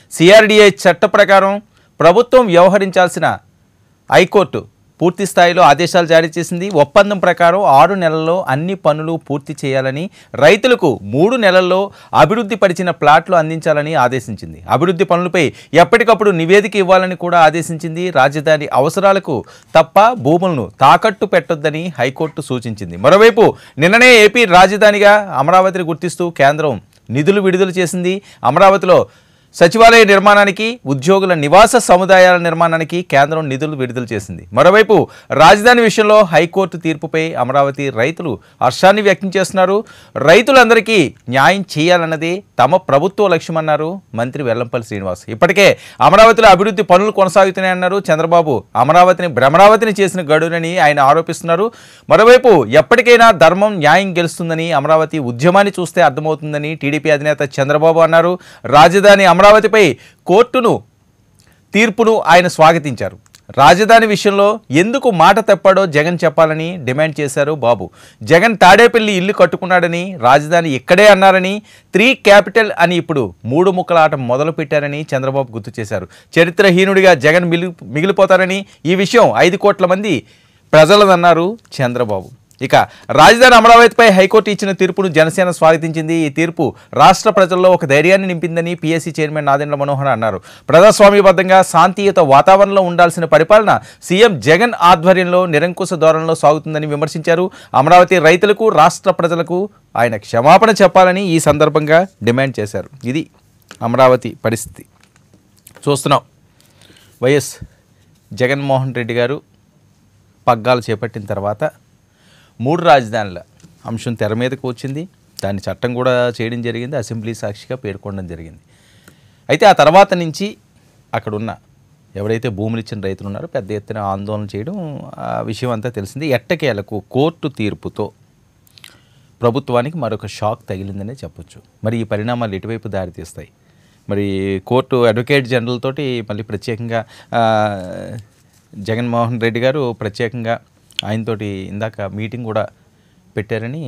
CRDA చట్ట ప్రకారం ప్రభుత్వం వ్యవహరించాల్సిన హైకోర్టు పూర్తి స్థాయిలో ఆదేశాలు జారీ చేసింది ఒప్పందం ప్రకారం ఆరు నెలల్లో అన్ని పనులు పూర్తి చేయాలని రైతులకు మూడు నెలల్లో అభివృద్ధి పరిచిన ప్లాట్లు అందించాలని ఆదేశించింది అభివృద్ధి పనులపై ఎప్పటికప్పుడు నివేదిక ఇవ్వాలని కూడా ఆదేశించింది రాజధాని అవసరాలకు తప్ప భూములను తాకట్టు పెట్టొద్దని హైకోర్టు సూచించింది మరోవైపు నిన్ననే ఏపీ రాజధానిగా అమరావతిని గుర్తిస్తూ కేంద్రం నిధులు విడుదల చేసింది అమరావతిలో సచివాలయ నిర్మాణానికి ఉద్యోగుల నివాస సముదాయాల నిర్మాణానికి కేంద్రం నిధులు విడుదల చేసింది మరోవైపు రాజధాని విషయంలో హైకోర్టు తీర్పుపై అమరావతి రైతులు హర్షాన్ని వ్యక్తం చేస్తున్నారు రైతులందరికీ న్యాయం చేయాలన్నదే తమ ప్రభుత్వ లక్ష్యమన్నారు మంత్రి వెల్లంపల్లి శ్రీనివాస్ ఇప్పటికే అమరావతిలో అభివృద్ధి పనులు కొనసాగుతున్నాయన్నారు చంద్రబాబు అమరావతిని భ్రమరావతిని చేసిన గడునని ఆయన ఆరోపిస్తున్నారు మరోవైపు ఎప్పటికైనా ధర్మం న్యాయం గెలుస్తుందని అమరావతి ఉద్యమాన్ని చూస్తే అర్థమవుతుందని టీడీపీ అధినేత చంద్రబాబు అన్నారు రాజధాని అమరావతిపై కోర్టును తీర్పును ఆయన స్వాగతించారు రాజధాని విషయంలో ఎందుకు మాట తప్పాడో జగన్ చెప్పాలని డిమాండ్ చేశారు బాబు జగన్ తాడేపల్లి ఇల్లు కట్టుకున్నాడని రాజధాని ఇక్కడే అన్నారని త్రీ క్యాపిటల్ అని ఇప్పుడు మూడు ముక్కల ఆట మొదలు పెట్టారని చంద్రబాబు గుర్తు చేశారు చరిత్రహీనుడిగా జగన్ మిగిలి మిగిలిపోతారని ఈ విషయం ఐదు కోట్ల మంది ప్రజలదన్నారు చంద్రబాబు ఇక రాజధాని అమరావతిపై హైకోర్టు ఇచ్చిన తీర్పును జనసేన స్వాగతించింది ఈ తీర్పు రాష్ట్ర ప్రజల్లో ఒక ధైర్యాన్ని నింపిందని పీఎస్సీ చైర్మన్ నాదెండ్ల మనోహర్ అన్నారు ప్రజాస్వామ్యబద్ధంగా శాంతియుత వాతావరణంలో ఉండాల్సిన పరిపాలన సీఎం జగన్ ఆధ్వర్యంలో నిరంకుశ ధోరణిలో సాగుతుందని విమర్శించారు అమరావతి రైతులకు రాష్ట్ర ప్రజలకు ఆయన క్షమాపణ చెప్పాలని ఈ సందర్భంగా డిమాండ్ చేశారు ఇది అమరావతి పరిస్థితి చూస్తున్నాం వైఎస్ జగన్మోహన్ రెడ్డి గారు పగ్గాలు చేపట్టిన తర్వాత మూడు రాజధానుల అంశం తెర మీదకు వచ్చింది దాని చట్టం కూడా చేయడం జరిగింది అసెంబ్లీ సాక్షిగా పేర్కొనడం జరిగింది అయితే ఆ తర్వాత నుంచి అక్కడున్న ఎవరైతే భూములు ఇచ్చిన రైతులు ఉన్నారో పెద్ద ఎత్తున ఆందోళన చేయడం ఆ విషయం అంతా తెలిసింది ఎట్టకేలకు కోర్టు తీర్పుతో ప్రభుత్వానికి మరొక షాక్ తగిలిందనే చెప్పొచ్చు మరి ఈ పరిణామాలు ఎటువైపు దారితీస్తాయి మరి కోర్టు అడ్వకేట్ జనరల్ తోటి మళ్ళీ ప్రత్యేకంగా ఆ, జగన్మోహన్ రెడ్డి గారు ప్రత్యేకంగా ఆయనతోటి ఇందాక మీటింగ్ కూడా పెట్టారని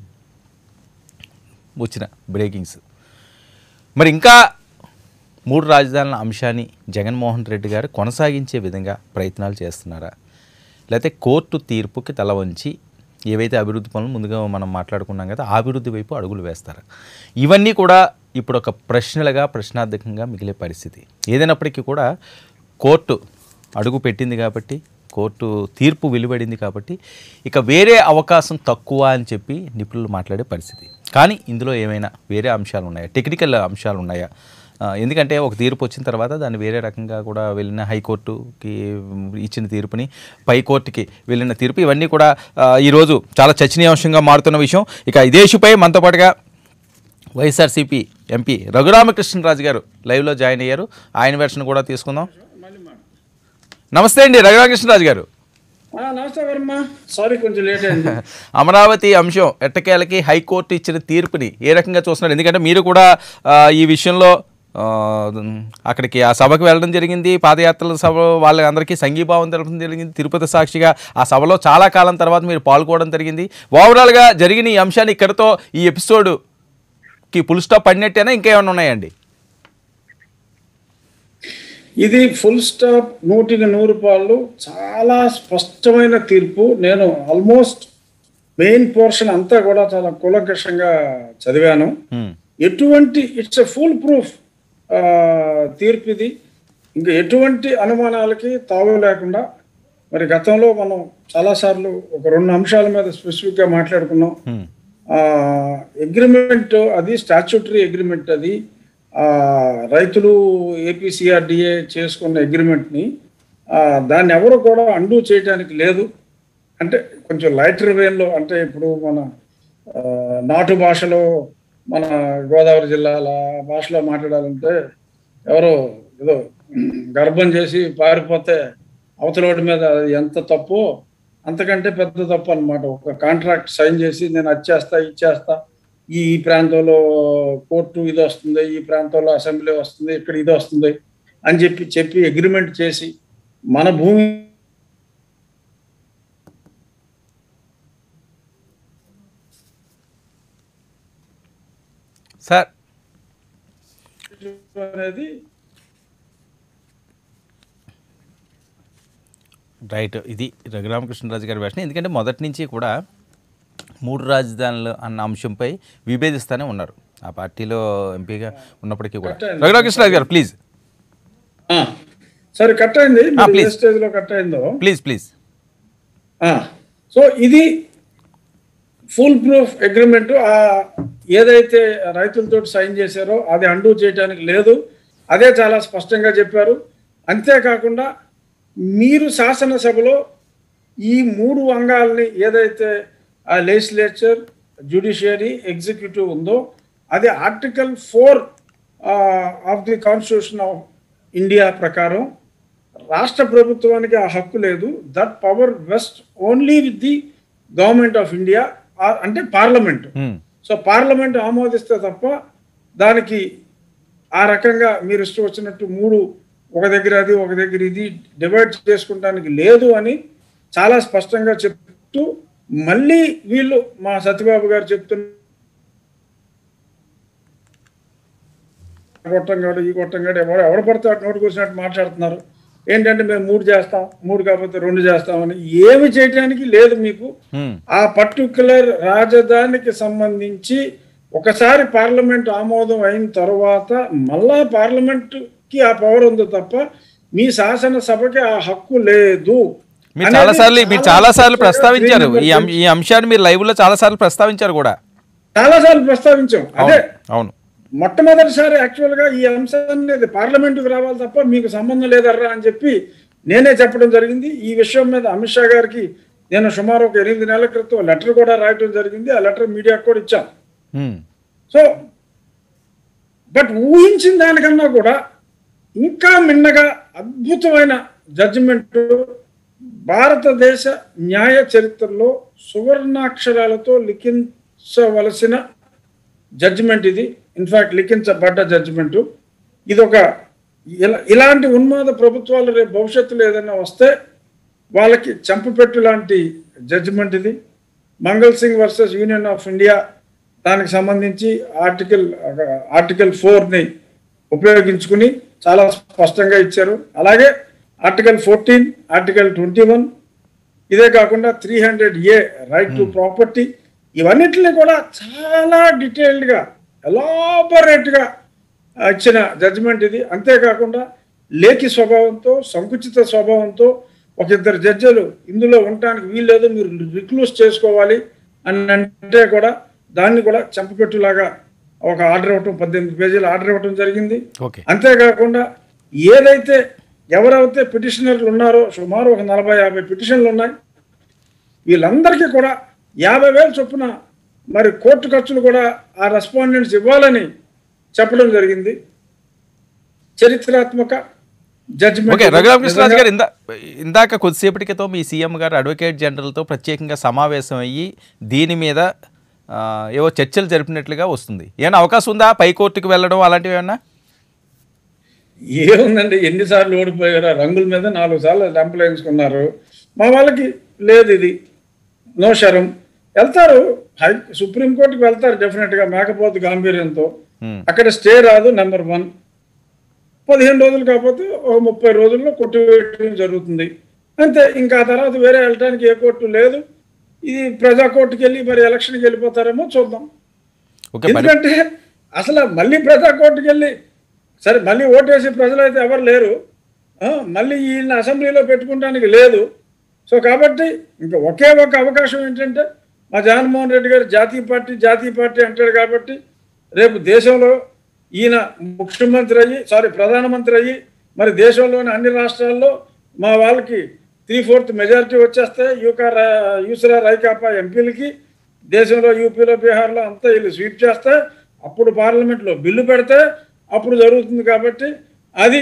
వచ్చిన బ్రేకింగ్స్ మరి ఇంకా మూడు రాజధానుల అంశాన్ని జగన్మోహన్ రెడ్డి గారు కొనసాగించే విధంగా ప్రయత్నాలు చేస్తున్నారా లేకపోతే కోర్టు తీర్పుకి తల వంచి ఏవైతే అభివృద్ధి పనులు ముందుగా మనం మాట్లాడుకున్నాం కదా ఆ అభివృద్ధి వైపు అడుగులు వేస్తారు ఇవన్నీ కూడా ఇప్పుడు ఒక ప్రశ్నలుగా ప్రశ్నార్థకంగా మిగిలే పరిస్థితి ఏదైనప్పటికీ కూడా కోర్టు అడుగు పెట్టింది కాబట్టి కోర్టు తీర్పు వెలువడింది కాబట్టి ఇక వేరే అవకాశం తక్కువ అని చెప్పి నిపుణులు మాట్లాడే పరిస్థితి కానీ ఇందులో ఏమైనా వేరే అంశాలు ఉన్నాయా టెక్నికల్ అంశాలు ఉన్నాయా ఆ, ఎందుకంటే ఒక తీర్పు వచ్చిన తర్వాత దాన్ని వేరే రకంగా కూడా వెళ్ళిన హైకోర్టుకి ఇచ్చిన తీర్పుని పై కోర్టుకి వెళ్ళిన తీర్పు ఇవన్నీ కూడా ఆ, ఈరోజు చాలా చర్చనీయాంశంగా మారుతున్న విషయం ఇక ఇదే ఇష్యూపై మనతో పాటుగా వైఎస్ఆర్సీపీ ఎంపీ రఘురామకృష్ణరాజు గారు లైవ్లో జాయిన్ అయ్యారు ఆయన వెర్షన్ కూడా తీసుకుందాం నమస్తే అండి రఘురామకృష్ణరాజు గారు ఆ, నమస్తే వర్మ సారీ కొంచెం లేట్ అయింది అమరావతి అంశం ఎట్టకేలకి హైకోర్టు ఇచ్చిన తీర్పుని ఏ రకంగా చూస్తున్నారు ఎందుకంటే మీరు కూడా ఆ, ఈ విషయంలో ఆ, అక్కడికి ఆ సభకు వెళ్ళడం జరిగింది పాదయాత్రల సభ వాళ్ళందరికీ సంఘీభావం తెలపడం జరిగింది తిరుపతి సాక్షిగా ఆ సభలో చాలా కాలం తర్వాత మీరు పాల్గొనడం జరిగింది ఓవరాల్గా జరిగిన ఈ అంశాన్ని ఇక్కడతో ఈ ఎపిసోడ్కి ఫుల్ స్టాప్ పడినట్టేనా ఇంకేమైనా ఉన్నాయండి ఇది ఫుల్ స్టాప్ నూటికి నూరు పాళ్ళు చాలా స్పష్టమైన తీర్పు నేను ఆల్మోస్ట్ మెయిన్ పోర్షన్ అంతా కూడా చాలా కూలంకషంగా చదివాను హ్మ్. ఎటువంటి ఇట్స్ ఎ ఫుల్ ప్రూఫ్ తీర్పు ఇది ఇంకా ఎటువంటి అనుమానాలకి తావు లేకుండా మరి గతంలో మనం చాలాసార్లు ఒక రెండు అంశాల మీద స్పెసిఫిక్గా మాట్లాడుకున్నాం హ్మ్. అగ్రిమెంట్ అది స్టాచ్యూటరీ అగ్రిమెంట్ అది ఆ, రైతులు ఏపీసీఆర్డిఏ చేసుకున్న అగ్రిమెంట్ని దాన్ని ఎవరు కూడా అండూ చేయడానికి లేదు అంటే కొంచెం లైటర్ వేలో అంటే ఇప్పుడు మన ఆ, నాటు భాషలో మన గోదావరి జిల్లాల భాషలో మాట్లాడాలంటే ఎవరో ఏదో గర్భం చేసి పారిపోతే అవతలోడి మీద అది ఎంత తప్పు అంతకంటే పెద్ద తప్పు అన్నమాట ఒక కాంట్రాక్ట్ సైన్ చేసి నేను అది చేస్తా ఇది చేస్తా ఈ ఈ ప్రాంతంలో కోర్టు ఇది వస్తుంది ఈ ప్రాంతంలో అసెంబ్లీ వస్తుంది ఇక్కడ ఇది వస్తుంది అని చెప్పి చెప్పి అగ్రిమెంట్ చేసి మన భూమి సార్ అనేది రైట్ ఇది రఘురామకృష్ణరాజు గారి భాష ఎందుకంటే మొదటి నుంచి కూడా మూడు రాజధానులు అన్న అంశంపై విభేదిస్తూనే ఉన్నారు ఆ పార్టీలో ఎంపీగా ఉన్నప్పటికీ కూడా కరెక్టే. రఘురామకృష్ణరాజు గారు ప్లీజ్ ఆ, సరే కట్ అయింది ఆ, please. స్టేజ్ లో కట్ అయిందో ప్లీజ్ ప్లీజ్ ఆ, సో ఇది ఫుల్ ప్రూఫ్ అగ్రిమెంట్ ఆ ఏదైతే రైతులతో సైన్ చేశారో అది అండూ చేయడానికి లేదు అదే చాలా స్పష్టంగా చెప్పారు అంతేకాకుండా మీరు శాసనసభలో ఈ మూడు అంగాల్ని ఏదైతే ఆ లెజిస్లేచర్ జ్యుడిషియరీ ఎగ్జిక్యూటివ్ ఉందో అది article four of the constitution of India ప్రకారం రాష్ట్ర ప్రభుత్వానికి ఆ హక్కు లేదు that power vest only with the government of India అంటే పార్లమెంట్ సో పార్లమెంట్ ఆమోదిస్తే తప్ప దానికి ఆ రకంగా మీరు ఇష్టం వచ్చినట్టు మూడు ఒక దగ్గర అది ఒక దగ్గర ఇది డివైడ్ చేసుకుంటానికి లేదు అని చాలా స్పష్టంగా చెప్తూ మళ్ళీ వీళ్ళు మా సత్యబాబు గారు చెప్తున్న గొట్టంగాడు ఈ గొట్టంగాడు ఎవరు ఎవరు పడితే అటు నోటికి వచ్చినట్టు మాట్లాడుతున్నారు ఏంటంటే మేము మూడు చేస్తాం మూడు కాకపోతే రెండు చేస్తామని ఏమి చేయడానికి లేదు మీకు ఆ పర్టికులర్ రాజధానికి సంబంధించి ఒకసారి పార్లమెంట్ ఆమోదం అయిన తర్వాత మళ్ళా పార్లమెంట్ కి ఆ పవర్ ఉంది తప్ప మీ శాసనసభకి ఆ హక్కు లేదు మీరు అనేది చాలా సార్లు మీరు చాలా సార్లు స్పష్టంగా ప్రస్తావించారు దీని ఈ అం- ఈ అంశాన్ని మీరు లైవ్ లో చాలా సార్లు ప్రస్తావించారు కూడా చాలా సార్లు ప్రస్తావించాం అదే అవును అవును మొట్టమొదటిసారి యాక్చువల్ గా ఈ అంశాన్ని ఇది పార్లమెంటుకు రావాలి తప్ప మీకు సంబంధం లేదర్రా అని చెప్పి నేనే చెప్పడం జరిగింది ఈ విషయం మీద అమిత్ షా గారికి నేను సుమారు ఒక ఎనిమిది నెలల క్రితం లెటర్ కూడా రాయడం జరిగింది ఆ లెటర్ మీడియాకు కూడా ఇచ్చాను ఉమ్. సో బట్ ఊహించిన దానికన్నా కూడా ఇంకా మిన్నగా అద్భుతమైన జడ్జిమెంట్ భారతదేశ న్యాయ చరిత్రలో సువర్ణాక్షరాలతో లిఖించవలసిన జడ్జిమెంట్ ఇది ఇన్ఫాక్ట్ లిఖించబడ్డ జడ్జిమెంట్ ఇది ఒక ఇలా- ఇలాంటి ఉన్మాద ప్రభుత్వాలు రేపు భవిష్యత్తులో ఏదైనా వస్తే వాళ్ళకి చంపపెట్టు లాంటి జడ్జిమెంట్ ఇది Mangal Singh versus union of India దానికి సంబంధించి ఆర్టికల్ ఆర్టికల్ ఫోర్ని ఉపయోగించుకుని చాలా స్పష్టంగా ఇచ్చారు అలాగే article fourteen article twenty one ఇదే కాకుండా three hundred A right to property ఇవన్నిటిని కూడా చాలా డీటెయిల్డ్గా ఎలాబొరేట్గా ఇచ్చిన జడ్జిమెంట్ ఇది అంతేకాకుండా లేఖి స్వభావంతో సంకుచిత స్వభావంతో ఒక ఇద్దరు జడ్జిలు ఇందులో ఉండటానికి వీల్లేదు మీరు రిక్లూస్ చేసుకోవాలి అని అంటే కూడా దాన్ని కూడా చంపపెట్టులాగా ఒక ఆర్డర్ ఇవ్వటం పద్దెనిమిది పేజీలు ఆర్డర్ ఇవ్వటం జరిగింది ఓకే అంతేకాకుండా ఏదైతే ఎవరైతే పిటిషనర్లు ఉన్నారో సుమారు ఒక నలభై యాభై పిటిషన్లు ఉన్నాయి వీళ్ళందరికీ కూడా యాభై వేలు చొప్పున మరి కోర్టు ఖర్చులు కూడా ఆ రెస్పాండెంట్స్ ఇవ్వాలని చెప్పడం జరిగింది చరిత్రాత్మక ఓకే రఘురామకృష్ణరాజు జడ్జిమెంట్ గారు ఇందా ఇందాక కొద్దిసేపటి క్రితం మీ సీఎం గారు అడ్వకేట్ జనరల్తో ప్రత్యేకంగా సమావేశం అయ్యి దీని మీద ఆ, ఏవో చర్చలు జరిపినట్లుగా వస్తుంది ఏమైనా అవకాశం ఉందా పై కోర్టుకు వెళ్ళడం అలాంటివి ఏమన్నా ఏముందండి ఎన్నిసార్లు ఓడిపోయారు ఆ రంగుల మీద నాలుగు సార్లు డంపులు వేయించుకున్నారు మా వాళ్ళకి లేదు ఇది నో శరం వెళ్తారు హై సుప్రీంకోర్టుకి వెళ్తారు డెఫినెట్గా మేకపోతు గాంభీర్యంతో Hmm. అక్కడ స్టే రాదు నెంబర్ వన్ పదిహేను రోజులు కాకపోతే ఒక ముప్పై రోజుల్లో కొట్టివేయడం జరుగుతుంది అంతే ఇంకా ఆ తర్వాత వేరే వెళ్ళడానికి ఏ కోర్టు లేదు ఇది ప్రజా కోర్టుకి వెళ్ళి మరి ఎలక్షన్కి వెళ్ళిపోతారేమో చూద్దాం ఓకే మరి ఎందుకంటే అసలు మళ్ళీ ప్రజా కోర్టుకి వెళ్ళి సరే మళ్ళీ ఓటేసి ప్రజలు అయితే ఎవరు లేరు ఆ, మళ్ళీ ఈయన అసెంబ్లీలో పెట్టుకోవడానికి లేదు సో కాబట్టి ఇంకా ఒకే ఒక అవకాశం ఏంటంటే మా జగన్మోహన్ రెడ్డి గారు జాతీయ పార్టీ జాతీయ పార్టీ అంటాడు కాబట్టి రేపు దేశంలో ఈయన ముఖ్యమంత్రి అయ్యి సారీ ప్రధానమంత్రి అయ్యి మరి దేశంలోని అన్ని రాష్ట్రాల్లో మా వాళ్ళకి త్రీ ఫోర్త్ మెజారిటీ వచ్చేస్తే యూకా రా- యూసరా రైకాపా ఎంపీలకి దేశంలో యూపీలో బీహార్లో అంతా వీళ్ళు స్వీప్ చేస్తే అప్పుడు పార్లమెంట్లో బిల్లు పెడితే అప్పుడు జరుగుతుంది కాబట్టి అది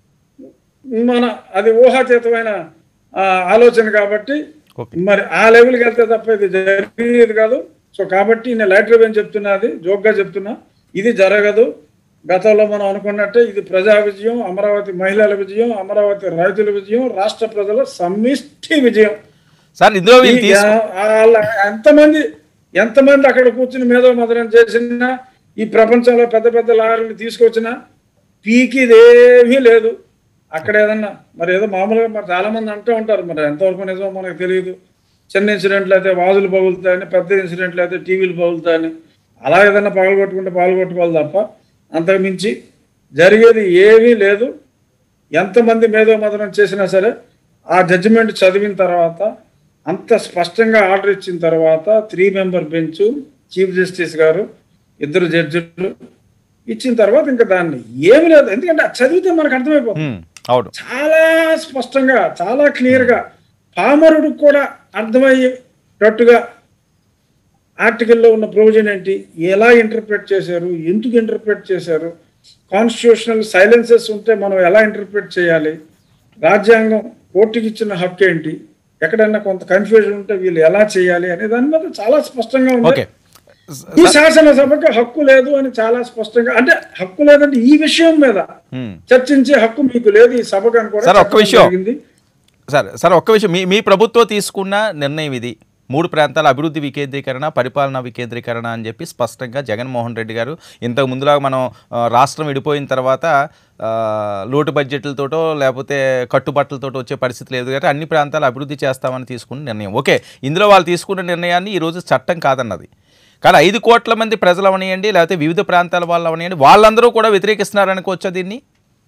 మన అది ఊహాతీతమైన ఆ, ఆలోచన కాబట్టి ఓకే మరి ఆ లెవెల్కి వెళ్తే తప్ప ఇది జరిగేది కాదు సో కాబట్టి నేను లైటర్ ఏం చెప్తున్నది జోక్గా చెప్తున్నా ఇది జరగదు గతంలో మనం అనుకున్నట్టే ఇది ప్రజా విజయం అమరావతి మహిళల విజయం అమరావతి రైతుల విజయం రాష్ట్ర ప్రజల సమిష్టి విజయం సార్ ఇందులో వీళ్ళు ఈ తీసుకు వాళ్ళ ఎంతమంది ఎంతమంది అక్కడ కూర్చుని మేధో మదనం చేసినా ఈ ప్రపంచంలో పెద్ద పెద్ద లారీలు తీసుకొచ్చినా పీకిదేమీ లేదు అక్కడ ఏదన్నా మరి ఏదో మామూలుగా మరి చాలా మంది అంటూ ఉంటారు మరి ఎంతవరకు నిజమో మనకు తెలియదు చిన్న ఇన్సిడెంట్లు అయితే వాజులు పగులుతాయని పెద్ద ఇన్సిడెంట్లు అయితే టీవీలు పగులుతాయని అలా ఏదన్నా పగలగొట్టుకుంటే పగలగొట్టుకోవాలి తప్ప అంతకు మించి జరిగేది ఏమీ లేదు ఎంతమంది మేధో మదనం చేసినా సరే ఆ జడ్జిమెంట్ చదివిన తర్వాత అంత స్పష్టంగా ఆర్డర్ ఇచ్చిన తర్వాత three member bench chief justice గారు ఇద్దరు జడ్జిలు ఇచ్చిన తర్వాత ఇంకా దాన్ని ఏమీ లేదు ఎందుకంటే అది చదివితే మనకు అర్థమైపోతుంది ఉమ్, అవును చాలా స్పష్టంగా చాలా క్లియర్ గా పామరుడికి కూడా అర్థమయ్యేటట్టుగా ఆర్టికల్లో ఉన్న ప్రొవిజన్ ఏంటి ఎలా ఇంటర్ప్రిట్ చేశారు ఎందుకు ఇంటర్ప్రిట్ చేశారు కాన్స్టిట్యూషనల్ సైలెన్సెస్ ఉంటే మనం ఎలా ఇంటర్ప్రిట్ చేయాలి రాజ్యాంగం కోర్టుకి ఇచ్చిన హక్కు ఏంటి ఎక్కడైనా కొంత కన్ఫ్యూజన్ ఉంటే వీళ్ళు ఎలా చేయాలి అనే దాని మీద చాలా స్పష్టంగా ఓకే ఉంది ఈ శాసనసభకు హక్కు లేదు అని చాలా స్పష్టంగా అంటే హక్కు లేదంటే ఈ విషయం మీద ఉమ్. చర్చించే హక్కు మీకు లేదు ఈ సభకు అని కూడా సార్, ఒక్క చెప్పడం విషయం. జరిగింది. సరే సరే ఒక్క విషయం మీ మీ ప్రభుత్వం తీసుకున్న నిర్ణయం ఇది మూడు ప్రాంతాల అభివృద్ధి వికేంద్రీకరణ పరిపాలనా వికేంద్రీకరణ అని చెప్పి స్పష్టంగా జగన్మోహన్ రెడ్డి గారు ఇంతకు ముందులా మనం ఆ, రాష్ట్రం విడిపోయిన తర్వాత ఆ, లోటు బడ్జెట్లతోటో లేకపోతే కట్టుబట్టలతోటో వచ్చే పరిస్థితి లేదు కాబట్టి అన్ని ప్రాంతాలు అభివృద్ధి చేస్తామని తీసుకున్న నిర్ణయం ఓకే ఇందులో వాళ్ళు తీసుకున్న నిర్ణయాన్ని ఈరోజు చట్టం కాదన్నది కానీ ఐదు కోట్ల మంది ప్రజలు అవనియండి లేకపోతే వివిధ ప్రాంతాల వాళ్ళు అవనియండి వాళ్ళందరూ కూడా వ్యతిరేకిస్తున్నారు అనుకోవచ్చా దీన్ని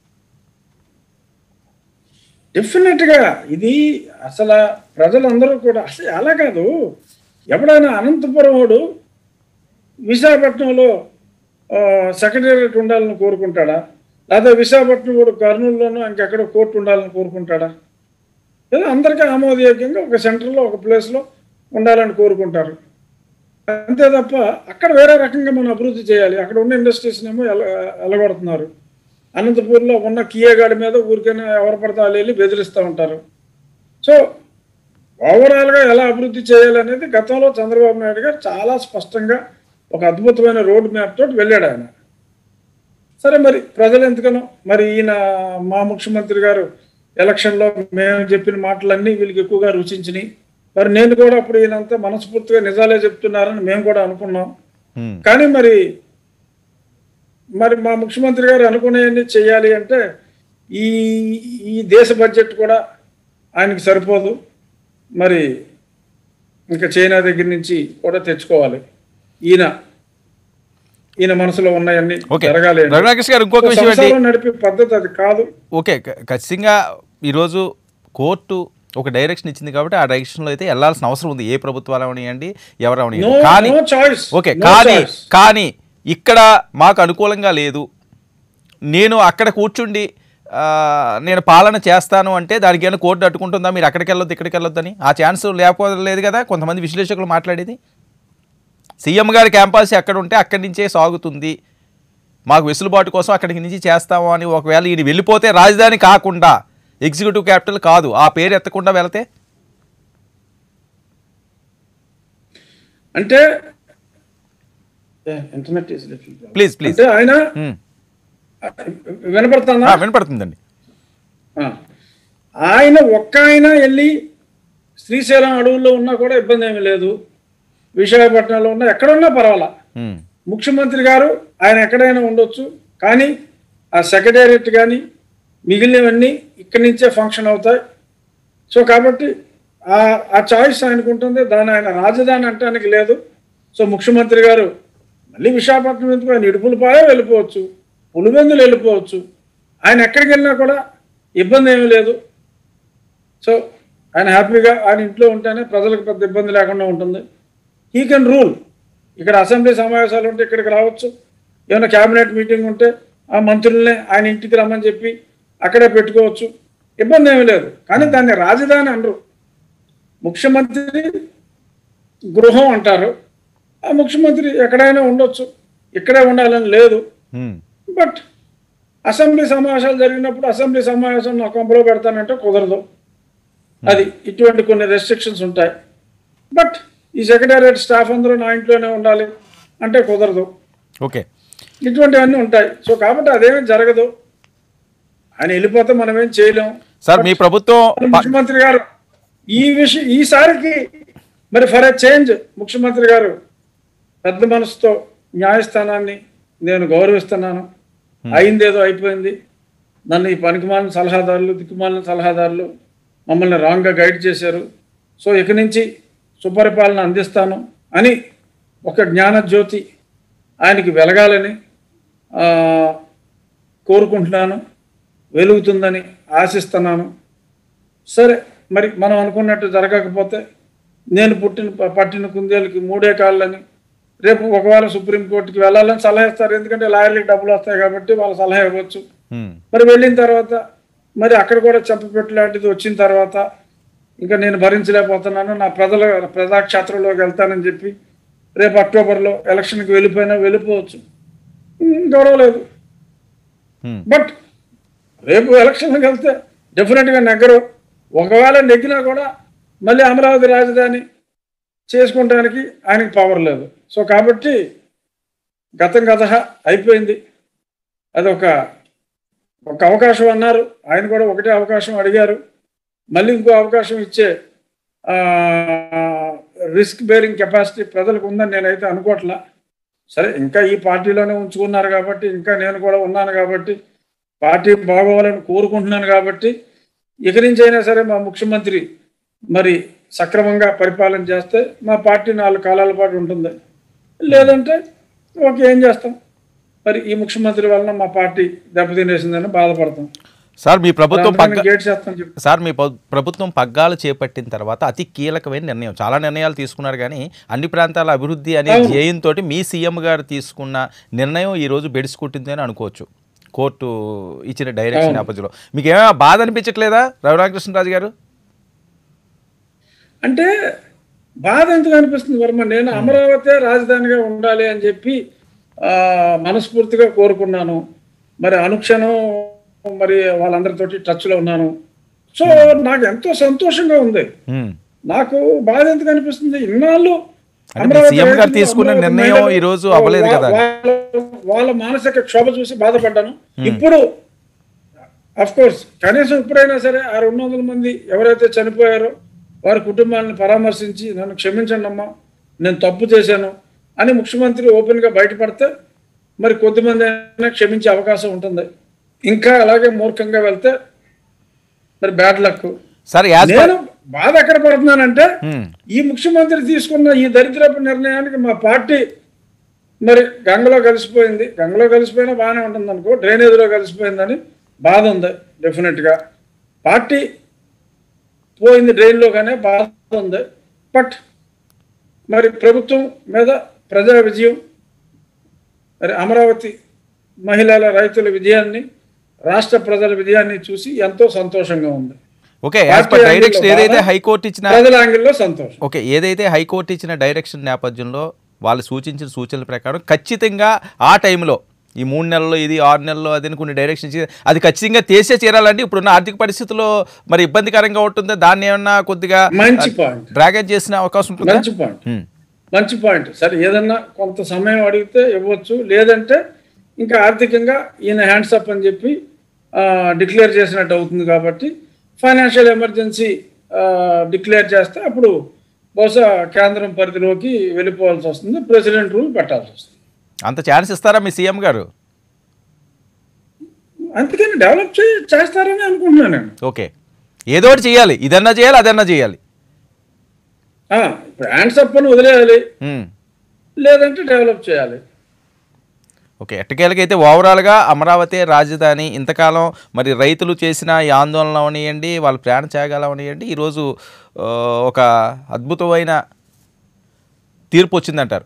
డెఫినెట్ గా ఇది అసలు ప్రజలందరూ కూడా అసలు అలా కాదు ఎప్పుడైనా అనంతపురం వాడు విశాఖపట్నంలో సెక్రటేరియట్ ఉండాలని కోరుకుంటాడా లేదా విశాఖపట్నం వాడు కర్నూలులోనూ ఇంకెక్కడో కోర్టు ఉండాలని కోరుకుంటాడా లేదా అందరికీ ఆమోదయోగ్యంగా ఒక సెంటర్లో ఒక ప్లేస్లో ఉండాలని కోరుకుంటారు అంతే తప్ప అక్కడ వేరే రకంగా మనం అభివృద్ధి చేయాలి అక్కడ ఉన్న ఇండస్ట్రీస్ ఏమో ఎల ఎలగొడుతున్నారు అనంతపూర్లో ఉన్న కియగాడి మీద ఊరికైనా ఎవరు పడితే వాళ్ళు వెళ్ళి బెదిరిస్తూ ఉంటారు సో ఓవరాల్గా ఎలా అభివృద్ధి చేయాలనేది గతంలో చంద్రబాబు నాయుడు గారు చాలా స్పష్టంగా ఒక అద్భుతమైన రోడ్ మ్యాప్ తోటి వెళ్ళాడు ఆయన సరే మరి ప్రజలు ఎందుకనో మరి ఈయన మా ముఖ్యమంత్రి గారు ఎలక్షన్లో మేము చెప్పిన మాటలన్నీ వీళ్ళకి ఎక్కువగా రుచించినాయి మరి నేను కూడా అప్పుడు ఈయనంతా మనస్ఫూర్తిగా నిజాలే చెప్తున్నారని మేము కూడా అనుకున్నాం ఉమ్, కానీ మరి మరి మా ముఖ్యమంత్రి గారు అనుకునేవన్నీ చేయాలి అంటే ఈ ఈ దేశ బడ్జెట్ కూడా ఆయనకి సరిపోదు మరి ఇంకా చైనా దగ్గర నుంచి కూడా తెచ్చుకోవాలి ఈయన ఈయన మనసులో ఉన్నాయన్నీ ఓకే జరగాలి అంటే. రఘురాకేష్ గారు ఇంకొక విషయం ఏంటి సంసారం నడిపే పద్ధతి అది కాదు ఓకే ఖ- ఖచ్చితంగా ఈరోజు కోర్టు ఒక డైరెక్షన్ ఇచ్చింది కాబట్టి ఆ డైరెక్షన్లో అయితే వెళ్ళాల్సిన అవసరం ఉంది ఏ ప్రభుత్వాలు అవనియండి ఎవరు నో అవనియండి కానీ నో చాయిస్ ఓకే కానీ కానీ ఇక్కడ మాకు అనుకూలంగా లేదు నేను అక్కడ కూర్చుండి ఆ, నేను పాలన చేస్తాను అంటే దానికి ఏమైనా కోర్టు అడ్డుకుంటుందా మీరు అక్కడికి వెళ్ళొద్దు ఇక్కడికి వెళ్ళొద్దని ఆ ఛాన్స్ లేకపోలేదు కదా కొంతమంది విశ్లేషకులు మాట్లాడేది సీఎం గారి క్యాంపస్ ఎక్కడ ఉంటే అక్కడి నుంచే సాగుతుంది మాకు వెసులుబాటు కోసం అక్కడికి నుంచి చేస్తాము అని ఒకవేళ ఈయన వెళ్ళిపోతే రాజధాని కాకుండా ఎగ్జిక్యూటివ్ క్యాపిటల్ కాదు ఆ పేరు ఎత్తకుండా వెళితే అంటే ఇంటర్నెట్ ప్లీజ్ ప్లీజ్ అంటే ఆయన వినపడుతుందా వినపడుతుందండి ఆ. ఆయన ఒక్క ఆయన వెళ్ళి శ్రీశైలం అడవుల్లో ఉన్నా కూడా ఇబ్బంది ఏమీ లేదు విశాఖపట్నంలో ఉన్నా ఎక్కడున్నా పర్వాలా ఉమ్, ముఖ్యమంత్రి గారు ఆయన ఎక్కడైనా ఉండొచ్చు కానీ ఆ సెక్రటేరియట్ కానీ మిగిలినవన్నీ ఇక్కడి నుంచే ఫంక్షన్ అవుతాయి సో కాబట్టి ఆ ఆ చాయిస్ ఆయనకు ఉంటుంది దాని ఆయన రాజధాని అంటానికి లేదు సో ముఖ్యమంత్రి గారు మళ్ళీ విశాఖపట్నం ఎందుకు ఆయన ఇడుపులపాయే వెళ్ళిపోవచ్చు పులివెందులు వెళ్ళిపోవచ్చు ఆయన ఎక్కడికి వెళ్ళినా కూడా ఇబ్బంది ఏమీ లేదు సో ఆయన హ్యాపీగా ఆయన ఇంట్లో ఉంటేనే ప్రజలకు పెద్ద ఇబ్బంది లేకుండా ఉంటుంది హీ కెన్ రూల్ ఇక్కడ అసెంబ్లీ సమావేశాలు ఉంటే ఇక్కడికి రావచ్చు ఏమైనా క్యాబినెట్ మీటింగ్ ఉంటే ఆ మంత్రుల్ని ఆయన ఇంటికి రమ్మని చెప్పి అక్కడే పెట్టుకోవచ్చు ఇబ్బంది ఏమీ లేదు కానీ దాన్ని రాజధాని అనరు ముఖ్యమంత్రి గృహం అంటారు ఆ ముఖ్యమంత్రి ఎక్కడైనా ఉండొచ్చు ఇక్కడే ఉండాలని లేదు ఉమ్, బట్ అసెంబ్లీ సమావేశాలు జరిగినప్పుడు అసెంబ్లీ సమావేశం నా కొంపలో పెడతానంటే కుదరదు అది ఇటువంటి కొన్ని రెస్ట్రిక్షన్స్ ఉంటాయి బట్ ఈ సెక్రటేరియట్ స్టాఫ్ అందరూ నా ఇంట్లోనే ఉండాలి అంటే కుదరదు ఓకే ఇటువంటివన్నీ ఉంటాయి సో కాబట్టి అదేమీ జరగదు ఆయన వెళ్ళిపోతే మనం ఏం చేయలేం సార్ మీ ప్రభుత్వం మన ప- ముఖ్యమంత్రి గారు ఈ విషయం ఈసారికి మరి ఫర్ ఎ చేంజ్ ముఖ్యమంత్రి గారు పెద్ద మనసుతో న్యాయస్థానాన్ని నేను గౌరవిస్తున్నాను అయిందేదో అయిపోయింది నన్ను ఈ పనికిమాలిన సలహాదారులు దిక్కుమాలిన సలహాదారులు మమ్మల్ని రాంగ్గా గైడ్ చేశారు సో ఇక నుంచి సుపరిపాలన అందిస్తాను అని ఒక జ్ఞానజ్యోతి ఆయనకి వెలగాలని ఆ, కోరుకుంటున్నాను వెలుగుతుందని ఆశిస్తున్నాను సరే మరి మనం అనుకున్నట్టు జరగకపోతే నేను పుట్టిన ప- పట్టిన కుందేలకి మూడే కాళ్ళని రేపు ఒకవేళ సుప్రీంకోర్టుకి వెళ్ళాలని సలహా ఇస్తారు ఎందుకంటే లాయర్లకి డబ్బులు వస్తాయి కాబట్టి వాళ్ళ సలహా ఇవ్వచ్చు ఉమ్, మరి వెళ్ళిన తర్వాత మరి అక్కడ కూడా చెప్పపెట్టు లాంటిది వచ్చిన తర్వాత ఇంకా నేను భరించలేకపోతున్నాను నా ప్రజల ప్రజాక్షేత్రంలోకి వెళ్తానని చెప్పి రేపు అక్టోబర్లో ఎలక్షన్కి వెళ్ళిపోయినా వెళ్ళిపోవచ్చు ఉమ్, గొడవ లేదు ఉమ్, బట్ రేపు ఎలక్షన్కి వెళ్తే డెఫినెట్గా నెగ్గరు ఒకవేళ నెగ్గినా కూడా మళ్ళీ అమరావతి రాజధాని చేసుకుంటానికి ఆయనకి పవర్ లేదు సో కాబట్టి గతం గత అయిపోయింది అది ఒక ఒక అవకాశం అన్నారు ఆయన కూడా ఒకటే అవకాశం అడిగారు మళ్ళీ ఇంకో అవకాశం ఇచ్చే రిస్క్ బేరింగ్ కెపాసిటీ ప్రజలకు ఉందని నేనైతే అనుకోవట్లా సరే ఇంకా ఈ పార్టీలోనే ఉంచుకున్నారు కాబట్టి ఇంకా నేను కూడా ఉన్నాను కాబట్టి పార్టీ బాగోవాలని కోరుకుంటున్నాను కాబట్టి ఇక నుంచి అయినా సరే మా ముఖ్యమంత్రి మరి సక్రమంగా పరిపాలన చేస్తే మా పార్టీ నాలుగు కాలాల పాటు ఉంటుంది లేదంటే ఓకే ఏం చేస్తాం మరి ఈ ముఖ్యమంత్రి వలన మా పార్టీ దెబ్బతినేసిందని బాధపడతాం సార్ మీ ప్రభుత్వం పగ్గ గేట్ చేస్తాం చెప్పి సార్ మీ ప- ప్రభుత్వం పగ్గాలు చేపట్టిన తర్వాత అతి కీలకమైన నిర్ణయం చాలా నిర్ణయాలు తీసుకున్నారు కానీ అన్ని ప్రాంతాల అభివృద్ధి అనే ధ్యేయంతో మీ సీఎం గారు తీసుకున్న నిర్ణయం ఈ రోజు బెడిసికొట్టింది అని అనుకోవచ్చు కోర్టు ఇచ్చిన డైరెక్షన్ నేపథ్యంలో మీకు ఏమైనా బాధ అనిపించట్లేదా రఘురామకృష్ణరాజు గారు అంటే బాధ ఎందుకు అనిపిస్తుంది వర్మ నేను అమరావతి రాజధానిగా ఉండాలి అని చెప్పి ఆ, మనస్ఫూర్తిగా కోరుకున్నాను మరి అనుక్షణం మరి వాళ్ళందరితోటి టచ్లో ఉన్నాను సో నాకు ఎంతో సంతోషంగా ఉంది ఉమ్. నాకు బాధ ఎందుకు అనిపిస్తుంది ఇన్నాళ్ళు అంటే మీ అమరావతి సీఎం గారు రైతులు, తీసుకున్న అమరావతి నిర్ణయం మహిళలు, ఈ రోజు అవ్వలేదు కదా. వాళ్ళ- వాళ్ళ మానసిక క్షోభ చూసి బాధపడ్డాను ఇప్పుడు అఫ్ కోర్స్ కనీసం ఇప్పుడైనా సరే ఆ రెండు వందల మంది ఎవరైతే చనిపోయారో వారి కుటుంబాలను పరామర్శించి నన్ను క్షమించండి అమ్మా నేను తప్పు చేశాను అని ముఖ్యమంత్రి ఓపెన్ గా బయటపడితే మరి కొద్దిమంది అయినా క్షమించే అవకాశం ఉంటుంది ఇంకా అలాగే మూర్ఖంగా వెళ్తే మరి బ్యాడ్ లక్ సార్ యాజ్ నేను బాధ ఎక్కడ పడుతున్నానంటే ఉమ్. ఈ ముఖ్యమంత్రి తీసుకున్న ఈ దరిద్రపు నిర్ణయానికి మా పార్టీ మరి గంగలో కలిసిపోయింది గంగలో కలిసిపోయినా బాగానే ఉంటుంది అనుకో డ్రైనేజీలో కలిసిపోయిందని బాధ ఉంది డెఫినెట్గా పార్టీ పోయింది డ్రైన్లోగానే బాధ ఉంది బట్ మరి ప్రభుత్వం మీద ప్రజా విజయం మరి అమరావతి మహిళల రైతుల విజయాన్ని రాష్ట్ర ప్రజల విజయాన్ని చూసి ఎంతో సంతోషంగా ఉంది okay as per party direction యాంగిల్లో ఏదైతే బాధ, హైకోర్టు ఇచ్చిన ప్రజల యాంగిల్లో సంతోషం ఓకే ఏదైతే హైకోర్టు ఇచ్చిన డైరెక్షన్ నేపథ్యంలో వాళ్ళు సూచించిన సూచనల ప్రకారం ఖచ్చితంగా ఆ టైంలో ఈ మూడు నెలల్లో ఇది ఆరు నెలల్లో అది అని కొన్ని డైరెక్షన్ ఇచ్చి అది ఖచ్చితంగా తీసే చేరాలంటే ఇప్పుడున్న ఆర్థిక పరిస్థితుల్లో మరి ఇబ్బందికరంగా ఉంటుందా దాన్ని ఏమన్నా కొద్దిగా మంచి పాయింట్ డ్రాగన్ చేసిన అవకాశం ఉంటుందా మంచి పాయింట్ ఉమ్, మంచి పాయింట్ సరే ఏదన్నా కొంత సమయం అడిగితే ఇవ్వచ్చు లేదంటే ఇంకా ఆర్థికంగా ఈయన హ్యాండ్స్ అప్ అని చెప్పి డిక్లేర్ చేసినట్టు అవుతుంది కాబట్టి ఫైనాన్షియల్ ఎమర్జెన్సీ డిక్లేర్ చేస్తే అప్పుడు బహుశా కేంద్రం పరిధిలోకి వెళ్ళిపోవాల్సి వస్తుంది ప్రెసిడెంట్ రూల్ పెట్టాల్సి వస్తుంది అంత ఛాన్స్ ఇస్తారా మీ సీఎం గారు అందుకని డెవలప్ చే చేస్తారని అనుకుంటున్నాను నేను ఓకే ఏదో ఒకటి చేయాలి ఇదన్నా చేయాలి అదన్నా చేయాలి ఆ, ఇప్పుడు హ్యాండ్స్ అప్ అని వదిలేయాలి ఉమ్. లేదంటే డెవలప్ చేయాలి ఓకే ఎట్టకేలకైతే ఓవరాల్గా అమరావతి రాజధాని ఇంతకాలం మరి రైతులు చేసిన ఈ ఆందోళన అవనియండి వాళ్ళ ప్రాణ త్యాగాలు అవనియండి ఈరోజు ఆ, ఒక అద్భుతమైన తీర్పు వచ్చిందంటారు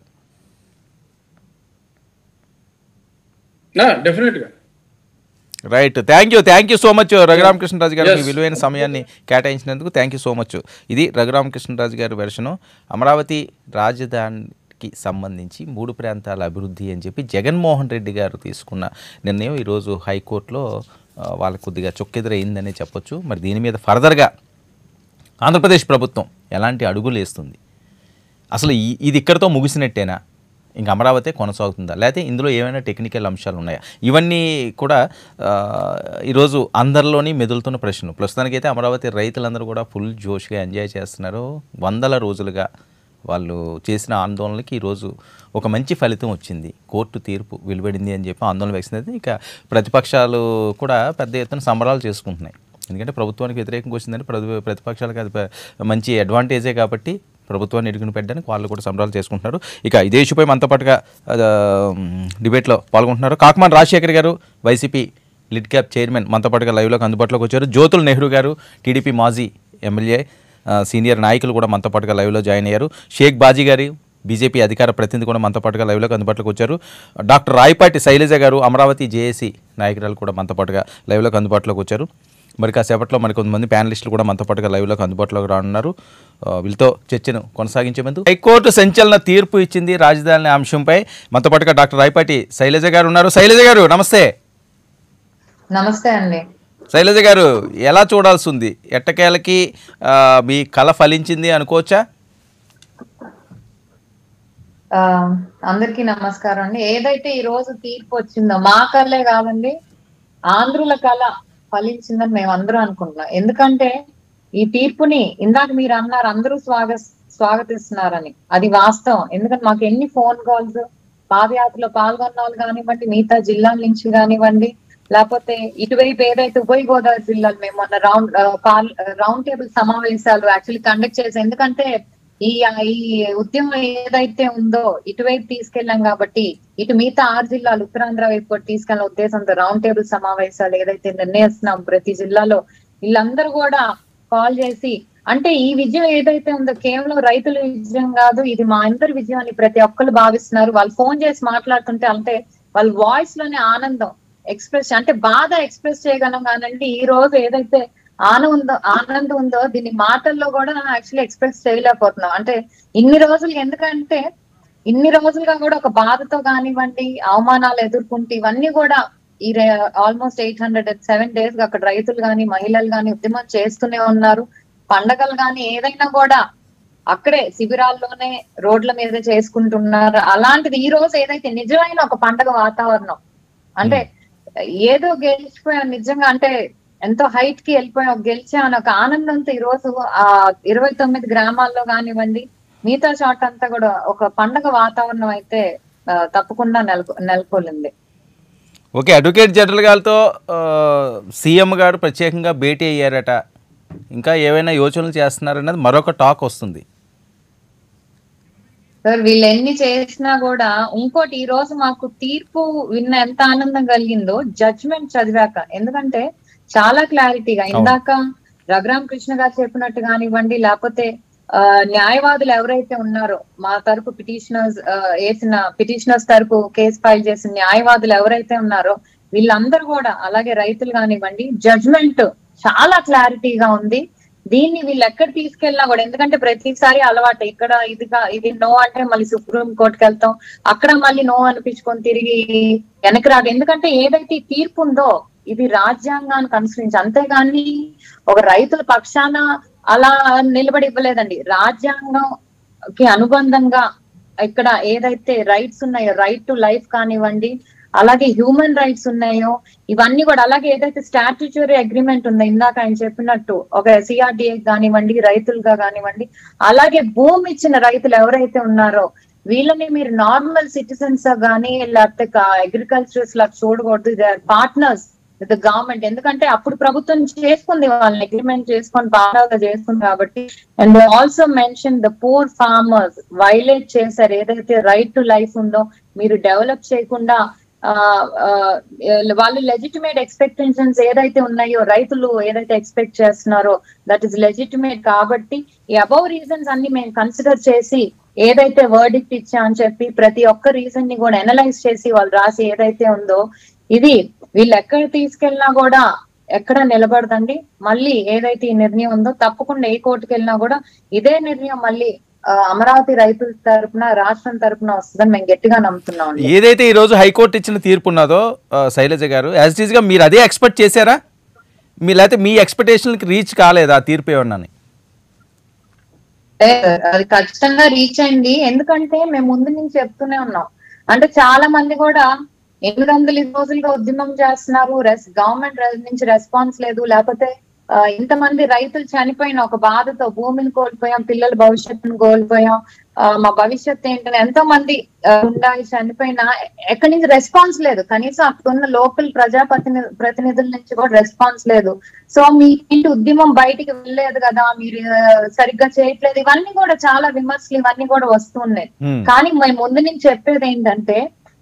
డెఫినెట్గా right thank you thank you so much Raghurama Krishna Raju గారు మీ Yes. విలువైన సమయాన్ని కేటాయించినందుకు థ్యాంక్ యూ సో మచ్ ఇది రఘురామకృష్ణరాజు గారి వెర్షను అమరావతి రాజధానికి సంబంధించి మూడు ప్రాంతాల అభివృద్ధి అని చెప్పి జగన్మోహన్ రెడ్డి గారు తీసుకున్న నిర్ణయం ఈరోజు హైకోర్టులో ఆ, వాళ్ళకు కొద్దిగా చొక్కెదురైందనే చెప్పొచ్చు మరి దీని మీద ఫర్దర్గా ఆంధ్రప్రదేశ్ ప్రభుత్వం ఎలాంటి అడుగులు వేస్తుంది అసలు ఈ- ఇది ఇక్కడితో ముగిసినట్టేనా ఇంక అమరావతి కొనసాగుతుందా లేకపోతే ఇందులో ఏమైనా టెక్నికల్ అంశాలు ఉన్నాయా ఇవన్నీ కూడా ఆ, ఈరోజు అందరిలోని మెదులుతున్న ప్రశ్నలు ప్రస్తుతానికైతే అమరావతి రైతులందరూ కూడా ఫుల్ జోష్గా ఎంజాయ్ చేస్తున్నారు వందల రోజులుగా వాళ్ళు చేసిన ఆందోళనకి ఈరోజు ఒక మంచి ఫలితం వచ్చింది కోర్టు తీర్పు వెలువడింది అని చెప్పి ఆందోళన వ్యక్తం ఇక ప్రతిపక్షాలు కూడా పెద్ద ఎత్తున సంబరాలు చేసుకుంటున్నాయి ఎందుకంటే ప్రభుత్వానికి వ్యతిరేకంగా వచ్చిందని ప్రతి ప్రతిపక్షాలకు అది ప- మంచి అడ్వాంటేజే కాబట్టి ప్రభుత్వాన్ని ఇరుగుని పెట్టడానికి వాళ్ళు కూడా సంబరాలు చేసుకుంటున్నారు ఇక ఇదే ఇష్యూపై మనతో పాటుగా ఆ, డిబేట్లో పాల్గొంటున్నారు కాకమాన్ రాజశేఖర్ గారు వైసీపీ లిడ్ క్యాప్ చైర్మన్ మనతో పాటుగా లైవ్లోకి అందుబాటులోకి వచ్చారు జ్యోతుల్ నెహ్రూ గారు టీడీపీ మాజీ ఎమ్మెల్యే ఆ, సీనియర్ నాయకులు కూడా మనతో పాటుగా లైవ్లో జాయిన్ అయ్యారు షేక్ బాజీ గారు బీజేపీ అధికార ప్రతినిధి కూడా మనతో పాటుగా లైవ్లోకి అందుబాటులోకి వచ్చారు డాక్టర్ రాయపాటి శైలజ గారు అమరావతి జేఏసీ నాయకురాలు కూడా మనతో పాటుగా లైవ్లోకి అందుబాటులోకి వచ్చారు మరి కాసేపట్లో మరి కొంతమంది ప్యానలిస్టులు కూడా మనతో పాటుగా లైవ్లోకి అందుబాటులోకి రానున్నారు ఆ, వీళ్ళతో చర్చను కొనసాగించే ముందు హైకోర్టు సంచలన తీర్పు ఇచ్చింది రాజధాని అంశంపై మనతో పాటుగా డాక్టర్ రాయపాటి శైలజ గారు ఉన్నారు శైలజ గారు నమస్తే నమస్తే అండి శైలజ గారు ఎలా చూడాల్సి ఉంది ఎట్టకేలకి ఆ, మీ కళ ఫలించింది అనుకోవచ్చా ఆ, అందరికీ నమస్కారం అండి ఏదైతే ఈ రోజు తీర్పు వచ్చిందో మా కళే కాదండి ఆంధ్రుల కళ ఫలించిందని మేము అందరూ అనుకుంటున్నాం ఎందుకంటే ఈ తీర్పుని ఇందాక మీరు అన్నారు అందరూ స్వాగ స్వాగతిస్తున్నారని అది వాస్తవం ఎందుకంటే మాకు ఎన్ని ఫోన్ కాల్స్ పాదయాత్రలో పాల్గొన్న వాళ్ళు కానివ్వండి మిగతా జిల్లాల నుంచి కానివ్వండి లేకపోతే ఇటువైపు ఏదైతే ఉభయ గోదావరి జిల్లాలు మేము మొన్న రౌండ్ ఆ, పాల్- రౌండ్ టేబుల్ సమావేశాలు యాక్చువల్లీ కండక్ట్ చేసి ఎందుకంటే ఈ ఈ ఉద్యమం ఏదైతే ఉందో ఇటువైపు తీసుకెళ్ళాం కాబట్టి ఇటు మిగతా ఆరు జిల్లాలు ఉత్తరాంధ్ర వైపు కూడా తీసుకెళ్ళిన ఉద్దేశంతో రౌండ్ టేబుల్ సమావేశాలు ఏదైతే నిర్ణయిస్తున్నాం ప్రతి జిల్లాలో వీళ్ళందరూ కూడా కాల్ చేసి అంటే ఈ విజయం ఏదైతే ఉందో కేవలం రైతుల విజయం కాదు ఇది మా అందరి విజయం అని ప్రతి ఒక్కరు భావిస్తున్నారు వాళ్ళు ఫోన్ చేసి మాట్లాడుతుంటే అంటే వాళ్ళ వాయిస్ లోనే ఆనందం ఎక్స్ప్రెస్ అంటే బాధ ఎక్స్ప్రెస్ చేయగలం కానండి ఈ రోజు ఏదైతే ఆనందం ఆనందం ఉందో దీన్ని మాటల్లో కూడా యాక్చువల్లీ ఎక్స్ప్రెస్ చేయలేకపోతున్నాం అంటే ఇన్ని రోజులు ఎందుకంటే ఇన్ని రోజులుగా కూడా ఒక బాధతో కానివ్వండి అవమానాలు ఎదుర్కొంటూ ఇవన్నీ కూడా ఈ almost eight hundred seven days గా అక్కడ రైతులు గాని మహిళలు గాని ఉద్యమం చేస్తూనే ఉన్నారు పండగలు గాని ఏదైనా కూడా అక్కడే శిబిరాల్లోనే రోడ్ల మీద చేసుకుంటున్నారు అలాంటిది ఈ రోజు ఏదైతే నిజమైన ఒక పండగ వాతావరణం అంటే ఏదో గెలిచిపోయాం నిజంగా అంటే ఎంతో హైట్ కి వెళ్ళిపోయాం గెలిచాం అని ఒక ఆనందంతో ఈ రోజు ఆ ఇరవై తొమ్మిది గ్రామాల్లో కానివ్వండి మిగతా చోట అంతా కూడా ఒక పండగ వాతావరణం అయితే ఆ, తప్పకుండా నెలకొ నెలకొల్లింది ఓకే అడ్వకేట్ జనరల్ గారితో ఆ, సీఎం గారు ప్రత్యేకంగా భేటీ అయ్యారట ఇంకా ఏవైనా యోచనలు చేస్తున్నారన్నది మరొక టాక్ వస్తుంది సార్ వీళ్ళు ఎన్ని చేసినా కూడా ఇంకోటి ఈ రోజు మాకు తీర్పు విన్న ఎంత ఆనందం కలిగిందో జడ్జ్మెంట్ చదివాక ఎందుకంటే చాలా క్లారిటీగా ఇందాక రఘురామ్ కృష్ణ గారు చెప్పినట్టు కానివ్వండి లేకపోతే ఆ, న్యాయవాదులు ఎవరైతే ఉన్నారో మా తరపు పిటిషనర్స్ వేసిన పిటిషనర్స్ తరపు కేసు ఫైల్ చేసిన న్యాయవాదులు ఎవరైతే ఉన్నారో వీళ్ళందరూ కూడా అలాగే రైతులు కానివ్వండి జడ్జ్మెంట్ చాలా క్లారిటీగా ఉంది దీన్ని వీళ్ళు ఎక్కడ తీసుకెళ్ళినా కూడా ఎందుకంటే ప్రతిసారి అలవాటు ఇక్కడ ఇదిగా ఇది నో అంటే మళ్ళీ సుప్రీం కోర్టుకి వెళ్తాం అక్కడ మళ్ళీ నో అనిపించుకొని తిరిగి వెనక్కి రాదు ఎందుకంటే ఏదైతే ఈ తీర్పు ఉందో ఇది రాజ్యాంగానికి అనుసరించి అంతేగాని ఒక రైతుల పక్షాన అలా నిలబడి ఇవ్వలేదండి రాజ్యాంగం కి అనుబంధంగా ఇక్కడ ఏదైతే రైట్స్ ఉన్నాయో రైట్ టు లైఫ్ కానివ్వండి అలాగే హ్యూమన్ రైట్స్ ఉన్నాయో ఇవన్నీ కూడా అలాగే ఏదైతే స్టాట్యూటరీ అగ్రిమెంట్ ఉందో ఇందాక ఆయన చెప్పినట్టు ఒక సిఆర్డిఏ కానివ్వండి రైతులుగా కానివ్వండి అలాగే భూమి ఇచ్చిన రైతులు ఎవరైతే ఉన్నారో వీళ్ళని మీరు నార్మల్ సిటిజన్స్ గానీ లేకపోతే అగ్రికల్చరస్ లా చూడకూడదు they are partners with government ఎందుకంటే అప్పుడు ప్రభుత్వం చేసుకుంది వాళ్ళని అగ్రిమెంట్ చేసుకొని బాగా చేసుకుంది కాబట్టి and also mention the poor farmers violate చేశారు ఏదైతే రైట్ టు లైఫ్ ఉందో మీరు డెవలప్ చేయకుండా ఆ, ఆ, వాళ్ళు లెజిటిమేట్ ఎక్స్పెక్టేషన్స్ ఏదైతే ఉన్నాయో రైతులు ఏదైతే ఎక్స్పెక్ట్ చేస్తున్నారో దట్ ఈస్ లెజిటిమేట్ కాబట్టి ఈ అబౌవ్ రీజన్స్ అన్ని మేము కన్సిడర్ చేసి ఏదైతే వర్డిక్ట్ ఇచ్చా అని చెప్పి ప్రతి ఒక్క రీజన్ ని కూడా అనలైజ్ చేసి వాళ్ళు రాసి ఏదైతే ఉందో ఇది వీళ్ళు ఎక్కడ తీసుకెళ్ళినా కూడా ఎక్కడ నిలబడదండి మళ్ళీ ఏదైతే ఈ నిర్ణయం ఉందో తప్పకుండా ఏ కోర్టుకు వెళ్ళినా కూడా ఇదే నిర్ణయం మళ్ళీ ఆ, అమరావతి రైతుల తరపున రాష్ట్రం తరపున వస్తుందని మేము గట్టిగా నమ్ముతున్నాం అండి ఏదైతే ఈరోజు హైకోర్టు ఇచ్చిన తీర్పు ఉన్నదో ఆ, శైలజ గారు యాజ్ ఇట్ ఈస్గా మీరు అదే ఎక్స్పెక్ట్ చేశారా మీ లేకపోతే మీ ఎక్స్పెక్టేషన్కి రీచ్ కాలేదా ఆ తీర్పు ఏమన్నాని లేదు, అది ఖచ్చితంగా రీచ్ అయింది ఎందుకంటే మేము ముందు నుంచి చెప్తూనే ఉన్నాం అంటే చాలా మంది కూడా ఎనిమిది వందల రోజులుగా ఉద్యమం చేస్తున్నారు రెస్ గవర్నమెంట్ నుంచి రెస్పాన్స్ లేదు లేకపోతే ఆ, ఇంతమంది రైతులు చనిపోయిన ఒక బాధతో భూమిని కోల్పోయాం పిల్లల భవిష్యత్తును కోల్పోయాం ఆ, మా భవిష్యత్ ఏంటని ఎంతో మంది ఆ, ఉండాలి చనిపోయినా ఎక్కడి నుంచి రెస్పాన్స్ లేదు కనీసం అక్కడున్న లోకల్ ప్రజా ప్రతిని- ప్రతినిధుల నుంచి కూడా రెస్పాన్స్ లేదు సో మీ ఇంటి ఉద్యమం బయటికి వెళ్ళలేదు కదా మీరు ఆ, సరిగ్గా చేయట్లేదు ఇవన్నీ కూడా చాలా విమర్శలు ఇవన్నీ కూడా వస్తున్నాయి Hmm. కానీ మేము ముందు నుంచి చెప్పేది ఏంటంటే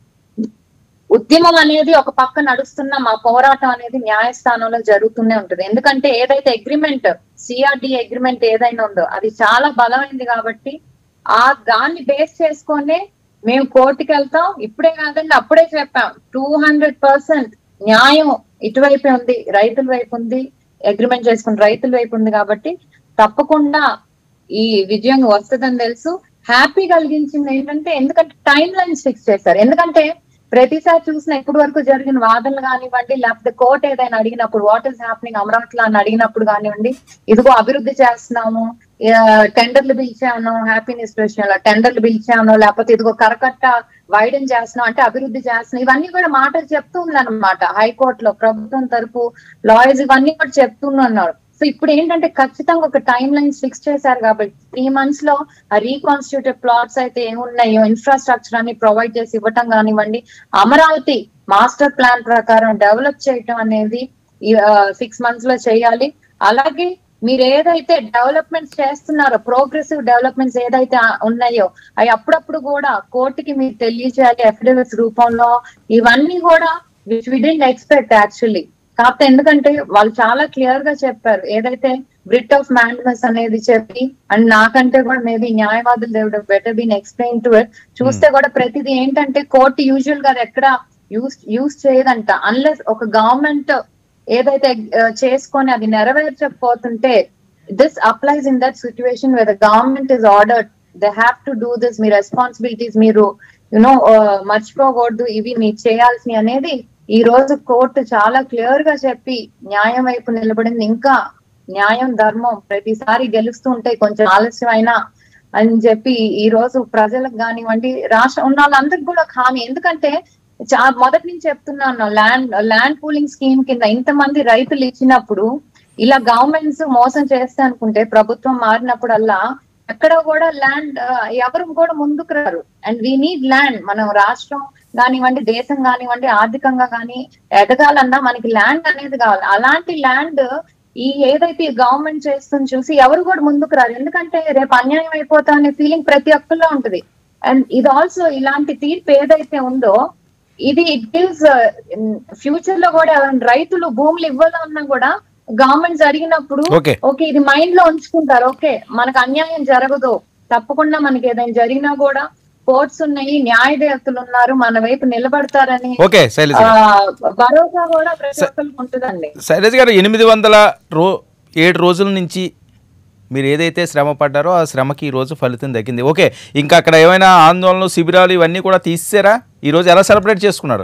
ఉద్యమం అనేది ఒక పక్క నడుస్తున్న మా పోరాటం అనేది న్యాయస్థానంలో జరుగుతూనే ఉంటుంది ఎందుకంటే ఏదైతే అగ్రిమెంట్ సిఆర్డి అగ్రిమెంట్ ఏదైనా ఉందో అది చాలా బలమైంది కాబట్టి ఆ దాన్ని బేస్ చేసుకొని మేము కోర్టుకి వెళ్తాం ఇప్పుడే కాదండి అప్పుడే చెప్పాం టూ హండ్రెడ్ పర్సెంట్ న్యాయం ఇటువైపే ఉంది రైతుల వైపు ఉంది అగ్రిమెంట్ చేసుకున్న రైతుల వైపు ఉంది కాబట్టి తప్పకుండా ఈ విజయం వస్తుందని తెలుసు హ్యాపీ కలిగించింది ఏంటంటే ఎందుకంటే టైం లైన్స్ ఫిక్స్ చేశారు ఎందుకంటే ప్రతిసారి చూసిన ఇప్పటి వరకు జరిగిన వాదనలు కానివ్వండి లేకపోతే కోర్టు ఏదైనా అడిగినప్పుడు వాట్ ఈస్ హ్యాపెనింగ్ అమరావతిలో అని అడిగినప్పుడు కానివ్వండి ఇదిగో అభివృద్ధి చేస్తున్నాము ఆ, టెండర్లు పిలిచాను హ్యాపీనెస్ విషయంలో టెండర్లు పిలిచాను లేకపోతే ఇదిగో కరకట్ట వైడెన్ చేస్తున్నాం అంటే అభివృద్ధి చేస్తున్నాం ఇవన్నీ కూడా మాటలు చెప్తూ ఉందన్నమాట హైకోర్టులో ప్రభుత్వం తరపు లాయర్స్ ఇవన్నీ కూడా చెప్తున్నారు సో ఇప్పుడు ఏంటంటే ఖచ్చితంగా ఒక టైం లైన్స్ ఫిక్స్ చేశారు కాబట్టి త్రీ మంత్స్ లో ఆ రీకాన్స్టిట్యూటెడ్ ప్లాట్స్ అయితే ఏమున్నాయో ఇన్ఫ్రాస్ట్రక్చర్ అన్ని ప్రొవైడ్ చేసి ఇవ్వటం కానివ్వండి అమరావతి మాస్టర్ ప్లాన్ ప్రకారం డెవలప్ చేయటం అనేది సిక్స్ మంత్స్ లో చేయాలి అలాగే మీరు ఏదైతే డెవలప్మెంట్స్ చేస్తున్నారో ప్రోగ్రెసివ్ డెవలప్మెంట్స్ ఏదైతే ఆ- ఉన్నాయో అవి అప్పుడప్పుడు కూడా కోర్టుకి మీరు తెలియజేయాలి ఎఫిడవిట్స్ రూపంలో ఇవన్నీ కూడా which we didn't expect actually కాకపోతే ఎందుకంటే వాళ్ళు చాలా క్లియర్ గా చెప్పారు ఏదైతే బ్రిట్ ఆఫ్ మ్యాండమస్ అనేది చెప్పి అండ్ నాకంటే కూడా మేబీ న్యాయవాదులు దేవుడు better been explain to it చూస్తే కూడా ప్రతిదీ ఏంటంటే కోర్టు యూజువల్ గా అది ఎక్కడ యూస్ యూస్ చేయదంట అన్లెస్ ఒక గవర్నమెంట్ ఏదైతే ఆ, చేసుకొని అది నెరవేర్చకపోతుంటే this applies in that situation where the government is ordered they have to do this మీ రెస్పాన్సిబిలిటీస్ మీరు యునో మర్చిపోకూడదు ఇవి మీరు చేయాల్సి అనేది ఈ రోజు కోర్టు చాలా క్లియర్ గా చెప్పి న్యాయం వైపు నిలబడింది ఇంకా న్యాయం ధర్మం ప్రతిసారి గెలుస్తూ ఉంటాయి కొంచెం ఆలస్యం అయినా అని చెప్పి ఈ రోజు ప్రజలకు కానివ్వండి రాష్ట్రం ఉన్న వాళ్ళందరికి కూడా ఒక హామీ ఎందుకంటే చా మొదటి నుంచి చెప్తున్నాను ల్యాండ్ ల్యాండ్ పూలింగ్ స్కీమ్ కింద ఇంతమంది రైతులు ఇచ్చినప్పుడు ఇలా గవర్నమెంట్స్ మోసం చేస్తే అనుకుంటే ప్రభుత్వం మారినప్పుడల్లా ఎక్కడ కూడా ల్యాండ్ ఎవరు కూడా ముందుకు రారు అండ్ వీ నీడ్ ల్యాండ్ మనం రాష్ట్రం కానివ్వండి దేశం కానివ్వండి ఆర్థికంగా కానీ ఎదగాలన్నా మనకి ల్యాండ్ అనేది కావాలి అలాంటి ల్యాండ్ ఈ ఏదైతే గవర్నమెంట్ చేస్తుంది చూసి ఎవరు కూడా ముందుకు రారు ఎందుకంటే రేపు అన్యాయం అయిపోతా అనే ఫీలింగ్ ప్రతి ఒక్కరిలో ఉంటది అండ్ ఇది ఆల్సో ఇలాంటి తీర్పు ఏదైతే ఉందో ఇది ఇట్ గివ్స్ ఫ్యూచర్ లో కూడా ఎవరైనా రైతులు భూములు ఇవ్వాలన్నా కూడా గవర్నమెంట్స్ అడిగినప్పుడు ఓకే ఓకే ఇది మైండ్ లో ఉంచుకుంటారు ఓకే మనకు అన్యాయం జరగదు తప్పకుండా మనకి ఏదైనా జరిగినా కూడా కోర్ట్స్ ఉన్నాయి న్యాయదేవతలు ఉన్నారు మన వైపు నిలబడతారని ఓకే శైలజ ఆ, గారు భరోసా కూడా ప్రతి ఒక్కరికి ఉంటుందండి శైలజ గారు ఎనిమిది వందల రో ఏడు రోజుల నుంచి మీరు ఏదైతే శ్రమ పడ్డారో ఆ శ్రమకి ఈ రోజు ఫలితం దక్కింది ఓకే ఇంకా అక్కడ ఏమైనా ఆందోళనలు శిబిరాలు ఇవన్నీ కూడా తీసేరా ఈ రోజు ఎలా సెలబ్రేట్ చేసుకున్నారు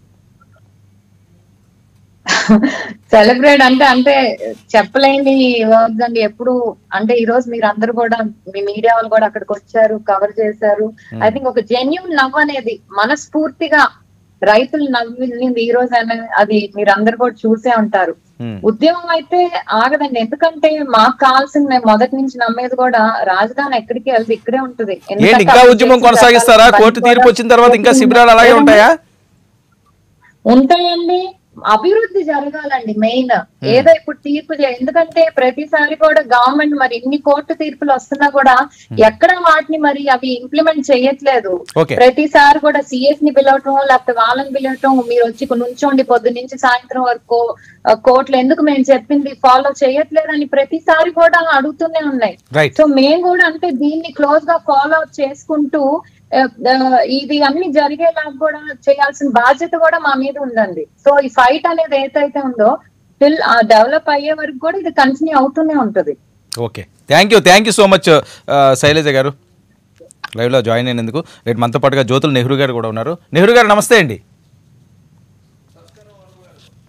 సెలబ్రేట్ అంటే అంటే చెప్పలేని వర్డ్స్ అండి ఎప్పుడు అంటే ఈ రోజు మీరు అందరు కూడా మీ మీడియా వాళ్ళు కూడా అక్కడికి వచ్చారు కవర్ చేశారు ఐ థింక్ ఒక జెన్యున్ నవ్వు అనేది మనస్ఫూర్తిగా రైతులు నవ్వింది ఈ రోజు అనే- అది మీరు అందరు కూడా చూసే ఉంటారు హ్మ్. ఉద్యమం అయితే ఆగదండి ఎందుకంటే మాకు కావాల్సింది మేము మొదటి నుంచి నమ్మేది కూడా రాజధాని ఎక్కడికి వెళ్తే ఇక్కడే ఉంటుంది ఏంటి ఎందుకంటే ఇంకా అప్పుడు ఉద్యమం చేసిన కొనసాగిస్తారా చట్టాలు కోర్టు ఇవన్నీ తీర్పు వచ్చిన తర్వాత ఇంకా కూడా శిబిరాలు అలాగే ఉంటాయా ఉంటాయండి అభివృద్ధి జరగాలండి మెయిన్ ఏదో ఇప్పుడు తీర్పు చే- ఎందుకంటే ప్రతిసారి కూడా గవర్నమెంట్ మరి ఇన్ని కోర్టు తీర్పులు వస్తున్నా కూడా ఎక్కడ వాటిని మరి అవి ఇంప్లిమెంట్ చేయట్లేదు ఓకే ప్రతిసారి కూడా సిఎస్ ని పిలవటం లేకపోతే వాళ్ళని పిలవటం మీరు వచ్చి నుంచోండి పొద్దు నుంచి సాయంత్రం వరకు ఆ, కోర్టులు ఎందుకు మేము చెప్పింది ఫాలో చేయట్లేదని ప్రతిసారి కూడా అడుగుతూనే ఉన్నాయి రైట్ సో మేము కూడా అంటే దీన్ని క్లోజ్ గా ఫాలో అప్ చేసుకుంటూ ఆ, ఆ, ఇది అన్ని జరిగేలాగా కూడా చేయాల్సిన బాధ్యత కూడా మా మీద ఉందండి సో ఈ ఫైట్ అనేది ఏదైతే ఉందో స్టిల్ డెవలప్ అయ్యే వరకు కూడా ఇది కంటిన్యూ అవుతూనే ఉంటది okay thank you thank you so much Sailaja గారు లైవ్లో జాయిన్ అయినందుకు రేపు మనతో పాటుగా జ్యోతుల నెహ్రూ గారు కూడా ఉన్నారు నెహ్రూ గారు నమస్తే అండి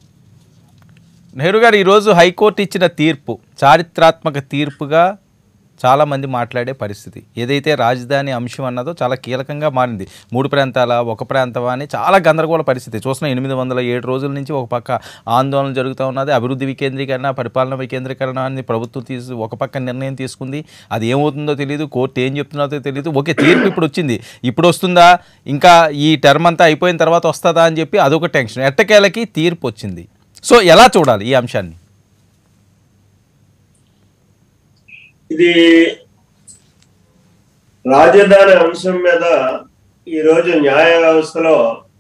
నెహ్రూ గారు ఈరోజు హైకోర్టు ఇచ్చిన తీర్పు చారిత్రాత్మక తీర్పుగా చాలా మంది మాట్లాడే పరిస్థితి ఏదైతే రాజధాని అంశం అన్నదో చాలా కీలకంగా మారింది మూడు ప్రాంతాల ఒక ప్రాంతమా అని చాలా గందరగోళ పరిస్థితి చూసిన ఎనిమిది వందల ఏడు రోజుల నుంచి ఒక పక్క ఆందోళన జరుగుతూ ఉన్నది అభివృద్ధి వికేంద్రీకరణ పరిపాలన వికేంద్రీకరణ అని ప్రభుత్వం తీసు ఒక పక్క నిర్ణయం తీసుకుంది అది ఏమవుతుందో తెలియదు కోర్టు ఏం చెప్తున్నదో తెలియదు ఓకే తీర్పు ఇప్పుడు వచ్చింది ఇప్పుడు వస్తుందా ఇంకా ఈ టర్మ్ అంతా అయిపోయిన తర్వాత వస్తుందా అని చెప్పి అదొక టెన్షన్ ఎట్టకేలకి తీర్పు వచ్చింది సో ఎలా చూడాలి ఈ అంశాన్ని ఇది రాజధాని అంశం మీద ఈరోజు న్యాయ వ్యవస్థలో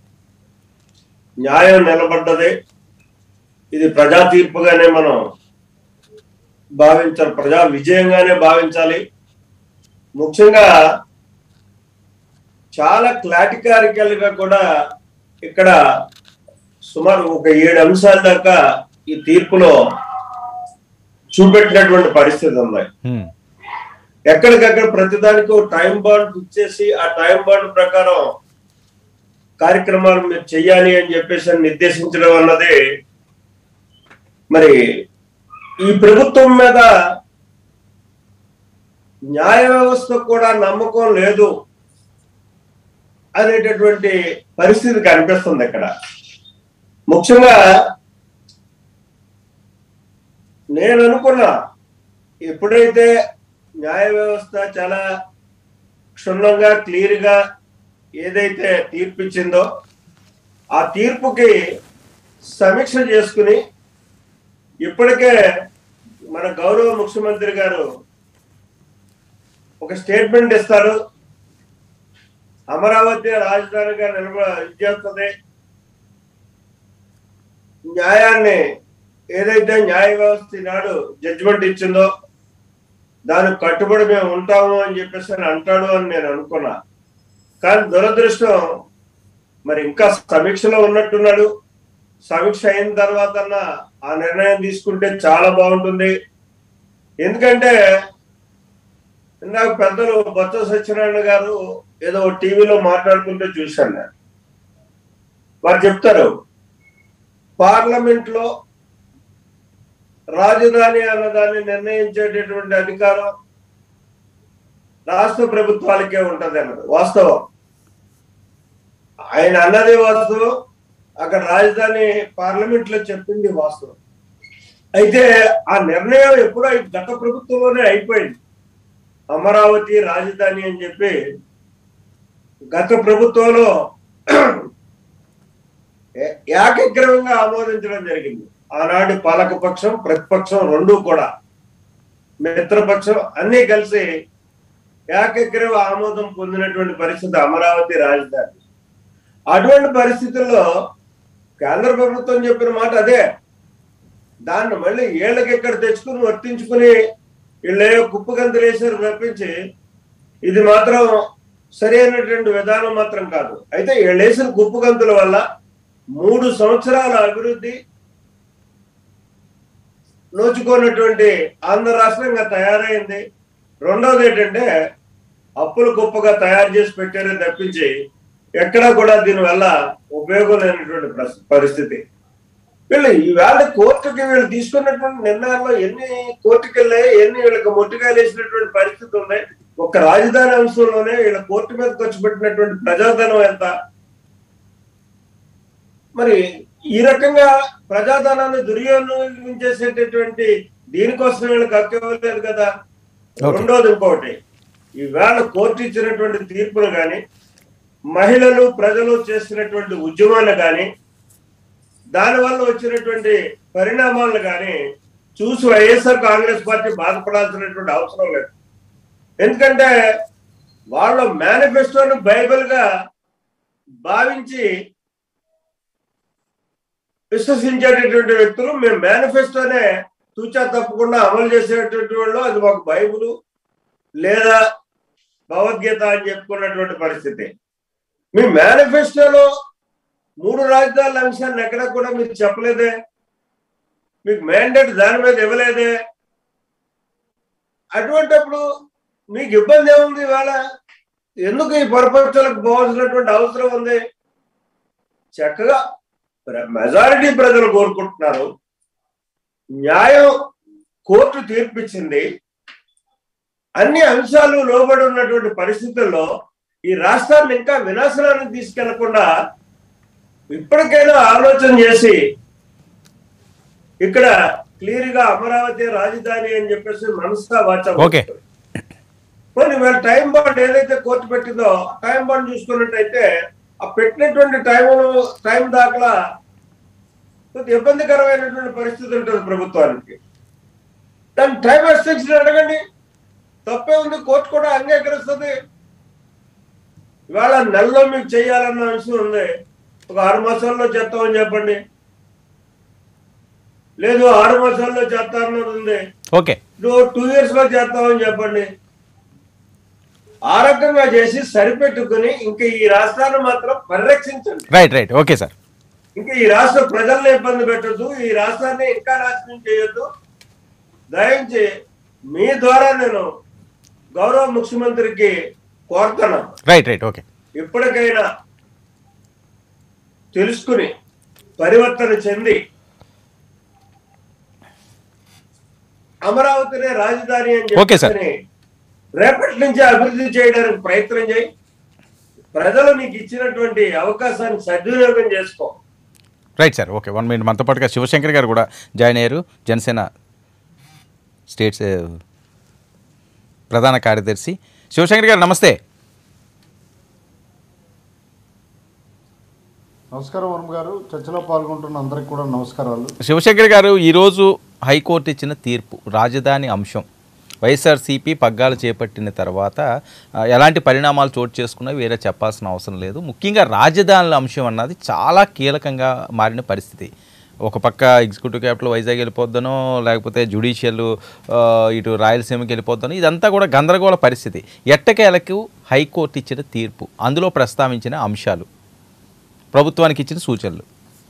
న్యాయం నిలబడ్డది ఇది ప్రజా తీర్పుగానే మనం భావించాలి ప్రజా విజయంగానే భావించాలి ముఖ్యంగా చాలా క్లాటికారికల్ గా కూడా ఇక్కడ సుమారు ఒక ఏడు అంశాల దాకా ఈ తీర్పులో చూపెట్టినటువంటి పరిస్థితి ఉంది హ్మ్. ఎక్కడికక్కడ ప్రతిదానికి ఒక టైం బాండ్ ఫిక్స్ చేసి ఆ టైం బాండ్ ప్రకారం కార్యక్రమాలు మీరు చెయ్యాలి అని చెప్పేసి అని నిర్దేశించడం అన్నది మరి ఈ ప్రభుత్వం మీద న్యాయ వ్యవస్థ కూడా నమ్మకం లేదు అనేటటువంటి పరిస్థితి కనిపిస్తుంది ఇక్కడ ముఖ్యంగా నేను అనుకున్నా ఎప్పుడైతే న్యాయ వ్యవస్థ చాలా క్షుణ్ణంగా క్లియర్ గా ఏదైతే తీర్పు ఇచ్చిందో ఆ తీర్పుకి సమీక్ష చేసుకుని ఇప్పటికే మన గౌరవ ముఖ్యమంత్రి గారు ఒక స్టేట్మెంట్ ఇస్తారు అమరావతి రాజధానిగా నిలబ ఇచ్చేస్తుంది న్యాయాన్ని ఏదైతే న్యాయ వ్యవస్థ ఈనాడు జడ్జిమెంట్ ఇచ్చిందో దానికి కట్టుబడి మేము ఉంటాము అని చెప్పేసి అని అంటాడు అని నేను అనుకున్నా కానీ దురదృష్టం మరి ఇంకా సమీక్షలో ఉన్నట్టున్నాడు సమీక్ష అయిన తర్వాత ఆ నిర్ణయం తీసుకుంటే చాలా బాగుంటుంది ఎందుకంటే ఇందాక పెద్దలు బొత్స సత్యనారాయణ గారు ఏదో టీవీలో మాట్లాడుకుంటూ చూశాను నేను వారు చెప్తారు పార్లమెంట్ లో రాజధాని అన్నదాన్ని నిర్ణయించేటటువంటి అధికారం రాష్ట్ర ప్రభుత్వాలకే ఉంటది అన్నది వాస్తవం ఆయన అన్నది వాస్తవం అక్కడ రాజధాని పార్లమెంట్ లో చెప్పింది వాస్తవం అయితే ఆ నిర్ణయం ఎప్పుడో గత ప్రభుత్వంలోనే అయిపోయింది అమరావతి రాజధాని అని చెప్పి గత ప్రభుత్వంలో ఏ- ఏకగ్రీవంగా ఆమోదించడం జరిగింది ఆనాటి పాలకపక్షం ప్రతిపక్షం రెండు కూడా మిత్రపక్షం అన్ని కలిసి ఏకగ్రీవ ఆమోదం పొందినటువంటి పరిస్థితి అమరావతి రాజధాని అటువంటి పరిస్థితుల్లో కేంద్ర ప్రభుత్వం చెప్పిన మాట అదే దాన్ని మళ్ళీ ఏళ్ళకి ఇక్కడ తెచ్చుకుని వర్తించుకుని వీళ్ళే కుప్పు గంతులు వేసారు తప్పించి ఇది మాత్రం సరైనటువంటి విధానం మాత్రం కాదు అయితే వీళ్ళు వేసిన కుప్పు గంతుల వల్ల మూడు సంవత్సరాల అభివృద్ధి నోచుకున్నటువంటి ఆంధ్ర రాష్ట్రంగా తయారైంది రెండవది ఏంటంటే అప్పులు గొప్పగా తయారు చేసి పెట్టారే తప్పించి ఎక్కడా కూడా దీనివల్ల ఉపయోగం లేనటువంటి ప్రస్- పరిస్థితి వీళ్ళు ఈవేళ కోర్టుకి వీళ్ళు తీసుకున్నటువంటి నిర్ణయాల్లో ఎన్ని కోర్టుకి వెళ్ళాయి ఎన్ని వీళ్ళకి మొట్టికాయలు వేసినటువంటి పరిస్థితి ఉంది ఒక రాజధాని అంశంలోనే వీళ్ళ కోర్టు మీద ఖర్చు పెట్టినటువంటి ప్రజాధనం ఎంత మరి ఈ రకంగా ప్రజాధనాన్ని దుర్వినియోగం చేసేటటువంటి దీనికోసం వీళ్ళకి హక్కు ఇవ్వలేదు కదా Okay. రెండోది ఇంకొకటి ఈవేళ కోర్టు ఇచ్చినటువంటి తీర్పును గాని మహిళలు ప్రజలు చేసినటువంటి ఉద్యమాన్ని గాని దానివల్ల వచ్చినటువంటి పరిణామాలను కానీ చూసి వైఎస్ఆర్ కాంగ్రెస్ పార్టీ బాధపడాల్సినటువంటి అవసరం లేదు ఎందుకంటే వాళ్ళ మేనిఫెస్టోను బైబిల్ గా భావించి విశ్వసించేటటువంటి వ్యక్తులు మేము మేనిఫెస్టోనే తూచా తప్పకుండా అమలు చేసేటటువంటి వాళ్ళు అది మాకు బైబుల్ లేదా భగవద్గీత అని చెప్పుకున్నటువంటి పరిస్థితి మీ మేనిఫెస్టోలో మూడు రాజధానుల అంశాన్ని ఎక్కడ కూడా మీరు చెప్పలేదే మీకు మ్యాండేట్ దాని మీద ఇవ్వలేదే అటువంటప్పుడు మీకు ఇబ్బంది ఏముంది ఇవాళ ఎందుకు ఈ పొరపక్షలకు పోవాల్సినటువంటి అవసరం ఉంది చక్కగా మెజారిటీ ప్రజలు కోరుకుంటున్నారు న్యాయం కోర్టు తీర్పిచ్చింది అన్ని అంశాలు లోబడి ఉన్నటువంటి పరిస్థితుల్లో ఈ రాష్ట్రాన్ని ఇంకా వినాశనానికి తీసుకెళ్లకుండా ఇప్పటికైనా ఆలోచన చేసి ఇక్కడ క్లియర్ గా అమరావతి రాజధాని అని చెప్పేసి మనసుగా వాచ ఓకే. పోనీ వీళ్ళ టైం బాండ్ ఏదైతే కోర్టు పెట్టిందో టైం బాండ్ చూసుకున్నట్టయితే ఆ పెట్టినటువంటి టైం టైం దాకా కొంచెం ఇబ్బందికరమైనటువంటి పరిస్థితి ఉంటుంది ప్రభుత్వానికి దాని టైం ఎక్స్టెన్షన్ అడగండి తప్పే ఉంది కోర్టు కూడా అంగీకరిస్తుంది ఇవాళ నెలలో మీకు చేయాలన్న విషయం ఉంది ఒక ఆరు మాసాల్లో చేస్తామని చెప్పండి లేదు ఆరు మాసాల్లో చేస్తామన్నది ఉంది ఓకే నువ్వు టూ ఇయర్స్ లో చేస్తామని చెప్పండి ఆ రకంగా చేసి సరిపెట్టుకుని ఇంకా ఈ రాష్ట్రాన్ని మాత్రం పరిరక్షించండి రైట్ రైట్ ఓకే సార్ ఇంకా ఈ రాష్ట్ర ప్రజల్ని ఇబ్బంది పెట్టద్దు ఈ రాష్ట్రాన్ని ఇంకా నాశనం చేయొద్దు దయించి మీ ద్వారా నేను గౌరవ ముఖ్యమంత్రికి కోరుతున్నాను రైట్ రైట్ ఓకే ఇప్పటికైనా తెలుసుకుని పరివర్తన చెంది అమరావతినే రాజధాని అని ఓకే సార్. చెప్పి రేపటి నుంచి అభివృద్ధి చేయడానికి ప్రయత్నం చేయి ప్రజలు నీకు ఇచ్చినటువంటి అవకాశాన్ని సద్వినియోగం చేసుకో right sir okay one minute మనతో పాటుగా శివశంకర్ గారు కూడా జాయిన్ అయ్యారు జనసేన స్టేట్స్ ఏ, ప్రధాన కార్యదర్శి శివశంకర్ గారు నమస్తే నమస్కారం వర్మ గారు చర్చలో పాల్గొంటున్న అందరికి కూడా నమస్కారాలు శివశంకర్ గారు ఈరోజు హైకోర్టు ఇచ్చిన తీర్పు రాజధాని అంశం వైఎస్ఆర్సీపీ పగ్గాలు చేపట్టిన తర్వాత ఆ, ఎలాంటి పరిణామాలు చోటు చేసుకున్నా వేరే చెప్పాల్సిన అవసరం లేదు ముఖ్యంగా రాజధానుల అంశం అన్నది చాలా కీలకంగా మారిన పరిస్థితి ఒక పక్క ఎగ్జిక్యూటివ్ క్యాపిటల్ వైజాగ్ వెళ్ళిపోద్దనో లేకపోతే జుడిషియల్ ఇటు రాయలసీమకి వెళ్ళిపోద్దనో ఇదంతా కూడా గందరగోళ పరిస్థితి ఎట్టకేలకు హైకోర్టు ఇచ్చిన తీర్పు అందులో ప్రస్తావించిన అంశాలు ప్రభుత్వానికి ఇచ్చిన సూచనలు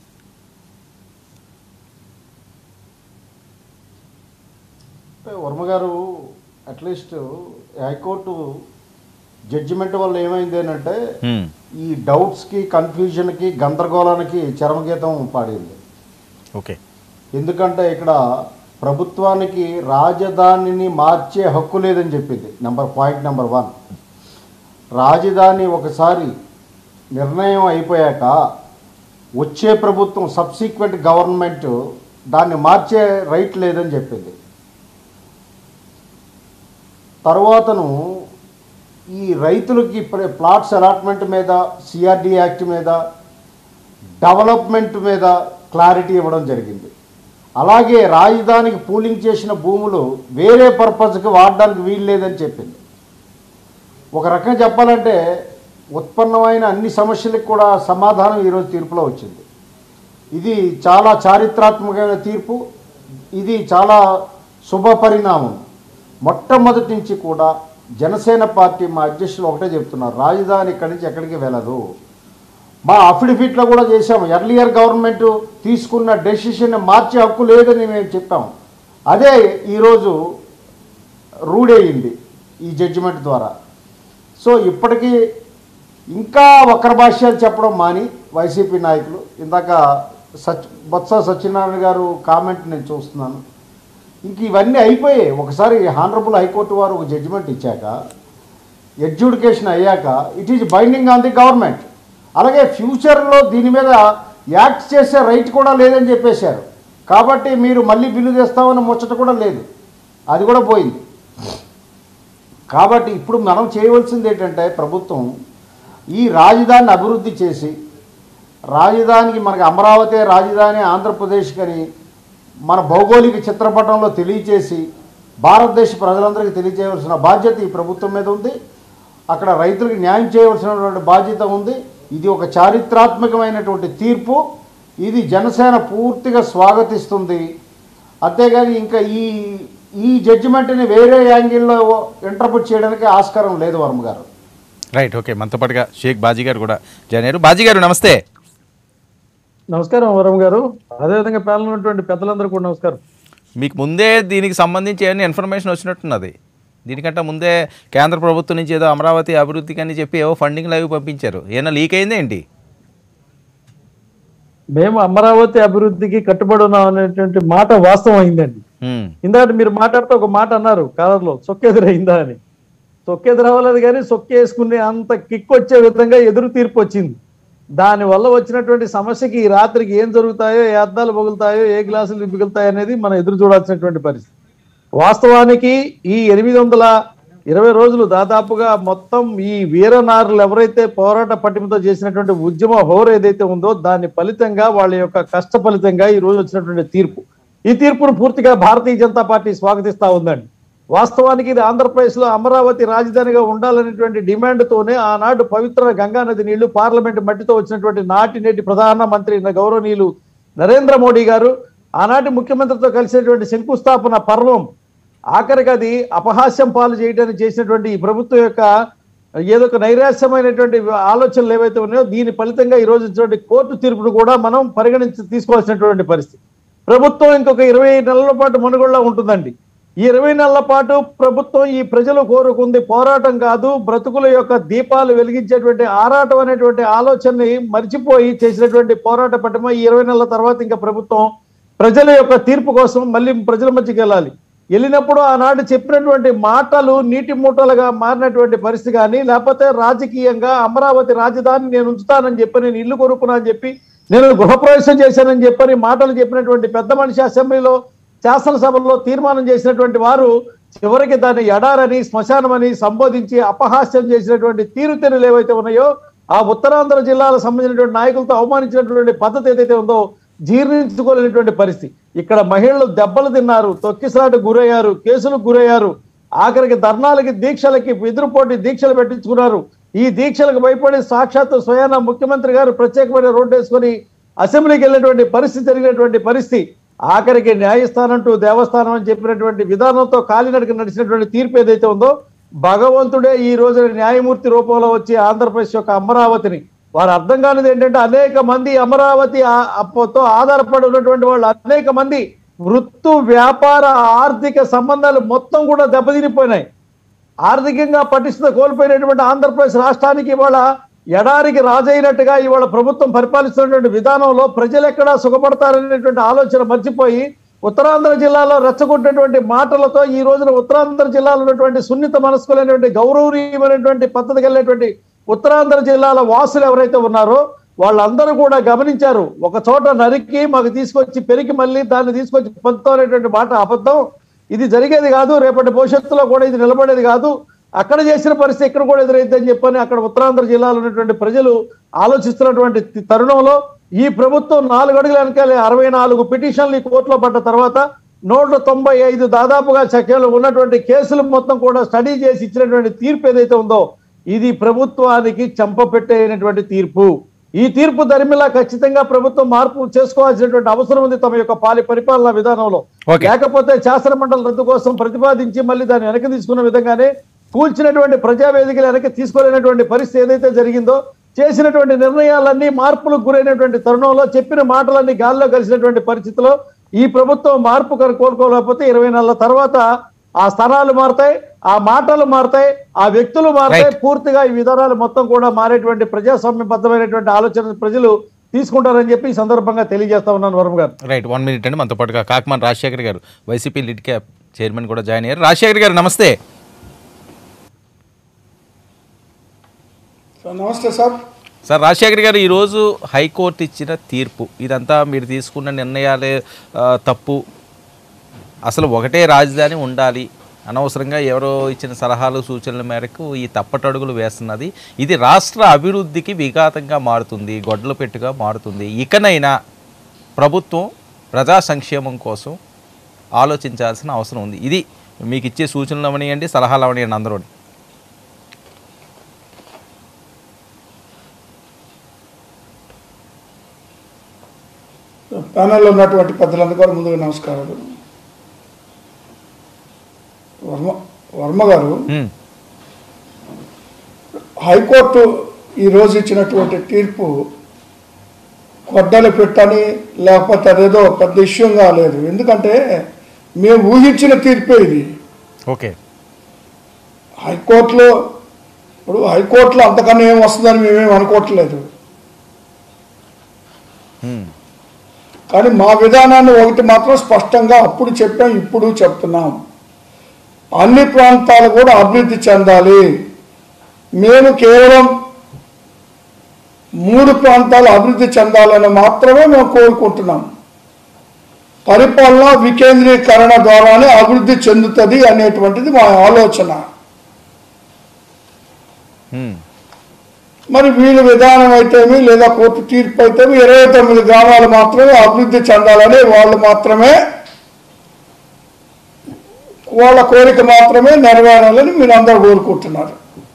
అంటే వర్మ గారు అట్లీస్ట్ హైకోర్టు జడ్జిమెంట్ వల్ల ఏమైంది అంటే హ్మ్. ఈ డౌట్స్కి కన్ఫ్యూజన్కి గందరగోళానికి చరమగీతం పాడింది ఓకే ఎందుకంటే ఇక్కడ ప్రభుత్వానికి రాజధానిని మార్చే హక్కు లేదని చెప్పింది నెంబర్ పాయింట్ నెంబర్ వన్ రాజధాని ఒకసారి నిర్ణయం అయిపోయాక వచ్చే ప్రభుత్వం సబ్సీక్వెంట్ గవర్నమెంట్ దాన్ని మార్చే రైట్ లేదని చెప్పింది తర్వాతను ఈ రైతులకి ప్ర- ప్లాట్స్ అలాట్మెంట్ మీద సిఆర్డి యాక్ట్ మీద డెవలప్మెంట్ మీద క్లారిటీ ఇవ్వడం జరిగింది అలాగే రాజధానికి పూలింగ్ చేసిన భూములు వేరే పర్పస్కి వాడడానికి వీలు లేదని చెప్పింది ఒక రకంగా చెప్పాలంటే ఉత్పన్నమైన అన్ని సమస్యలకు కూడా సమాధానం ఈరోజు తీర్పులో వచ్చింది ఇది చాలా చారిత్రాత్మకమైన తీర్పు ఇది చాలా శుభ పరిణామం మొట్టమొదటి నుంచి కూడా జనసేన పార్టీ మా అధ్యక్షులు ఒకటే చెప్తున్నారు రాజధాని ఇక్కడి నుంచి ఎక్కడికి వెళ్ళదు మా అఫిడవిట్లో కూడా చేశాము ఎర్లియర్ గవర్నమెంట్ తీసుకున్న డెసిషన్ మార్చే హక్కు లేదని మేము చెప్పాము అదే ఈరోజు రూఢ్ అయ్యింది ఈ జడ్జిమెంట్ ద్వారా సో ఇప్పటికీ ఇంకా వక్ర భాష్యాలు చెప్పడం మాని వైసీపీ నాయకులు ఇందాక సచ్ బొత్స సత్యనారాయణ గారు కామెంట్ నేను చూస్తున్నాను ఇంక ఇవన్నీ అయిపోయాయి ఒకసారి హానరబుల్ హైకోర్టు వారు ఒక జడ్జిమెంట్ ఇచ్చాక ఎడ్యుకేషన్ అయ్యాక it is binding on the government అలాగే ఫ్యూచర్లో దీని మీద యాక్ట్ చేసే రైట్ కూడా లేదని చెప్పేశారు కాబట్టి మీరు మళ్ళీ బిల్లు తెస్తామని ముచ్చట కూడా లేదు అది కూడా పోయింది కాబట్టి ఇప్పుడు మనం చేయవలసింది ఏంటంటే ప్రభుత్వం ఈ రాజధానిని అభివృద్ధి చేసి రాజధానికి మనకి అమరావతి రాజధాని ఆంధ్రప్రదేశ్ అని మన భౌగోళిక చిత్రపటంలో తెలియచేసి భారతదేశ ప్రజలందరికీ తెలియజేయవలసిన బాధ్యత ఈ ప్రభుత్వం మీద ఉంది అక్కడ రైతులకు న్యాయం చేయవలసినటువంటి బాధ్యత ఉంది ఇది ఒక చారిత్రాత్మకమైనటువంటి తీర్పు ఇది జనసేన పూర్తిగా స్వాగతిస్తుంది అంతేగాని ఇంకా ఈ ఈ జడ్జిమెంట్ని వేరే యాంగిల్లో ఇంటర్ప్రిట్ చేయడానికి ఆస్కారం లేదు వర్మ గారు రైట్ ఓకే మనతో పాటుగా షేక్ బాజీ గారు కూడా జాయిన్ అయ్యారు బాజీ గారు నమస్తే నమస్కారం వరం గారు అదేవిధంగా ప్యానల్ ఉన్నటువంటి పెద్దలందరూ కూడా నమస్కారం మీకు ముందే దీనికి సంబంధించి ఏమైనా ఇన్ఫర్మేషన్ వచ్చినట్టున్నది దీనికంటే ముందే కేంద్ర ప్రభుత్వం నుంచి ఏదో అమరావతి అభివృద్ధికి అని చెప్పి ఏవో ఫండింగ్లు అవి పంపించారు ఏమైనా లీక్ అయింది ఏంటి మేము అమరావతి అభివృద్ధికి కట్టుబడి ఉన్నాం అనేటువంటి మాట వాస్తవం అయిందండి ఉమ్, ఇందాక మీరు మాట్లాడుతూ ఒక మాట అన్నారు కాలంలో సొక్కెదురైందా అని సొక్కెదురవ్వలేదు కానీ సొక్కేసుకునే అంత కిక్ వచ్చే విధంగా ఎదురు తీర్పు వచ్చింది దాని వల్ల వచ్చినటువంటి సమస్యకి ఈ రాత్రికి ఏం జరుగుతాయో ఏ అద్దాలు పగులుతాయో ఏ గ్లాసులు మిగులుతాయో అనేది మనం ఎదురు చూడాల్సినటువంటి పరిస్థితి వాస్తవానికి ఈ ఎనిమిది వందల ఇరవై రోజులు దాదాపుగా మొత్తం ఈ వీరనారులు ఎవరైతే పోరాట పట్టిమతో చేసినటువంటి ఉద్యమ హోరు ఏదైతే ఉందో దాని ఫలితంగా వాళ్ళ యొక్క కష్ట ఫలితంగా ఈ రోజు వచ్చినటువంటి తీర్పు ఈ తీర్పును పూర్తిగా భారతీయ జనతా పార్టీ స్వాగతిస్తా ఉందండి వాస్తవానికి ఇది ఆంధ్రప్రదేశ్ లో అమరావతి రాజధానిగా ఉండాలనేటువంటి డిమాండ్ తోనే ఆనాడు పవిత్ర గంగా నది నీళ్లు పార్లమెంట్ మట్టితో వచ్చినటువంటి నాటి నేటి ప్రధాన మంత్రి గౌరవనీయులు నరేంద్ర మోడీ గారు ఆనాటి ముఖ్యమంత్రితో కలిసినటువంటి శంకుస్థాపన పర్వం ఆఖరికి అది అపహాస్యం పాలు చేయడానికి చేసినటువంటి ఈ ప్రభుత్వం యొక్క ఏదో ఒక నైరాశ్యమైనటువంటి ఆలోచనలు ఏవైతే ఉన్నాయో దీని ఫలితంగా ఈ రోజు వచ్చినటువంటి కోర్టు తీర్పును కూడా మనం పరిగణించి తీసుకోవాల్సినటువంటి పరిస్థితి ప్రభుత్వం ఇంకొక ఇరవై నెలల పాటు మనుగడలో ఉంటుందండి ఈ ఇరవై నెలల పాటు ప్రభుత్వం ఈ ప్రజలు కోరుకుంది పోరాటం కాదు బ్రతుకుల యొక్క దీపాలు వెలిగించేటువంటి ఆరాటం అనేటువంటి ఆలోచనని మర్చిపోయి చేసినటువంటి పోరాట పట్టమ ఈ ఇరవై నెలల తర్వాత ఇంకా ప్రభుత్వం ప్రజల యొక్క తీర్పు కోసం మళ్ళీ ప్రజల మధ్యకి వెళ్ళాలి వెళ్ళినప్పుడు ఆనాడు చెప్పినటువంటి మాటలు నీటి మూటలుగా మారినటువంటి పరిస్థితి కానీ లేకపోతే రాజకీయంగా అమరావతి రాజధాని నేను ఉంచుతానని చెప్పి నేను ఇల్లు కొనుక్కున్నా అని చెప్పి నేను గృహప్రవేశం చేశానని చెప్పని మాటలు చెప్పినటువంటి పెద్ద మనిషి అసెంబ్లీలో శాసనసభలో తీర్మానం చేసినటువంటి వారు చివరికి దాన్ని ఎడారని శ్మశానమని సంబోధించి అపహాస్యం చేసినటువంటి తీరుతెన్నులు ఏవైతే ఉన్నాయో ఆ ఉత్తరాంధ్ర జిల్లాలకు సంబంధించినటువంటి నాయకులతో అవమానించినటువంటి పద్ధతి ఏదైతే ఉందో జీర్ణించుకోలేనటువంటి పరిస్థితి ఇక్కడ మహిళలు దెబ్బలు తిన్నారు తొక్కిసలాట గురయ్యారు కేసులకు గురయ్యారు ఆఖరికి ధర్నాలకి దీక్షలకి ఎదురుపోటీ దీక్షలు పెట్టించుకున్నారు ఈ దీక్షలకు భయపడి సాక్షాత్తు స్వయాన ముఖ్యమంత్రి గారు ప్రత్యేకమైన రోడ్డు వేసుకొని అసెంబ్లీకి వెళ్ళినటువంటి పరిస్థితి జరిగినటువంటి పరిస్థితి ఆఖరికి న్యాయస్థానం టు దేవస్థానం అని చెప్పినటువంటి విధానంతో కాలినడక నడిచినటువంటి తీర్పు ఏదైతే ఉందో భగవంతుడే ఈ రోజున న్యాయమూర్తి రూపంలో వచ్చి ఆంధ్రప్రదేశ్ యొక్క అమరావతిని వారు అర్థం కానిది ఏంటంటే అనేక మంది అమరావతి ఆ- అప్పతో ఆధారపడి ఉన్నటువంటి వాళ్ళు అనేక మంది వృత్తు వ్యాపార ఆర్థిక సంబంధాలు మొత్తం కూడా దెబ్బతినిపోయినాయి ఆర్థికంగా పటిష్టత కోల్పోయినటువంటి ఆంధ్రప్రదేశ్ రాష్ట్రానికి ఇవాళ ఎడారికి రాజైనట్టుగా ఇవాళ ప్రభుత్వం పరిపాలిస్తున్నటువంటి విధానంలో ప్రజలు ఎక్కడా సుఖపడతారనేటువంటి ఆలోచన మర్చిపోయి ఉత్తరాంధ్ర జిల్లాలో రెచ్చగొట్టినటువంటి మాటలతో ఈ రోజున ఉత్తరాంధ్ర జిల్లాలో ఉన్నటువంటి సున్నిత మనస్కులైనటువంటి గౌరవనీయమైనటువంటి పద్ధతి కలిగినటువంటి ఉత్తరాంధ్ర జిల్లాల వాసులు ఎవరైతే ఉన్నారో వాళ్ళందరూ కూడా గమనించారు ఒక చోట నరికి మాకు తీసుకొచ్చి పెరిగి మళ్ళీ దాన్ని తీసుకొచ్చి పొందుతాం అనేటువంటి మాట అబద్ధం ఇది జరిగేది కాదు రేపటి భవిష్యత్తులో కూడా ఇది నిలబడేది కాదు అక్కడ చేసిన పరిస్థితి ఇక్కడ కూడా ఎదురైందని చెప్పని అక్కడ ఉత్తరాంధ్ర జిల్లాలో ఉన్నటువంటి ప్రజలు ఆలోచిస్తున్నటువంటి తి- తరుణంలో ఈ ప్రభుత్వం నాలుగు అడుగుల వెనకాల అరవై నాలుగు పిటిషన్లు ఈ కోర్టులో పడ్డ తర్వాత నూట తొంభై ఐదు దాదాపుగా చక్కెలు ఉన్నటువంటి కేసులు మొత్తం కూడా స్టడీ చేసి ఇచ్చినటువంటి తీర్పు ఏదైతే ఉందో ఇది ప్రభుత్వానికి చంపపెట్టేటువంటి తీర్పు ఈ తీర్పు ధర్మిలా ఖచ్చితంగా ప్రభుత్వం మార్పు చేసుకోవాల్సినటువంటి అవసరం ఉంది తమ యొక్క పాలి పరిపాలనా విధానంలో Okay. లేకపోతే శాసన మండలి రద్దు కోసం ప్రతిపాదించి మళ్ళీ దాన్ని వెనక్కి తీసుకున్న విధంగానే కూల్చినటువంటి ప్రజావేదికలు వెనక్కి తీసుకోలేనటువంటి పరిస్థితి ఏదైతే జరిగిందో చేసినటువంటి నిర్ణయాలన్నీ మార్పులకు గురైనటువంటి తరుణంలో చెప్పిన మాటలన్నీ గాల్లో కలిసినటువంటి పరిస్థితిలో ఈ ప్రభుత్వం మార్పు కనుక కోరుకోలేకపోతే ఇరవై నెలల తర్వాత ఆ స్థానాలు మారతాయి ఆ మాటలు మారతాయి ఆ వ్యక్తులు మారతాయి Right. పూర్తిగా ఈ విధానాలు మొత్తం కూడా మారేటువంటి ప్రజాస్వామ్యబద్ధమైనటువంటి ఆలోచన ప్రజలు తీసుకుంటారని చెప్పి ఈ సందర్భంగా తెలియజేస్తా ఉన్నాను వరం గారు రైట్ వన్ మినిట్ అండి మనతో పాటుగా కాకమాన్ రాజశేఖర్ గారు వైసీపీ లిడ్ క్యాప్ చైర్మన్ కూడా జాయిన్ అయ్యారు రాజశేఖర్ గారు నమస్తే సార్ నమస్తే సార్ సార్ రాజశేఖర్ గారు ఈరోజు హైకోర్టు ఇచ్చిన తీర్పు ఇదంతా మీరు తీసుకున్న నిర్ణయాలే ఆ, తప్పు అసలు ఒకటే రాజధాని ఉండాలి అనవసరంగా ఎవరో ఇచ్చిన సలహాలు సూచనల మేరకు ఈ తప్పటడుగులు వేస్తున్నది ఇది రాష్ట్ర అభివృద్ధికి విఘాతంగా మారుతుంది గొడ్డలు పెట్టుగా మారుతుంది ఇకనైనా ప్రభుత్వం ప్రజా సంక్షేమం కోసం ఆలోచించాల్సిన అవసరం ఉంది ఇది మీకు ఇచ్చే సూచనలు అవనియండి సలహాలు అవనియండి అందరూ ప్యానెల్లో ఉన్నటువంటి పెద్దలందరూ కూడా ముందుగా నమస్కారాలు వర్మ వర్మ గారు ఉమ్, హైకోర్టు ఈరోజు ఇచ్చినటువంటి తీర్పు కొడ్డలు పెట్టని లేకపోతే అదేదో పెద్ద ఇష్యూగా లేదు ఎందుకంటే మేము ఊహించిన తీర్పే ఇది ఓకే హైకోర్టులో ఇప్పుడు హైకోర్టులో అంతకన్నా ఏం వస్తుందని మేమేం అనుకోవట్లేదు ఉమ్, కానీ మా విధానాన్ని ఒకటి మాత్రం స్పష్టంగా అప్పుడు చెప్పాం ఇప్పుడు చెప్తున్నాం అన్ని ప్రాంతాలు కూడా అభివృద్ధి చెందాలి మేము కేవలం మూడు ప్రాంతాలు అభివృద్ధి చెందాలని మాత్రమే మేము కోరుకుంటున్నాం పరిపాలన వికేంద్రీకరణ ద్వారానే అభివృద్ధి చెందుతుంది అనేటువంటిది మా ఆలోచన హ్మ్. మరి వీళ్ళ విధానం అయితేమి లేదా కోర్టు తీర్పు అయితేమి ఇరవై తొమ్మిది గ్రామాలు మాత్రమే అభివృద్ధి చెందాలని వాళ్ళు మాత్రమే వాళ్ళ కోరిక మాత్రమే నెరవేరాలని మీరు అందరూ కోరుకుంటున్నారు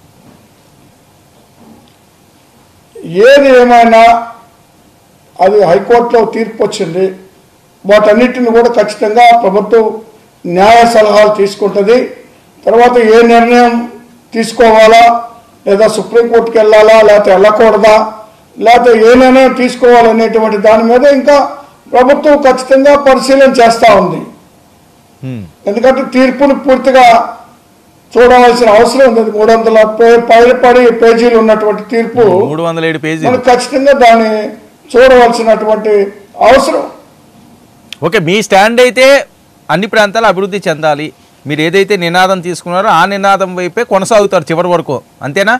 ఏది ఏమైనా అది హైకోర్టులో తీర్పు వచ్చింది వాటన్నిటిని కూడా ఖచ్చితంగా ప్రభుత్వం న్యాయ సలహాలు తీసుకుంటుంది తర్వాత ఏ నిర్ణయం తీసుకోవాలా లేదా సుప్రీంకోర్టుకి వెళ్ళాలా లేకపోతే వెళ్ళకూడదా లేకపోతే ఏ నిర్ణయం తీసుకోవాలనేటువంటి దాని మీద ఇంకా ప్రభుత్వం ఖచ్చితంగా పరిశీలన చేస్తూ ఉంది హ్మ్. ఎందుకంటే తీర్పును పూర్తిగా చూడవలసిన అవసరం ఉంది అది మూడు వందల పే- పైపడి పేజీలు ఉన్నటువంటి తీర్పు మూడు వందల ఏడు పేజీలు మనం ఖచ్చితంగా దాన్ని చూడవలసినటువంటి అవసరం ఓకే మీ స్టాండ్ అయితే అన్ని ప్రాంతాలు అభివృద్ధి చెందాలి మీరు ఏదైతే నినాదం తీసుకున్నారో ఆ నినాదం వైపే కొనసాగుతారు చివరి వరకు అంతేనా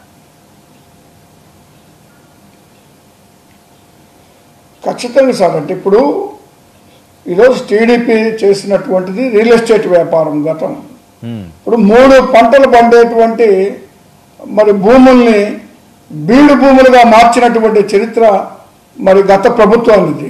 ఖచ్చితంగా సార్ అంటే ఇప్పుడు ఈరోజు టీడీపీ చేసినటువంటిది రియల్ ఎస్టేట్ వ్యాపారం గతం హ్మ్. ఇప్పుడు మూడు పంటలు పండేటువంటి మరి భూముల్ని బీడు భూములుగా మార్చినటువంటి చరిత్ర మరి గత ప్రభుత్వానిది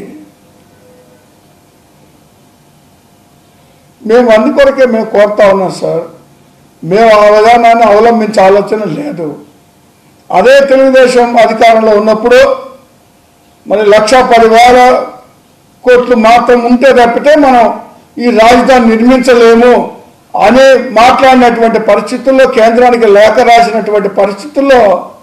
మేము అందుకొరకే మేము కోరుతా ఉన్నాం సార్ మేము ఆ విధానాన్ని అవలంబించే ఆలోచన లేదు అదే తెలుగుదేశం అధికారంలో ఉన్నప్పుడు మరి లక్ష పదివేల కోట్లు మాత్రం ఉంటే తప్పితే మనం ఈ రాజధాని నిర్మించలేము అని మాట్లాడినటువంటి పరిస్థితుల్లో కేంద్రానికి లేఖ రాసినటువంటి పరిస్థితుల్లో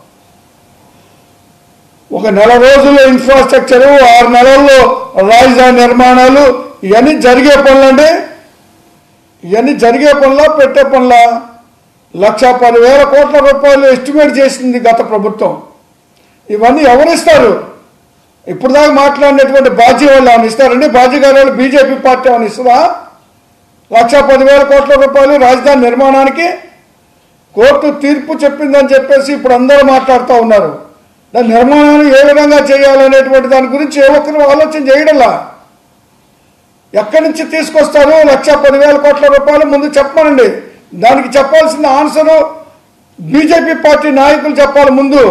ఒక నెల రోజుల్లో ఇన్ఫ్రాస్ట్రక్చరు ఆరు నెలల్లో రాజధాని నిర్మాణాలు ఇవన్నీ జరిగే పనులండి ఇవన్నీ జరిగే పనులా పెట్టే పనులా లక్ష పదివేల కోట్ల రూపాయలు ఎస్టిమేట్ చేసింది గత ప్రభుత్వం ఇవన్నీ ఎవరిస్తారు ఇప్పుడు దాకా మాట్లాడినటువంటి బాజీ వాళ్ళు ఏమైనా ఇస్తారండి బాజీ గారు వాళ్ళు బీజేపీ పార్టీ ఏమైనా ఇస్తుందా లక్ష పదివేల కోట్ల రూపాయలు రాజధాని నిర్మాణానికి కోర్టు తీర్పు చెప్పిందని చెప్పేసి ఇప్పుడు అందరూ మాట్లాడుతూ ఉన్నారు దాని నిర్మాణాన్ని ఏ విధంగా చేయాలనేటువంటి దాని గురించి ఏ ఒక్కరు ఆలోచన చేయడంలా ఎక్కడి నుంచి తీసుకొస్తారు లక్ష పదివేల కోట్ల రూపాయలు ముందు చెప్పమనండి దానికి చెప్పాల్సిన ఆన్సరు బీజేపీ పార్టీ నాయకులు చెప్పాలి ముందు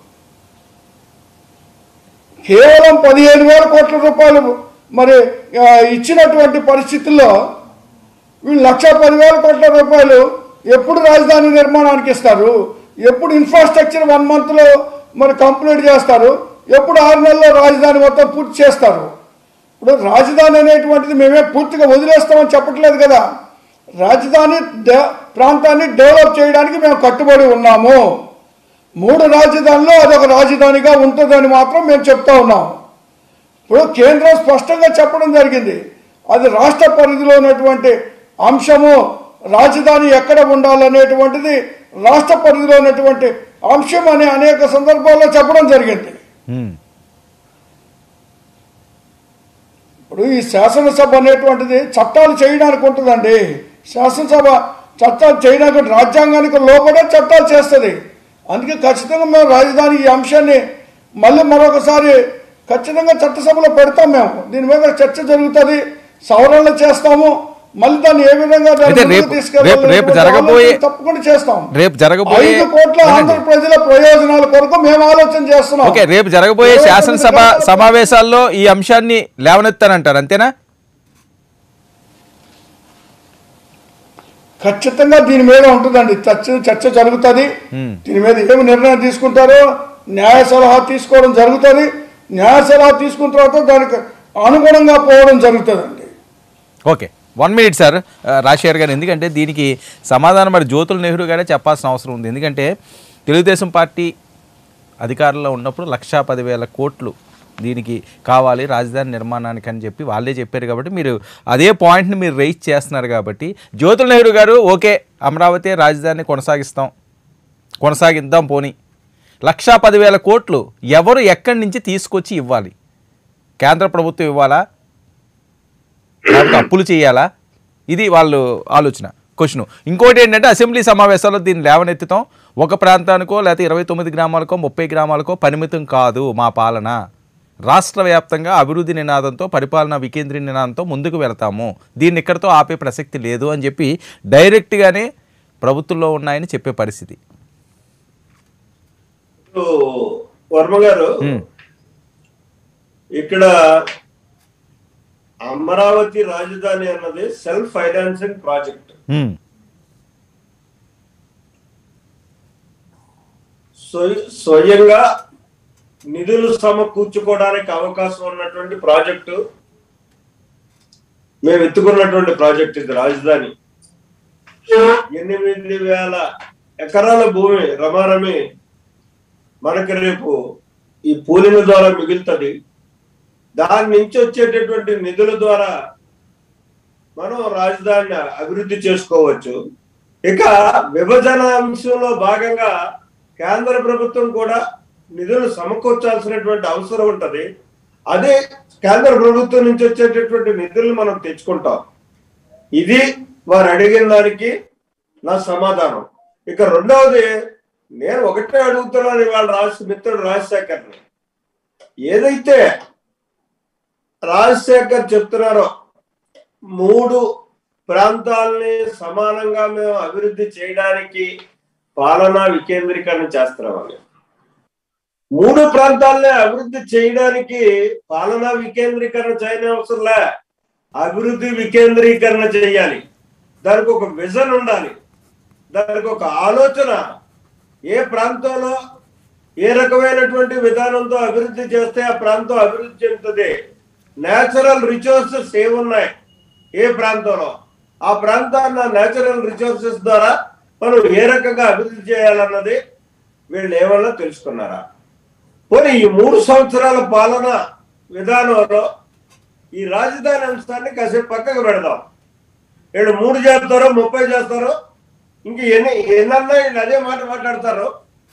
కేవలం పదిహేను వేల కోట్ల రూపాయలు మరి ఆ, ఇచ్చినటువంటి పరిస్థితుల్లో వీళ్ళు లక్ష పదివేల కోట్ల రూపాయలు ఎప్పుడు రాజధాని నిర్మాణానికి ఇస్తారు ఎప్పుడు ఇన్ఫ్రాస్ట్రక్చర్ వన్ మంత్లో మరి కంప్లీట్ చేస్తారు ఎప్పుడు ఆరు నెలల్లో రాజధాని మొత్తం పూర్తి చేస్తారు ఇప్పుడు రాజధాని అనేటువంటిది మేమే పూర్తిగా వదిలేస్తామని చెప్పట్లేదు కదా రాజధాని డే- ప్రాంతాన్ని డెవలప్ చేయడానికి మేము కట్టుబడి ఉన్నాము మూడు రాజధానిలో అదొక రాజధానిగా ఉంటుందని మాత్రం మేము చెప్తా ఉన్నాం ఇప్పుడు కేంద్రం స్పష్టంగా చెప్పడం జరిగింది అది రాష్ట్ర పరిధిలో ఉన్నటువంటి అంశము రాజధాని ఎక్కడ ఉండాలనేటువంటిది రాష్ట్ర పరిధిలో ఉన్నటువంటి అంశం అని అనేక సందర్భాల్లో చెప్పడం జరిగింది హ్మ్. ఇప్పుడు ఈ శాసనసభ అనేటువంటిది చట్టాలు చేయడానికి ఉంటుందండి శాసనసభ చట్టాలు చేయడానికి రాజ్యాంగానికి లోపడే చట్టాలు చేస్తుంది అందుకే ఖచ్చితంగా మేము రాజధాని ఈ అంశాన్ని మళ్ళీ మరొకసారి ఖచ్చితంగా చట్టసభలో పెడతాం మేము దీని మీద చర్చ జరుగుతుంది సవరణలు చేస్తాము మళ్ళీ దాన్ని ఏ విధంగా దాన్ని అయితే ముందుకు రేపు- తీసుకెళ్ళాలి రేపు- రేపు అనేటువంటి జరగబోయే- ఆలోచన తప్పకుండా చేస్తాం రేపు జరగబోయే ఐదు కోట్ల ఆంధ్ర ప్రజల ప్రయోజనాల కొరకు మేము ఆలోచన చేస్తున్నాం ఓకే రేపు జరగబోయే ఇరవై తొమ్మిది శాసనసభ గంటల- సమావేశాల్లో ఈ అంశాన్ని లేవనెత్తానంటారు అంతేనా ఖచ్చితంగా దీని మీద ఉంటుందండి చర్చ చర్చ జరుగుతుంది Hmm. దీని మీద ఏమి నిర్ణయం తీసుకుంటారో న్యాయ సలహా తీసుకోవడం జరుగుతుంది న్యాయ సలహా తీసుకున్న తర్వాత దానికి అనుగుణంగా పోవడం జరుగుతుందండి ఓకే వన్ మినిట్ సార్ ఆ, రాజశేఖర్ గారు ఎందుకంటే దీనికి సమాధానం మరి జ్యోతుల నెహ్రూ గారే చెప్పాల్సిన అవసరం ఉంది ఎందుకంటే తెలుగుదేశం పార్టీ అధికారంలో ఉన్నప్పుడు లక్షా పదివేల కోట్లు దీనికి కావాలి రాజధాని నిర్మాణానికి అని చెప్పి వాళ్ళే చెప్పారు కాబట్టి మీరు అదే పాయింట్ని మీరు రైజ్ చేస్తున్నారు కాబట్టి జ్యోతుల నెహ్రూ గారు ఓకే అమరావతి రాజధాని కొనసాగిస్తాం కొనసాగిద్దాం పోని లక్షా పదివేల కోట్లు ఎవరు ఎక్కడి నుంచి తీసుకొచ్చి ఇవ్వాలి కేంద్ర ప్రభుత్వం ఇవ్వాలా లేకపోతే అప్పులు చేయాలా ఇది వాళ్ళు ఆలోచన క్వశ్చన్ ఇంకోటి ఏంటంటే అసెంబ్లీ సమావేశాల్లో దీన్ని లేవనెత్తుతాం ఒక ప్రాంతానికో లేకపోతే ఇరవై తొమ్మిది గ్రామాలకో ముప్పై గ్రామాలకో పరిమితం కాదు మా పాలన రాష్ట్ర వ్యాప్తంగా అభివృద్ధి నినాదంతో పరిపాలన వికేంద్రీ నినాదంతో ముందుకు వెళ్తాము దీన్ని ఇక్కడితో ఆపే ప్రసక్తి లేదు అని చెప్పి డైరెక్ట్గానే ప్రభుత్వంలో ఉన్నాయని చెప్పే పరిస్థితి ఇప్పుడు వర్మ గారు ఉమ్, ఇక్కడ అమరావతి రాజధాని అన్నది సెల్ఫ్ ఫైనాన్సింగ్ ప్రాజెక్ట్ ఉమ్, స్వయ- స్వయంగా నిధులు సమకూర్చుకోవడానికి అవకాశం ఉన్నటువంటి ప్రాజెక్టు మేము ఎత్తుకున్నటువంటి ప్రాజెక్ట్ ఇది రాజధాని ఎనిమిది వేల ఎకరాల భూమి రమారమి మనకి రేపు ఈ పూలింగ్ ద్వారా మిగులుతుంది దాని నుంచి వచ్చేటటువంటి నిధుల ద్వారా మనం రాజధానిని అభివృద్ధి చేసుకోవచ్చు ఇక విభజన అంశంలో భాగంగా కేంద్ర ప్రభుత్వం కూడా నిధులు సమకూర్చాల్సినటువంటి అవసరం ఉంటది అదే కేంద్ర ప్రభుత్వం నుంచి వచ్చేటటువంటి నిధులు మనం తెచ్చుకుంటాం ఇది వారు అడిగిన దానికి నా సమాధానం ఇక రెండవది నేను ఒకటే అడుగుతున్నాను ఇవాళ రాష్ట్ర మిత్రుడు రాజశేఖర్ని ఏదైతే రాజశేఖర్ చెప్తున్నారో మూడు ప్రాంతాలని సమానంగా మేము అభివృద్ధి చేయడానికి పాలనా వికేంద్రీకరణ చేస్తున్నామని మూడు ప్రాంతాలని అభివృద్ధి చేయడానికి పాలనా వికేంద్రీకరణ చేయని అవసరంలే అభివృద్ధి వికేంద్రీకరణ చేయాలి దానికి ఒక విజన్ ఉండాలి దానికి ఒక ఆలోచన ఏ ప్రాంతంలో ఏ రకమైనటువంటి విధానంతో అభివృద్ధి చేస్తే ఆ ప్రాంతం అభివృద్ధి చెందుతుంది నేచురల్ రిసోర్సెస్ ఏమున్నాయి ఏ ప్రాంతంలో ఆ ప్రాంతాన్న నేచురల్ రిసోర్సెస్ ద్వారా మనం ఏ రకంగా అభివృద్ధి చేయాలన్నది వీళ్ళు ఏమన్నా తెలుసుకున్నారా పోనీ ఈ మూడు సంవత్సరాల పాలన విధానంలో ఈ రాజధాని అంశాన్ని కాసేపు పక్కకు పెడదాం వీళ్ళు మూడు చేస్తారో ముప్పై చేస్తారో ఇంక ఎన్ని ఎన్నన్నా వీళ్ళు అదే మాట మాట్లాడతారు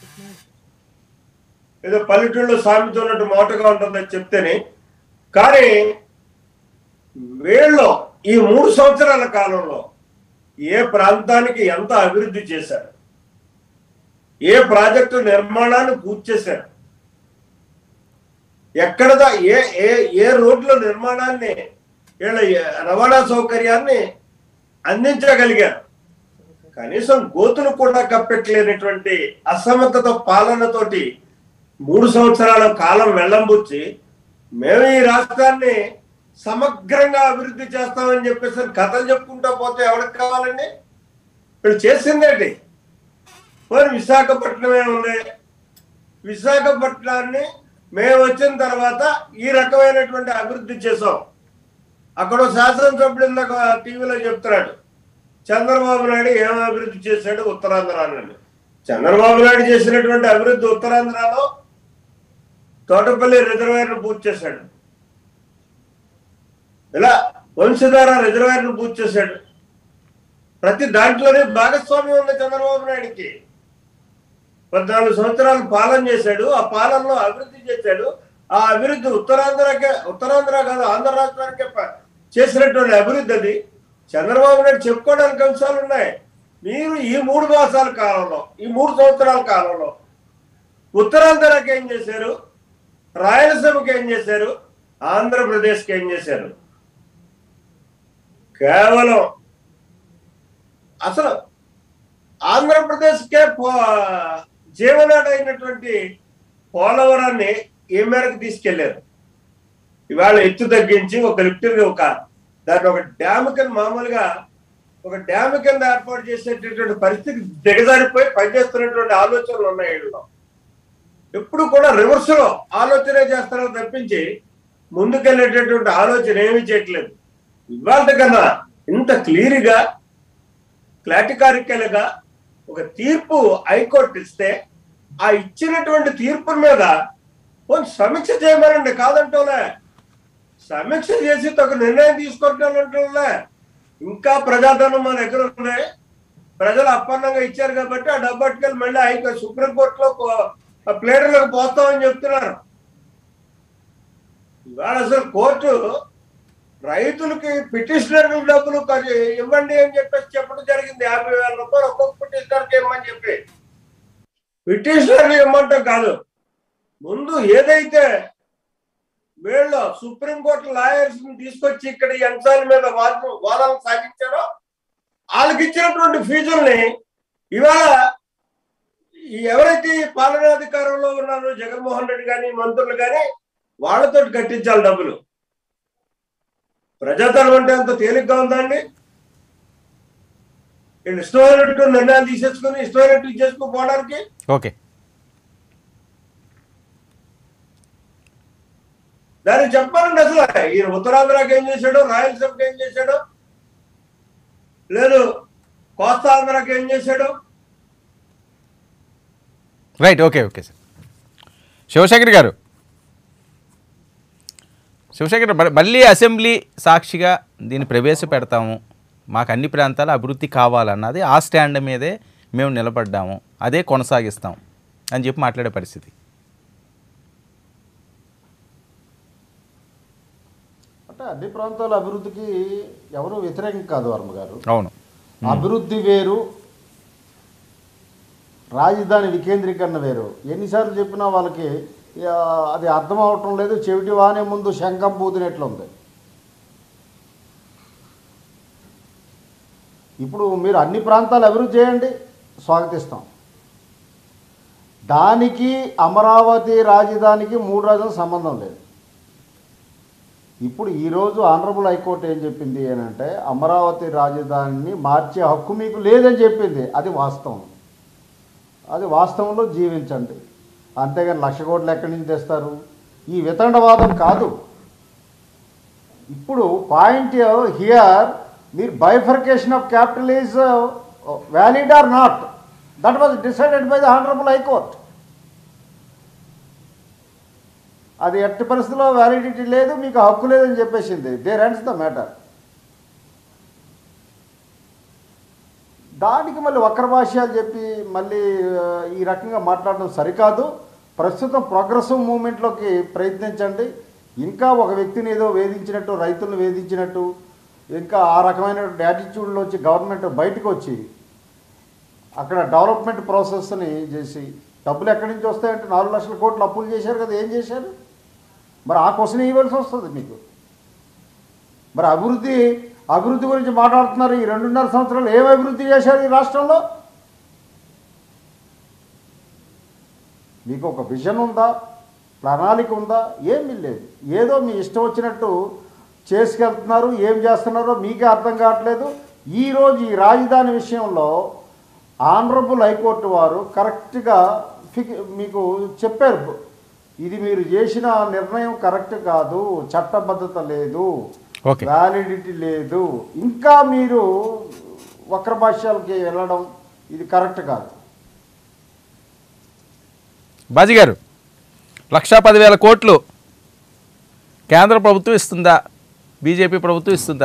ఏదో పల్లెటూళ్ళు సామెత ఉన్నట్టు మోటగా ఉంటుందని చెప్తేనే కానీ వీళ్ళు ఈ మూడు సంవత్సరాల కాలంలో ఏ ప్రాంతానికి ఎంత అభివృద్ధి చేశారు ఏ ప్రాజెక్టు నిర్మాణాన్ని పూర్తి చేశారు ఎక్కడదా ఏ ఏ ఏ రోడ్ల నిర్మాణాన్ని వీళ్ళ రవాణా సౌకర్యాన్ని అందించగలిగారు కనీసం గోతులు కూడా కప్పెట్టలేనటువంటి అసమర్థత పాలనతోటి మూడు సంవత్సరాల కాలం వెళ్ళంబుచ్చి మేము ఈ రాష్ట్రాన్ని సమగ్రంగా అభివృద్ధి చేస్తామని చెప్పేసి కథలు చెప్పుకుంటా పోతే ఎవరికి కావాలండి వీళ్ళు చేసిందేంటి మరి విశాఖపట్నం ఏముంది విశాఖపట్నాన్ని మేము వచ్చిన తర్వాత ఈ రకమైనటువంటి అభివృద్ధి చేసాం అక్కడ ఓ శాసనసభ్యుడు ఇందాక టీవీలో చెప్తున్నాడు చంద్రబాబు నాయుడు ఏం అభివృద్ధి చేశాడు ఉత్తరాంధ్ర అని చంద్రబాబు నాయుడు చేసినటువంటి అభివృద్ధి ఉత్తరాంధ్రలో తోటపల్లి రిజర్వాయర్ పూర్తి చేశాడు ఇలా వంశధార రిజర్వాయర్ పూర్తి చేశాడు ప్రతి దాంట్లోనే భాగస్వామ్యం ఉంది చంద్రబాబు నాయుడికి పద్నాలుగు సంవత్సరాలు పాలన చేశాడు ఆ పాలనలో అభివృద్ధి చేశాడు ఆ అభివృద్ధి ఉత్తరాంధ్రకే ఉత్తరాంధ్ర కాదు ఆంధ్ర రాష్ట్రానికే ప- చేసినటువంటి అభివృద్ధి అది చంద్రబాబు నాయుడు చెప్పుకోవడానికి అంశాలు ఉన్నాయి మీరు ఈ మూడు మాసాల కాలంలో ఈ మూడు సంవత్సరాల కాలంలో ఉత్తరాంధ్రకి ఏం చేశారు రాయలసీమకి ఏం చేశారు ఆంధ్రప్రదేశ్కి ఏం చేశారు కేవలం అసలు ఆంధ్రప్రదేశ్కే పో- జీవనాడి అయినటువంటి పోలవరాన్ని ఏ మేరకు తీసుకెళ్లారు ఇవాళ ఎత్తు తగ్గించి ఒక లిఫ్ట్ ఒక దాన్ని ఒక డ్యామ్ కింద మామూలుగా ఒక డ్యామ్ కింద ఏర్పాటు చేసేటటువంటి పరిస్థితి దిగజారిపోయి పనిచేస్తున్నటువంటి ఆలోచనలు ఉన్నాయి వీళ్ళలో ఎప్పుడు కూడా రివర్స్ లో ఆలోచనే చేస్తారో తప్పించి ముందుకెళ్ళేటటువంటి ఆలోచన ఏమీ చేయట్లేదు ఇవాళ కన్నా ఇంత క్లియర్ గా క్లాటికారికల్ గా ఒక తీర్పు హైకోర్టు ఇస్తే ఆ ఇచ్చినటువంటి తీర్పు మీద కొంచెం సమీక్ష చేయమనండి కాదంటోలే సమీక్ష చేసి ఒక నిర్ణయం తీసుకుంటానంటోలే ఇంకా ప్రజాధనం మన దగ్గర ఉంది ప్రజలు అప్పన్నంగా ఇచ్చారు కాబట్టి ఆ డబ్బు పట్టుకెళ్ళి మళ్ళీ హైకోర్టు సుప్రీంకోర్టులో ప్లేడర్లకు పోస్తామని చెప్తున్నారు ఇవాళ అసలు కోర్టు రైతులకి పిటిషనర్ డబ్బులు ఖర్చు ఇవ్వండి అని చెప్పేసి చెప్పడం జరిగింది యాభై వేల రూపాయలు ఒక్కొక్క పిటిషనర్కి ఇవ్వమని చెప్పి పిటిషనర్ ఇవ్వమంటాం కాదు ముందు ఏదైతే వీళ్ళు సుప్రీంకోర్టు లాయర్స్ ని తీసుకొచ్చి ఇక్కడ ఈ అంశాల మీద వాదన వాదనలు సాగించారో వాళ్ళకి ఇచ్చినటువంటి ఫీజుల్ని ఇవాళ ఈ ఎవరైతే ఈ పాలనాధికారంలో ఉన్నారో జగన్మోహన్ రెడ్డి కానీ మంత్రులు కానీ వాళ్ళతో కట్టించాలి డబ్బులు ప్రజాధనం అంటే అంత తేలిగ్గా ఉందండి వీళ్ళు ఇష్టమైనట్టు నిర్ణయాలు తీసేసుకుని ఇష్టమైనట్టు చేసుకోపోవడానికి ఓకే దానికి చెప్పాలండి అసలు ఈయన ఉత్తరాంధ్రకి ఏం చేశాడు రాయలసీమకి ఏం చేశాడు లేదు కోస్తా ఆంధ్రాకి ఏం చేశాడు right okay okay sir Shivashankar గారు శివశంకర్ మరి మళ్ళీ అసెంబ్లీ సాక్షిగా దీన్ని ప్రవేశపెడతాము మాకు అన్ని ప్రాంతాల అభివృద్ధి కావాలన్నది ఆ స్టాండ్ మీదే మేము నిలబడ్డాము అదే కొనసాగిస్తాం అని చెప్పి మాట్లాడే పరిస్థితి అంటే అన్ని ప్రాంతాల అభివృద్ధికి ఎవరు వ్యతిరేకం కాదు వర్మ గారు అవును అభివృద్ధి వేరు రాజధాని వికేంద్రీకరణ వేరు ఎన్నిసార్లు చెప్పినా వాళ్ళకి ఆ, అది అర్థం అవటం లేదు చెవిటి వానే ముందు శంఖం పూతినట్లుంది ఇప్పుడు మీరు అన్ని ప్రాంతాలు అభివృద్ధి చేయండి స్వాగతిస్తాం దానికి అమరావతి రాజధానికి మూడు రాజధానులు సంబంధం లేదు ఇప్పుడు ఈరోజు ఆనరబుల్ హైకోర్టు ఏం చెప్పింది అని అంటే అమరావతి రాజధానిని మార్చే హక్కు మీకు లేదని చెప్పింది అది వాస్తవం అది వాస్తవంలో జీవించండి అంతేగాని లక్ష కోట్లు ఎక్కడి నుంచి తెస్తారు ఈ వితండవాదం కాదు ఇప్పుడు పాయింట్ హియర్ మీరు bifurcation of capital is valid or not that was decided by the honourable high court అది ఎట్టి పరిస్థితిలో వ్యాలిడిటీ లేదు మీకు హక్కు లేదని చెప్పేసింది దే రన్స్ ద మ్యాటర్ దానికి మళ్ళీ వక్ర భాష్యాలు చెప్పి మళ్ళీ ఆ, ఈ రకంగా మాట్లాడడం సరికాదు ప్రస్తుతం ప్రోగ్రెసివ్ మూమెంట్లోకి ప్రయత్నించండి ఇంకా ఒక వ్యక్తిని ఏదో వేధించినట్టు రైతులను వేధించినట్టు ఇంకా ఆ రకమైన యాటిట్యూడ్లోంచి గవర్నమెంట్ బయటకు వచ్చి అక్కడ డెవలప్మెంట్ ప్రాసెస్ని చేసి డబ్బులు ఎక్కడి నుంచి వస్తాయంటే నాలుగు లక్షల కోట్లు అప్పులు చేశారు కదా ఏం చేశారు మరి ఆ క్వశ్చన్ ఇవ్వాల్సి వస్తుంది మీకు మరి అభివృద్ధి అభివృద్ధి గురించి మాట్లాడుతున్నారు ఈ రెండున్నర సంవత్సరాలు ఏం అభివృద్ధి చేశారు ఈ రాష్ట్రంలో మీకు ఒక విజన్ ఉందా ప్రణాళిక ఉందా ఏమీ లేదు ఏదో మీ ఇష్టం వచ్చినట్టు చేసుకెళ్తున్నారు ఏం చేస్తున్నారో మీకే అర్థం కావట్లేదు ఈరోజు ఈ రాజధాని విషయంలో ఆనరబుల్ హైకోర్టు వారు కరెక్ట్గా ఫిక్ మీకు చెప్పారు ఇది మీరు చేసిన నిర్ణయం కరెక్ట్ కాదు చట్టబద్ధత లేదు ఓకే వ్యాలిడిటీ లేదు ఇంకా మీరు వక్ర భాష్యాలకి వెళ్ళడం ఇది కరెక్ట్ కాదు బాజీ గారు లక్షా పదివేల కోట్లు కేంద్ర ప్రభుత్వం ఇస్తుందా బీజేపీ ప్రభుత్వం ఇస్తుందా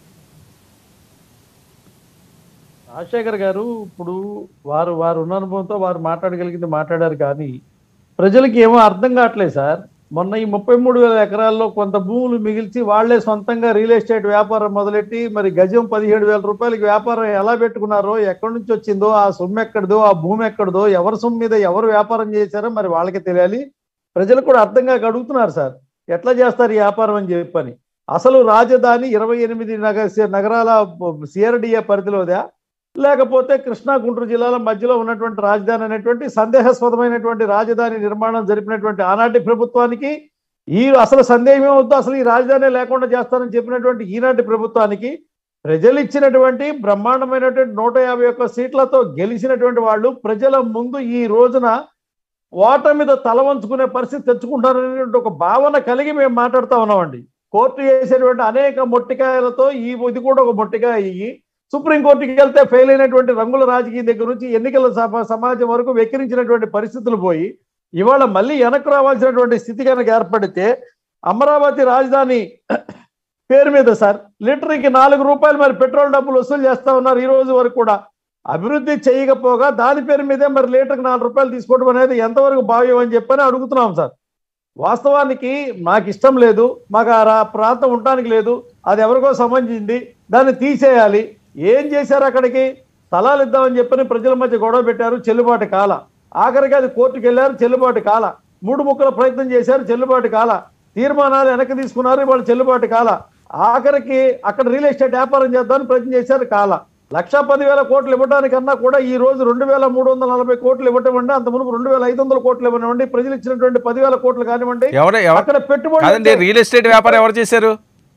రాజశేఖర్ గారు ఇప్పుడు వారు వారు ఉన్న అనుభవంతో వారు మాట్లాడగలిగింది మాట్లాడారు కానీ ప్రజలకి ఏమో అర్థం కావట్లేదు సార్ మొన్న ఈ ముప్పై మూడు వేల ఎకరాల్లో కొంత భూములు మిగిల్చి వాళ్లే సొంతంగా రియల్ ఎస్టేట్ వ్యాపారం మొదలెట్టి మరి గజం పదిహేడు వేల రూపాయలకి వ్యాపారం ఎలా పెట్టుకున్నారో ఎక్కడి నుంచి వచ్చిందో ఆ సొమ్ము ఎక్కడిదో ఆ భూమి ఎక్కడిదో ఎవరి సొమ్ము మీద ఎవరు వ్యాపారం చేశారో మరి వాళ్ళకి తెలియాలి ప్రజలు కూడా అర్థం కాక అడుగుతున్నారు సార్ ఎట్లా చేస్తారు ఈ వ్యాపారం అని చెప్పని అసలు రాజధాని ఇరవై ఎనిమిది నగ నగరాల సిఆర్డిఏ పరిధిలోదా లేకపోతే కృష్ణా గుంటూరు జిల్లాల మధ్యలో ఉన్నటువంటి రాజధాని అనేటువంటి సందేహాస్పదమైనటువంటి రాజధాని నిర్మాణం జరిపినటువంటి ఆనాటి ప్రభుత్వానికి ఈ అసలు సందేహం వద్దు అసలు ఈ రాజధాని లేకుండా చేస్తారని చెప్పినటువంటి ఈనాటి ప్రభుత్వానికి ప్రజలు ఇచ్చినటువంటి బ్రహ్మాండమైనటువంటి నూట యాభై ఒక్క సీట్లతో గెలిచినటువంటి వాళ్ళు ప్రజల ముందు ఈ రోజున ఓట మీద తల వంచుకునే పరిస్థితి తెచ్చుకుంటారనేటువంటి ఒక భావన కలిగి మేము మాట్లాడుతూ ఉన్నామండి కోర్టు చేసేటువంటి అనేక మొట్టికాయలతో ఈ ఇది కూడా ఒక మొట్టికాయ అయ్యి సుప్రీంకోర్టుకి వెళ్తే ఫెయిల్ అయినటువంటి రంగుల రాజకీయం దగ్గర నుంచి ఎన్నికల సమ- సమాజం వరకు వెక్కిరించినటువంటి పరిస్థితులు పోయి ఇవాళ మళ్ళీ వెనక్కు రావాల్సినటువంటి స్థితి కనుక ఏర్పడితే అమరావతి రాజధాని పేరు మీద సార్ లీటర్కి నాలుగు రూపాయలు మరి పెట్రోల్ డబ్బులు వసూలు చేస్తా ఉన్నారు ఈ రోజు వరకు కూడా అభివృద్ధి చేయకపోగా దాని పేరు మీదే మరి లీటర్కి నాలుగు రూపాయలు తీసుకోవడం అనేది ఎంతవరకు భావ్యం అని చెప్పని అడుగుతున్నాం సార్ వాస్తవానికి మాకు ఇష్టం లేదు మాకు ఆ రా- ప్రాంతం ఉండడానికి లేదు అది ఎవరికో సంబంధించింది దాన్ని తీసేయాలి ఏం చేశారు అక్కడికి స్థలాలు ఇద్దామని చెప్పని ప్రజల మధ్య గొడవ పెట్టారు చెల్లుబాటు కాల ఆఖరికి అది కోర్టుకు వెళ్ళారు చెల్లుబాటు కాల మూడు ముక్కల ప్రయత్నం చేశారు చెల్లుబాటు కాల తీర్మానాలు వెనక్కి తీసుకున్నారు వాళ్ళు చెల్లుబాటు కాల ఆఖరికి అక్కడ రియల్ ఎస్టేట్ వ్యాపారం చేద్దామని ప్రయత్నం చేశారు కాల లక్ష పదివేల కోట్లు ఇవ్వడానికన్నా కూడా ఈ రోజు రెండు వేల మూడు వందల నలభై కోట్లు ఇవ్వటం అండి అంత మునుపు రెండు వేల ఐదు వందల కోట్లు ఇవ్వనివ్వండి ప్రజలు ఇచ్చినటువంటి పదివేల కోట్లు కానివ్వండి ఎవరు ఎవరు అక్కడ పెట్టుబడి కాదండి రియల్ ఎస్టేట్ వ్యాపారం ఎవరు చేశారు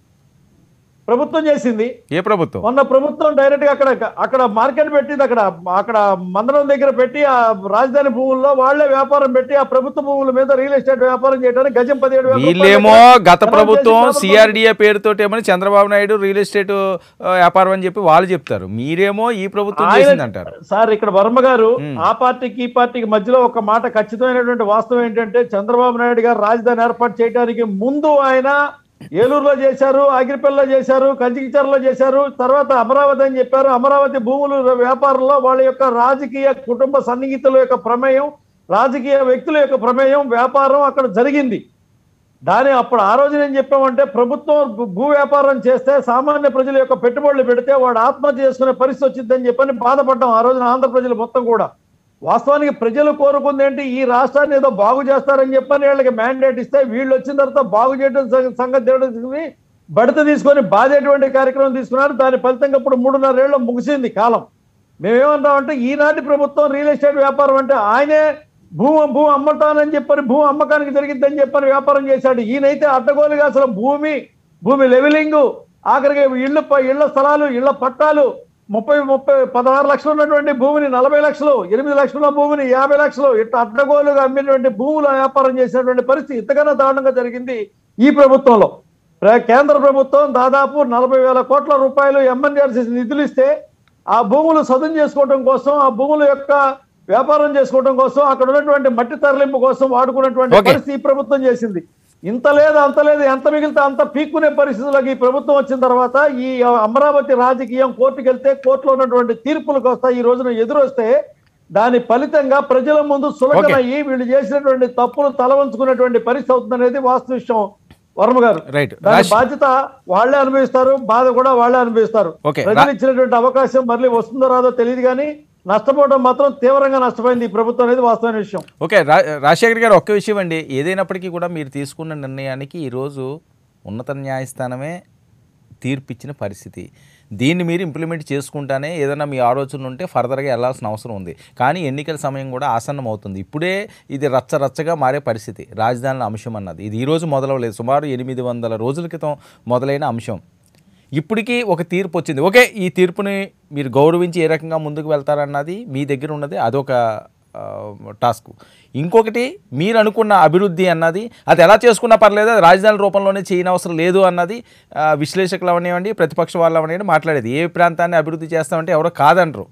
ప్రభుత్వం చేసింది ఏ ప్రభుత్వం మొన్న ప్రభుత్వం డైరెక్ట్ గా అక్కడ అక్కడ మార్కెట్ పెట్టింది అక్కడ అక్కడ మందరం దగ్గర పెట్టి ఆ రాజధాని భూముల్లో వాళ్ళే వ్యాపారం పెట్టి ఆ ప్రభుత్వ భూముల మీద రియల్ ఎస్టేట్ వ్యాపారం చేయడానికి గజం పదిహేడు వేల వీళ్ళేమో రూపాయలు గత ఖరారు ప్రభుత్వం చేసి సిఆర్డిఏ పేరుతోటి ఏమని చంద్రబాబు నాయుడు రియల్ ఎస్టేట్ ఆ, వ్యాపారం అని చెప్పి వాళ్ళు చెప్తారు మీరేమో ఈ ప్రభుత్వం ఆయన- చేసిందంటారు సార్ ఇక్కడ వర్మ గారు మ్మ్. ఆ పార్టీకి ఈ పార్టీకి మధ్యలో ఒక మాట ఖచ్చితమైనటువంటి వాస్తవం ఏంటంటే చంద్రబాబు నాయుడు గారు రాజధాని ఏర్పాటు చేయడానికి ముందు ఆయన ఏలూరులో చేశారు అగిరిపల్లిలో చేశారు కంచికిచర్లో చేశారు తర్వాత అమరావతి అని చెప్పారు అమరావతి భూములు వ్యాపారంలో వాళ్ళ యొక్క రాజకీయ కుటుంబ సన్నిహితుల యొక్క ప్రమేయం రాజకీయ వ్యక్తుల యొక్క ప్రమేయం వ్యాపారం అక్కడ జరిగింది దాని అప్పుడు ఆ రోజు నేను చెప్పామంటే ప్రభుత్వం భూ- భూ వ్యాపారం చేస్తే సామాన్య ప్రజల యొక్క పెట్టుబడులు పెడితే వాడు ఆత్మహత్య చేసుకునే పరిస్థితి వచ్చిందని చెప్పని బాధపడ్డాం ఆ రోజున ఆంధ్ర ప్రజలు మొత్తం కూడా వాస్తవానికి ప్రజలు కోరుకుంది ఏంటి ఈ రాష్ట్రాన్ని ఏదో బాగు చేస్తారని చెప్పని వీళ్ళకి మ్యాండేట్ ఇస్తే వీళ్ళు వచ్చిన తర్వాత బాగు చేయడం సంగ- సంగతి తెలుసుకుని బడత తీసుకొని బాధేటువంటి కార్యక్రమం తీసుకున్నారు దాని ఫలితంగా ఇప్పుడు మూడున్నరేళ్ళు ముగిసింది కాలం మేమేమంటామంటే ఈనాటి ప్రభుత్వం రియల్ ఎస్టేట్ వ్యాపారం అంటే ఆయనే భూ భూ అమ్మటానని చెప్పని భూ అమ్మకానికి జరిగిద్దని చెప్పని వ్యాపారం చేశాడు ఈయనైతే అడ్డగోలుగా అసలు భూమి భూమి లెవెలింగ్ ఆఖరికి ఇళ్ళు ప- ఇళ్ల స్థలాలు ఇళ్ల పట్టాలు ముప్పై ముప్పై పదహారు లక్షలు ఉన్నటువంటి భూమిని నలభై లక్షలు ఎనిమిది లక్షల భూమిని యాభై లక్షలు ఇట్లా అడ్డగోలుగా అమ్మినటువంటి భూముల వ్యాపారం చేసినటువంటి పరిస్థితి ఇంతకన్నా దారుణంగా జరిగింది ఈ ప్రభుత్వంలో ప్ర- కేంద్ర ప్రభుత్వం దాదాపు నలభై వేల కోట్ల రూపాయలు ఎంఎన్ఆర్సీ నిధులు ఇస్తే ఆ భూములు సదును చేసుకోవడం కోసం ఆ భూముల యొక్క వ్యాపారం చేసుకోవడం కోసం అక్కడ ఉన్నటువంటి మట్టి తరలింపు కోసం వాడుకున్నటువంటి Okay. పరిస్థితి ఈ ప్రభుత్వం చేసింది ఇంత లేదు అంత లేదు ఎంత మిగిలితే అంత పీక్కునే పరిస్థితులకు ఈ ప్రభుత్వం వచ్చిన తర్వాత ఈ అమరావతి రాజకీయం కోర్టుకు వెళ్తే కోర్టులో ఉన్నటువంటి తీర్పులకు వస్తాయి ఈ రోజున ఎదురొస్తే దాని ఫలితంగా ప్రజల ముందు సులభనయ్యి వీళ్ళు చేసినటువంటి తప్పులు తలవంచుకున్నటువంటి పరిస్థితి అవుతుంది అనేది వాస్తు విషయం వర్మ గారు రైట్ దాని రాజ్ బాధ్యత వాళ్ళే అనుభవిస్తారు బాధ కూడా వాళ్ళే అనుభవిస్తారు Okay. ప్రజలు ఇచ్చినటువంటి అవకాశం మళ్ళీ వస్తుందో రాదో తెలియదు కానీ నష్టపోవడం మాత్రం తీవ్రంగా నష్టపోయింది ఈ ప్రభుత్వం అనేది వాస్తవమైన విషయం ఓకే రా రాజశేఖర్ గారు ఒక్క విషయం అండి ఏదైనప్పటికీ కూడా మీరు తీసుకున్న నిర్ణయానికి ఈరోజు ఉన్నత న్యాయస్థానమే తీర్పిచ్చిన పరిస్థితి దీన్ని మీరు ఇంప్లిమెంట్ చేసుకుంటానే ఏదైనా మీ ఆలోచనలు ఉంటే ఫర్దర్గా వెళ్ళాల్సిన అవసరం ఉంది కానీ ఎన్నికల సమయం కూడా ఆసన్నం అవుతుంది ఇప్పుడే ఇది రచ్చ రచ్చగా మారే పరిస్థితి రాజధానుల అంశం అన్నది ఇది ఈరోజు మొదలవలేదు సుమారు ఎనిమిది వందల రోజుల క్రితం మొదలైన అంశం ఇప్పటికీ ఒక తీర్పు వచ్చింది ఓకే ఈ తీర్పుని మీరు గౌరవించి ఏ రకంగా ముందుకు వెళ్తారన్నది మీ దగ్గర ఉన్నది అదొక ఆ, టాస్క్ ఇంకొకటి మీరు అనుకున్న అభివృద్ధి అన్నది అది ఎలా చేసుకున్నా పర్లేదు అది రాజధాని రూపంలోనే చేయనవసరం లేదు అన్నది ఆ, విశ్లేషకులు అవనివ్వండి ప్రతిపక్ష వాళ్ళు అవనివ్వండి మాట్లాడేది ఏ ప్రాంతాన్ని అభివృద్ధి చేస్తామంటే ఎవరో కాదంటారు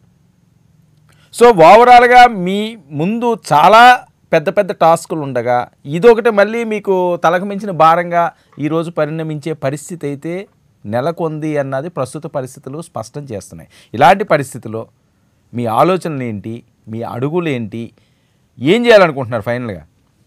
సో ఓవరాల్గా మీ ముందు చాలా పెద్ద పెద్ద టాస్కులు ఉండగా ఇదొకటి మళ్ళీ మీకు తలకు మించిన భారంగా ఈరోజు పరిణమించే పరిస్థితి అయితే నెలకొంది అన్నది ప్రస్తుత పరిస్థితులు స్పష్టం చేస్తున్నాయి ఇలాంటి పరిస్థితుల్లో మీ ఆలోచనలు ఏంటి మీ అడుగులు ఏంటి ఏం చేయాలనుకుంటున్నారు ఫైనల్గా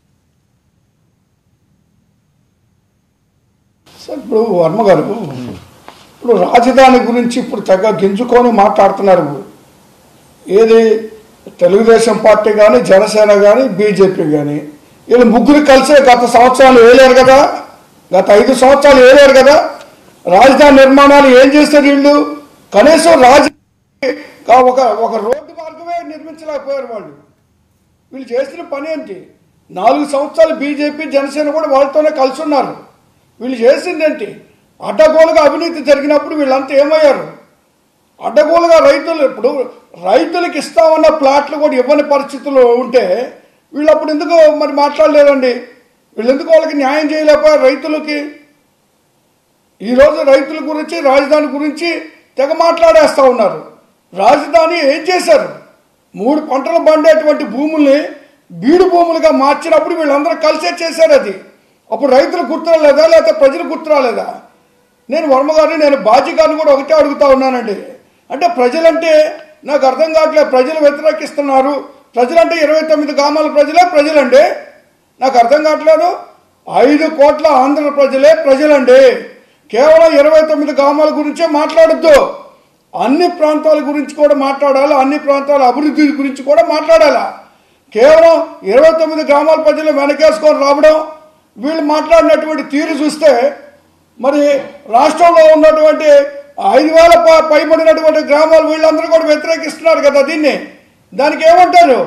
సార్ ఇప్పుడు వర్మ గారు ఇప్పుడు రాజధాని గురించి ఇప్పుడు తెగ గింజుకొని మాట్లాడుతున్నారు ఏది తెలుగుదేశం పార్టీ కానీ జనసేన కానీ బీజేపీ కానీ వీళ్ళు ముగ్గురు కలిసే గత సంవత్సరాలు వేయలేరు కదా గత ఐదు సంవత్సరాలు వేయలేరు కదా రాజధాని నిర్మాణాలు ఏం చేస్తారు వీళ్ళు కనీసం రాజధాని ఒక ఒక రోడ్డు మార్గమే నిర్మించలేకపోయారు వాళ్ళు వీళ్ళు చేసిన పని ఏంటి నాలుగు సంవత్సరాలు బీజేపీ జనసేన కూడా వాళ్ళతోనే కలిసి ఉన్నారు వీళ్ళు చేసింది ఏంటి అడ్డగోలుగా అవినీతి జరిగినప్పుడు వీళ్ళంతా ఏమయ్యారు అడ్డగోలుగా రైతులు ఇప్పుడు రైతులకు ఇస్తామన్న ప్లాట్లు కూడా ఇవ్వని పరిస్థితుల్లో ఉంటే వీళ్ళు అప్పుడు ఎందుకు మరి మాట్లాడలేదండి వీళ్ళు ఎందుకు వాళ్ళకి న్యాయం చేయలేకపోయారు రైతులకి ఈరోజు రైతుల గురించి రాజధాని గురించి తెగ మాట్లాడేస్తూ ఉన్నారు రాజధాని ఏం చేశారు మూడు పంటలు పండేటువంటి భూముల్ని బీడు భూములుగా మార్చినప్పుడు వీళ్ళందరూ కలిసే చేశారు అది అప్పుడు రైతులు గుర్తురాలేదా లేకపోతే ప్రజలు గుర్తురాలేదా నేను వర్మ గారిని నేను బాజీ గారిని కూడా ఒకటే అడుగుతా ఉన్నానండి అంటే ప్రజలంటే నాకు అర్థం కావట్లేదు ప్రజలు వ్యతిరేకిస్తున్నారు ప్రజలంటే ఇరవై తొమ్మిది గ్రామాల ప్రజలే ప్రజలండి నాకు అర్థం కావట్లేదు ఐదు కోట్ల ఆంధ్ర ప్రజలే ప్రజలండి కేవలం ఇరవై తొమ్మిది గ్రామాల గురించే మాట్లాడద్దు అన్ని ప్రాంతాల గురించి కూడా మాట్లాడాలి అన్ని ప్రాంతాల అభివృద్ధి గురించి కూడా మాట్లాడాలి కేవలం ఇరవై తొమ్మిది గ్రామాల ప్రజలు వెనకేసుకొని రావడం వీళ్ళు మాట్లాడినటువంటి తీరు చూస్తే మరి రాష్ట్రంలో ఉన్నటువంటి ఐదు వేల ప- పైబడినటువంటి గ్రామాలు వీళ్ళందరూ కూడా వ్యతిరేకిస్తున్నారు కదా దీన్ని దానికి ఏమంటారు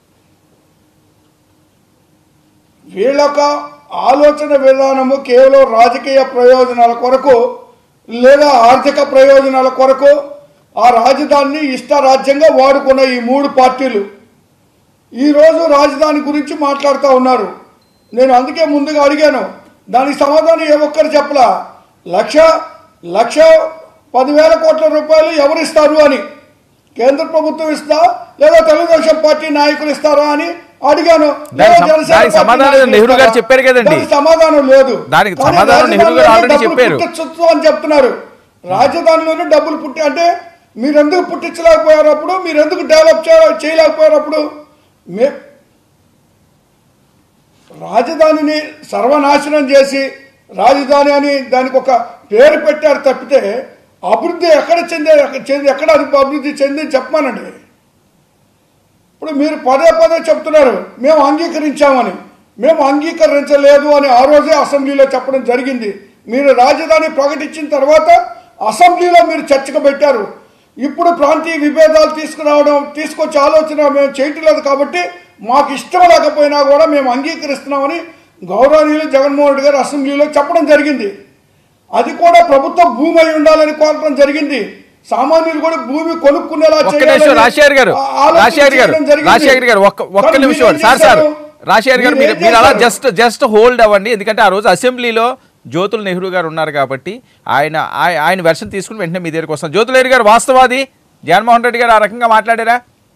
వీళ్ళొక ఆలోచన విధానము కేవలం రాజకీయ ప్రయోజనాల కొరకు లేదా ఆర్థిక ప్రయోజనాల కొరకు ఆ రాజధానిని ఇష్టారాజ్యంగా వాడుకున్న ఈ మూడు పార్టీలు ఈరోజు రాజధాని గురించి మాట్లాడుతూ ఉన్నారు నేను అందుకే ముందుగా అడిగాను దానికి సమాధానం ఏ ఒక్కరు చెప్పలా లక్ష లక్ష పదివేల కోట్ల రూపాయలు ఎవరిస్తారు అని కేంద్ర ప్రభుత్వం ఇస్తా లేదా తెలుగుదేశం పార్టీ నాయకులు ఇస్తారా అని అడిగాను దానికి లేదా సమ- జనసేన దానికి పార్టీ సమాధానం నాయకులు నెహ్రూ గారు ఇస్తారా? చెప్పారు కదండి. దానికి సమాధానం లేదు దానికి కానీ సమాధానం నెహ్రూ గారు రాజధానిలోనే ఆల్రెడీ డబ్బులు చెప్పారు. పుట్టించొచ్చు అని చెప్తున్నారు రాజధానిలోనే డబ్బులు పుట్టి అంటే మీరు ఎందుకు పుట్టించలేకపోయారు అప్పుడు మీరు ఎందుకు డెవలప్ చేయ- చేయలేకపోయారు అప్పుడు మే రాజధానిని సర్వనాశనం చేసి రాజధాని అని దానికి ఒక పేరు పెట్టారు తప్పితే అభివృద్ధి ఎక్కడ చెందే చెంది ఎక్కడ అది అభివృద్ధి చెంది చెప్పమానండి ఇప్పుడు మీరు పదే పదే చెప్తున్నారు మేము అంగీకరించామని మేము అంగీకరించలేదు అని ఆ రోజే అసెంబ్లీలో చెప్పడం జరిగింది మీరు రాజధాని ప్రకటించిన తర్వాత అసెంబ్లీలో మీరు చర్చకు పెట్టారు ఇప్పుడు ప్రాంతీయ విభేదాలు తీసుకురావడం తీసుకొచ్చే ఆలోచన మేము చేయటం లేదు కాబట్టి మాకు ఇష్టం లేకపోయినా కూడా మేము అంగీకరిస్తున్నామని గౌరవనీయులు జగన్మోహన్ రెడ్డి గారు అసెంబ్లీలో చెప్పడం జరిగింది అది కూడా ప్రభుత్వ భూమి అయి ఉండాలని కోరడం జరిగింది సామాన్యులు కూడా భూమి కొనుక్కునేలా ఒక్క చేయాలని నిమిషం రాజశేఖర్ గారు ఆ- ఆలోచన రాజశేఖర్ గారు చేయడం జరిగింది. రాజశేఖర్ గారు ఒక్క ఒక్క కానీ నిమిషం మీరేం సార్ సార్ చేశారు? రాజశేఖర్ గారు మీరు మీరేం మీరు అలా చేశారు? జస్ట్ జస్ట్ హోల్డ్ అవ్వండి ఎందుకంటే ఆ రోజు అసెంబ్లీలో జ్యోతుల నెహ్రూ గారు ఉన్నారు కాబట్టి ఆయన ఆయ- ఆయన వెర్షన్ తీసుకుని వెంటనే మీ దగ్గరికి వస్తాం జ్యోతుల నెహ్రూ గారు వాస్తవాది జగన్మోహన్ రెడ్డి గారు ఆ రకంగా మాట్లాడారా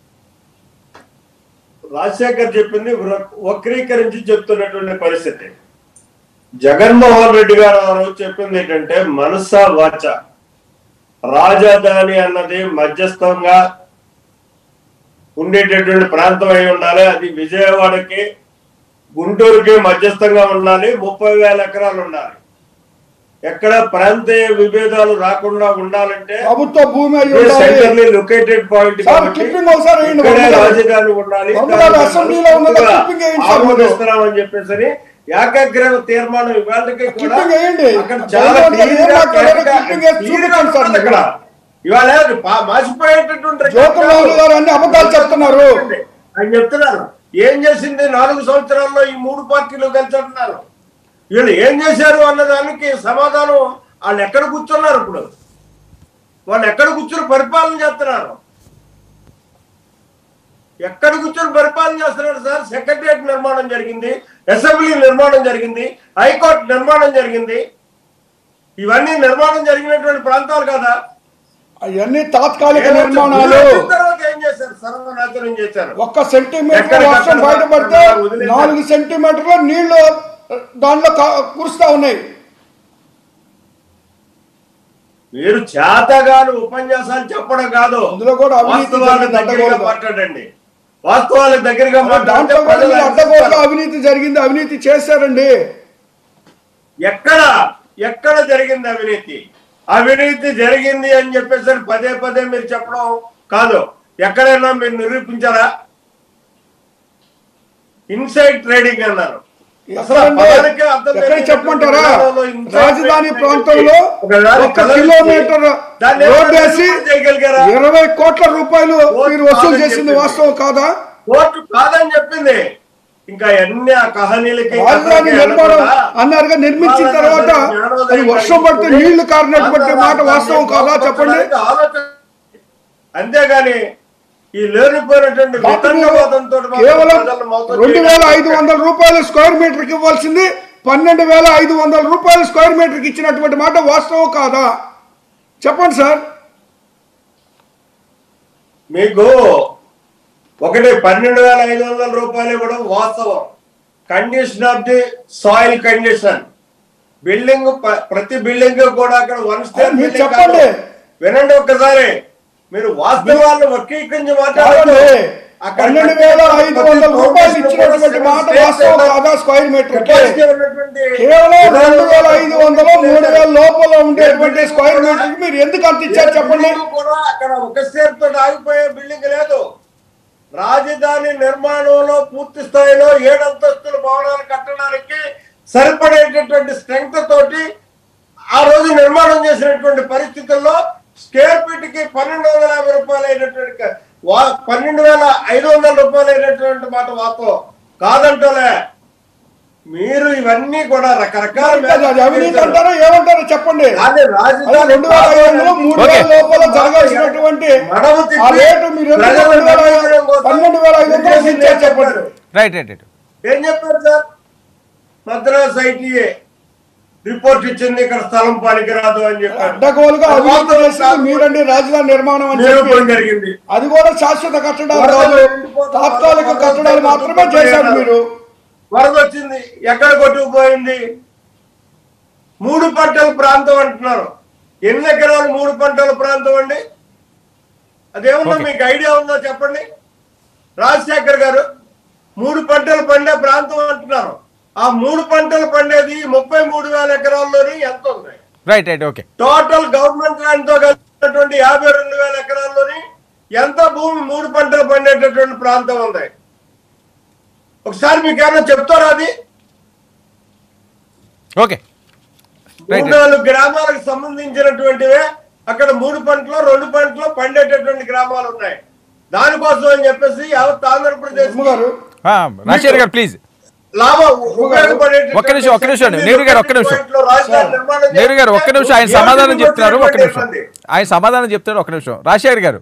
రాజశేఖర్ చెప్పింది వక్ర- వక్రీకరించి చెప్తున్నటువంటి పరిస్థితి జగన్మోహన్ రెడ్డి గారు ఆ రోజు చెప్పింది ఏంటంటే మనస వాచ రాజధాని అన్నది మధ్యస్థంగా ఉండేటటువంటి ప్రాంతం అయి ఉండాలి అది విజయవాడకి గుంటూరుకి మధ్యస్థంగా ఉండాలి ముప్పై వేల ఎకరాలు ఉండాలి ఎక్కడ ప్రాంతీయ విభేదాలు రాకుండా ఉండాలంటే ప్రభుత్వ భూమి అయి ఉండాలి లొకేటెడ్ పాయింట్ సార్, కాబట్టి క్లిప్పింగ్ ఒకసారి వేయండి, ఇక్కడే వర్మ గారు. రాజధాని ఉండాలి వర్మ గారు, దాన్ని అసెంబ్లీలో ఉన్నదా మనస్ఫూర్తిగా క్లిప్పింగ్ వేయండి సార్, ఆమోదిస్తున్నామని చెప్పేసి ఏకాగ్రహ తీర్మానం ఇవాళకి కూడా క్లిప్పింగ్ వేయండి. అక్కడ చాలా జగన్మోహన్ గారు clear ఏం గా- మాట్లాడారో clear గా- క్లిప్పింగ్ వేసి clear గా చూపించండి సార్ ఉంటుంది ఇక్కడ. ఇవాళ పా- మాసిపోయేటటువంటి జ్యోతిర్మౌళి గారు అన్ని అబద్ధాలు చెప్తున్నారు. ఆయన చెప్తున్నారు ఏం చేసింది నాలుగు సంవత్సరాల్లో ఈ మూడు పార్టీలు కలిసి అంటున్నారు వీళ్ళు ఏం చేశారు అన్న దానికి సమాధానం వాళ్ళు ఎక్కడ కూర్చున్నారు ఇప్పుడు వాళ్ళు ఎక్కడ కూర్చొని పరిపాలన చేస్తున్నారు ఎక్కడ కూర్చొని పరిపాలన చేస్తున్నారు సార్ సెక్రటరియట్ నిర్మాణం జరిగింది అసెంబ్లీ నిర్మాణం జరిగింది హైకోర్టు నిర్మాణం జరిగింది ఇవన్నీ నిర్మాణం జరిగినటువంటి ప్రాంతాలు కదా అవన్నీ తాత్కాలిక ఏమో నిర్మాణాలు వచ్చిన తర్వాత ఏం చేశారు సర్వనాశనం చేశారు ఒక్క సెంటీమీటర్ ఎక్కడికక్కడ వర్షం బయటపడితే వదిలేశారు. నాలుగు సెంటీమీటర్ల నీళ్లు దాంట్లో కా- కురుస్తా ఉన్నాయి మీరు చేతగాని ఉపన్యాసాలు చెప్పడం కాదు అందులో కూడా అవినీతి వాస్తవాల జరిగింది దగ్గరగా అడ్డగోలుగా. మాట్లాడండి వాస్తవాల దగ్గరగా మాట్లాడితే దాంట్లో కూడా ప్రజలు మీరు అడ్డగోలుగా ఆశిస్తారు. అవినీతి జరిగింది అవినీతి చేశారండి ఎక్కడ ఎక్కడ జరిగింది అవినీతి అవినీతి జరిగింది అని చెప్పేసి పదే పదే మీరు చెప్పడం కాదు ఎక్కడైనా మీరు నిరూపించారా ఇన్సైడ్ ట్రేడింగ్ అన్నారు అసలు ఆ ఎక్కడండి? పదానికే అర్థం ఎక్కడ తెలియనటువంటి చెప్పమంటారా విధానంలో inside రాజధాని trading ప్రాంతంలో ఒకదాని ఒక కలర్ కిలోమీటర్ దాన్ని రోడ్ ఏమైనా వేసి నిరూపణ చేయగలిగారా? ఇరవై కోట్ల రూపాయలు కోర్టు మీరు వసూలు కాదని చేసింది చెప్పింది. వాస్తవం కాదా కోర్టు కాదని చెప్పింది ఇంకా ఎన్ని ఆ కహనీలకి రాజధాని కథలకి నిర్మాణం వెళ్ళకుండా అన్నారుగా నిర్మించిన వాళ్ళ తర్వాత జ్ఞానోదయం అది వర్షం పడితే కలిగింది. నీళ్లు కారినటువంటి మాట ఆంధ్ర వాస్తవం కాదా రాష్ట్రాన్ని చెప్పండి ఆలోచన అంతేగాని ఈ లేనిపోయినటువంటి మాకు వితండవాదంతో మాత్రం కేవలం ప్రజలను మోసం రెండు వేల చేయడానికి ఐదు వందల రూపాయలు స్క్వేర్ మీటర్ కి ఇవ్వాల్సింది పన్నెండు వేల ఐదు వందల రూపాయలు స్క్వేర్ మీటర్ కి ఇచ్చినటువంటి మాట వాస్తవం కాదా చెప్పండి సార్ మీకు ఒకటి పన్నెండు వేల ఐదు వందల రూపాయలు ఇవ్వడం వాస్తవం condition of the soil condition building ప- ప్రతి బిల్డింగ్ కూడా అక్కడ వన్ స్టేర్ మీరు బిల్డింగ్ చెప్పండి. కాదు. వినండి ఒక్కసారి మీరు వాస్తవాలను వక్రీకరించి మాట్లాడారు కాదండి. అక్కడ పన్నెండు వేల ఐదు వందల రూపాయలు ఇచ్చినటువంటి మాట వాస్తవం కాదా స్క్వేర్ మీటర్ కెపాసిటీ ఉన్నటువంటి కేవలం రెండు వేల ఐదు వందలు మూడు వేల లోపల ఉండేటువంటి బిల్డింగ్ స్క్వేర్ కూడా- మీటర్ మీరు ఎందుకు అంత ఇచ్చారు చెప్పండి బిల్డింగ్ కూడా అక్కడ ఒక స్టేర్ తోటి ఆగిపోయే బిల్డింగ్ లేదు రాజధాని నిర్మాణంలో పూర్తి స్థాయిలో ఏడంతస్తుల భవనాలు కట్టడానికి సరిపడేటటువంటి స్ట్రెంగ్త్ తోటి ఆ రోజు నిర్మాణం చేసినటువంటి పరిస్థితుల్లో స్క్వేర్ ఫీట్ కి పన్నెండు వందల యాభై రూపాయలు అయినటువంటి క- వా- పన్నెండు వేల ఐదు వందల రూపాయలు అయినటువంటి మాట వాస్తవం కాదంటలే మీరు ఇవన్నీ కూడా రకరకాల అది అది అవినీతి అంటారా ఏమంటారో చెప్పండి అదే అది రాజధాని రెండు వేల ఐదు వందలు మూడు వేల ఓకే. లోపల జరగాల్సినటువంటి మడమ తిప్పి ఆ రేటు మీరు ఎందుకు ప్రజలను రెండు వేల ఐదు- నమ్మించడం కోసం పన్నెండు వేల ఐదు వందలు ఇచ్చారు చెప్పండి రైట్ రైట్ రైట్ ఏం చెప్పారు సార్ మద్రాస్ ఐటీఏ రిపోర్ట్ ఇచ్చింది ఇక్కడ స్థలం పనికిరాదు అని చెప్పారు అడ్డగోలుగా అది అభివృద్ధి వాస్తవం చేసింది కాదు. మీరండి రాజధాని నిర్మాణం అని నిరూపణ చెప్పి జరిగింది అది కూడా శాశ్వత కట్టడాలు వరదలు కాదు ఎండిపోతా- తాత్కాలిక వరదలు కట్టడాలు మాత్రమే ఎండిపోతా చేశారు ఉన్నారు. మీరు వరద వచ్చింది ఎక్కడ కొట్టుకుపోయింది మూడు పంటల ప్రాంతం అంటున్నారు ఎన్ని ఎకరాలు మూడు పంటల ప్రాంతం అండి అదేమన్నా ఓకే. మీకు ఐడియా ఉందో చెప్పండి రాజశేఖర్ గారు మూడు పంటలు పండే ప్రాంతం అంటున్నారు ఆ మూడు పంటలు పండేది ముప్పై మూడు వేల ఎకరాల్లోని ఎంత ఉంది right right okay total government land తో కలిసినటువంటి యాభై రెండు వేల ఎకరాల్లోని ఎంత భూమి మూడు పంటలు పండేటటువంటి ప్రాంతం ఉంది ఒకసారి మీకు ఏమైనా చెప్తారా అది ఓకే రైట్ మూడు నాలుగు గ్రామాలకు సంబంధించినటువంటివే అక్కడ మూడు పంటలు రెండు పంటలు పండేటటువంటి గ్రామాలు ఉన్నాయి దానికోసం అని చెప్పేసి యావత్ ఆంధ్రప్రదేశ్ వర్మ గారు రాజశేఖర్ గారు ప్లీజ్ లాభం ఉపయోగపడేటటువంటి ఒక్క నిమిషం, ఒక్క నిమిషం, నెహ్రూ గారు, ఒక్క నిమిషం. పాయింట్లో రాజధాని నిర్మాణం నేరు గారు ఒక్క నిమిషం ఆయన చేస్తే సమాధానం ఏమిటి చెప్తున్నారు ఒక్క నిమిషం ఇబ్బంది? ఆయన సమాధానం చెప్తారు ఒక్క నిమిషం రాజశేఖర్ గారు